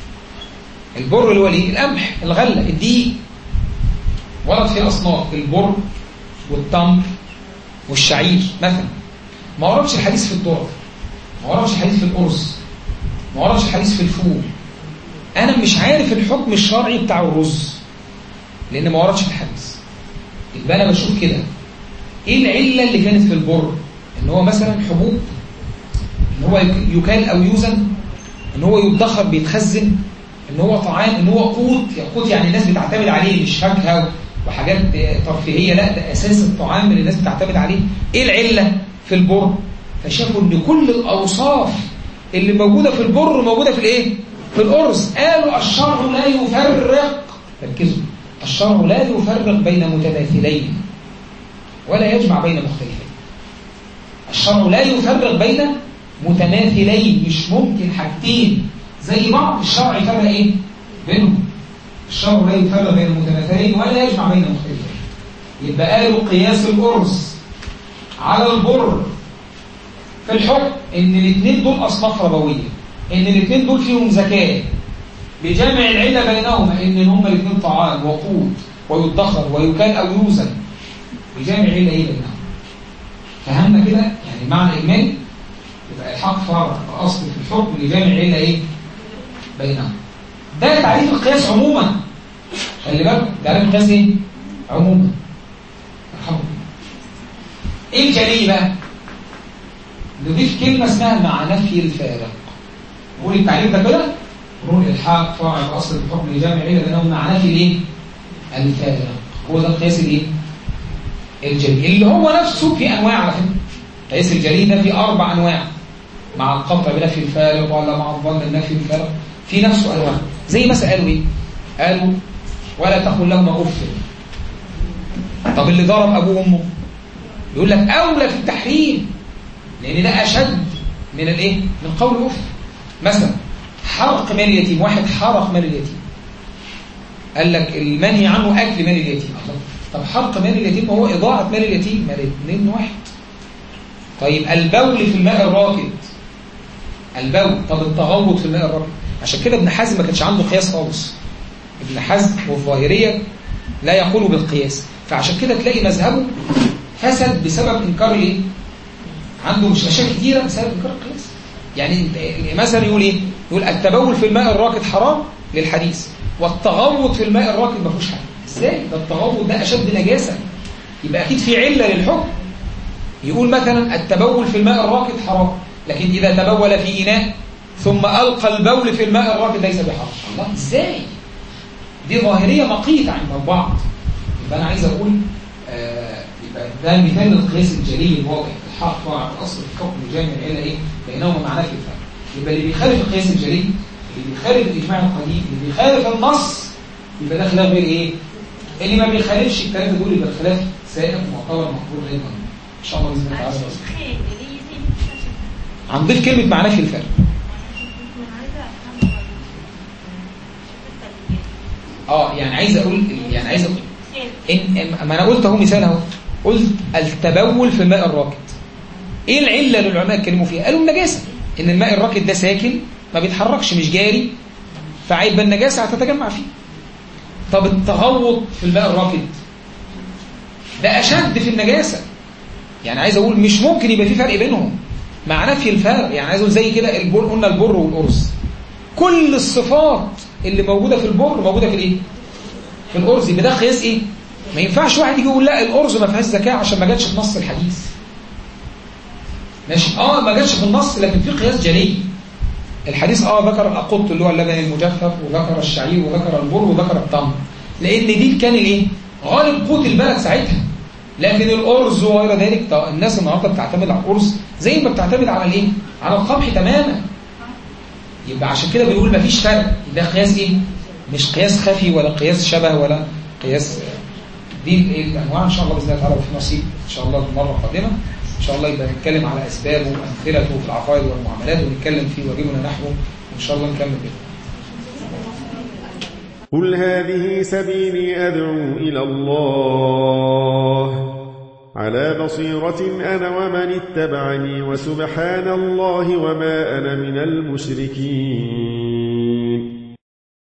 البر اللي هو الايه القمح الغله الدقيق ورد فيه اصناف البر والتمر والشعير مثلا ما وردش الحديث في الذره ما وردش الحديث في الارز ما وردش الحديث في الفول انا مش عارف الحكم الشرعي بتاع الرز لان ما وردش في الحديث يبقى انا بشوف كده ايه العله اللي كانت في البر ان هو مثلا حبوب ان هو يكال او يوزن ان هو يدخر بيتخزن ان هو طعام ان هو قوت قوت يعني الناس بتعتمد عليه مش فاكهه وحاجات ترفيهيه لا ده اساس الطعام اللي الناس بتعتمد عليه ايه العله في البر فشافوا ان كل الاوصاف اللي موجوده في البر موجوده في الايه في الارز قالوا الشرع لا يفرق ركزوا الشرع لا يفرق بين متماثلين ولا يجمع بين مختلفين الشرع لا يفرق بين متماثلين مش ممكن حاجتين زي بعض الشرع يفرق ايه بينهم الشرع لا يفرق بين المتماثلين ولا يجمع بين المختلفين يبقى قالوا قياس الأرز على البر في الحكم ان الاثنين دول اصناف ربويه ان الاثنين دول فيهم زكاه بجمع العله بينهما ان هما الاثنين طعام وقوت ويدخر ويكال او يوزن بجمع العله ايه بينهما فهمنا كده يعني معنى اجمالي يبقى الحق فرع اصل في الحكم لجمع العله ايه بينهم ده تعريف القياس عموما خلي بالك تعريف القياس ايه عموما ارحمه ايه الجلي بقى نضيف كلمه اسمها مع نفي الفارق نقول التعريف ده كده نقول الحاق فرع الاصل في الحكم لجمع العله بينهم مع نفي الايه الفارق هو ده القياس الايه الجلي اللي هو نفسه في انواع على فكره قياس الجلي ده فيه اربع انواع مع القطع بنفي الفارق ولا مع الظن بنفي الفارق في نفسه انواع زي مثلا قالوا ايه قالوا ولا تقل لهما اف طب اللي ضرب ابوه وامه يقول لك اولى في التحريم لان ده اشد من الايه من قول اف مثلا حرق مال اليتيم واحد حرق مال اليتيم قال لك المنهي عنه اكل مال اليتيم طب حرق مال اليتيم هو اضاعه مال اليتيم مال اثنين واحد طيب البول في الماء الراكد البول طب التغوط في الماء الراكد عشان كده ابن حزم ما كانش عنده قياس خالص ابن حزم والظاهريه لا يقول بالقياس فعشان كده تلاقي مذهبه فسد بسبب انكار ايه عنده مش مشاكل كتيره بسبب انكار القياس يعني مثلا يقول ايه يقول التبول في الماء الراكد حرام للحديث والتغوط في الماء الراكد ما فيهوش حاجه ازاي ده التغوط ده اشد نجاسه يبقى اكيد في عله للحكم يقول مثلا التبول في الماء الراكد حرام لكن إذا تبول في إناء ثم ألقى البول في الماء الراكد ليس بحرام الله إزاي؟ دي ظاهرية مقيتة عند البعض يبقى أنا عايز أقول آه يبقى ده مثال للقياس الجلي الواضح الحق طبعا الأصل في الحكم الجامع إلا إيه؟ بينهما معناه في الفرق يبقى اللي بيخالف القياس الجلي اللي بيخالف الإجماع القديم اللي بيخالف النص يبقى ده خلاف غير إيه؟ اللي ما بيخالفش الثلاثة دول يبقى الخلاف سائق معتبر مقبول غير مقبول إن شاء الله بإذن الله تعالى هنضيف كلمة معناه في الفرق اه يعني عايز اقول يعني عايز اقول إن ما انا قلت اهو مثال اهو قلت التبول في الماء الراكد ايه العله اللي العلماء اتكلموا فيها قالوا النجاسه ان الماء الراكد ده ساكن ما بيتحركش مش جاري فعيب النجاسه هتتجمع فيه طب التغوط في الماء الراكد ده اشد في النجاسه يعني عايز اقول مش ممكن يبقى في فرق بينهم مع نفي الفرق يعني عايز اقول زي كده البر قلنا البر والقرص كل الصفات اللي موجوده في البر موجوده في الايه في القرص يبقى ده قياس ايه ما ينفعش واحد يجي يقول لا القرص ما فيهاش زكاه عشان ما جاتش في نص الحديث ماشي اه ما جاتش في النص لكن في قياس جلي الحديث اه ذكر الاقط اللي هو اللبن المجفف وذكر الشعير وذكر البر وذكر التمر لان دي كان الايه غالب قوت البلد ساعتها لكن الارز وغير ذلك طب الناس النهارده بتعتمد على الارز زي ما بتعتمد على الايه على القمح تماما يبقى عشان كده بنقول مفيش فرق ده قياس ايه مش قياس خفي ولا قياس شبه ولا قياس دي الايه الانواع ان شاء الله باذن الله تعالى في نصيب ان شاء الله المره القادمه ان شاء الله يبقى نتكلم على اسبابه وامثلته في العقائد والمعاملات ونتكلم في واجبنا نحوه وان شاء الله نكمل كده قل هذه سبيلي أدعو إلى الله على بصيرة أنا ومن اتبعني وسبحان الله وما أنا من المشركين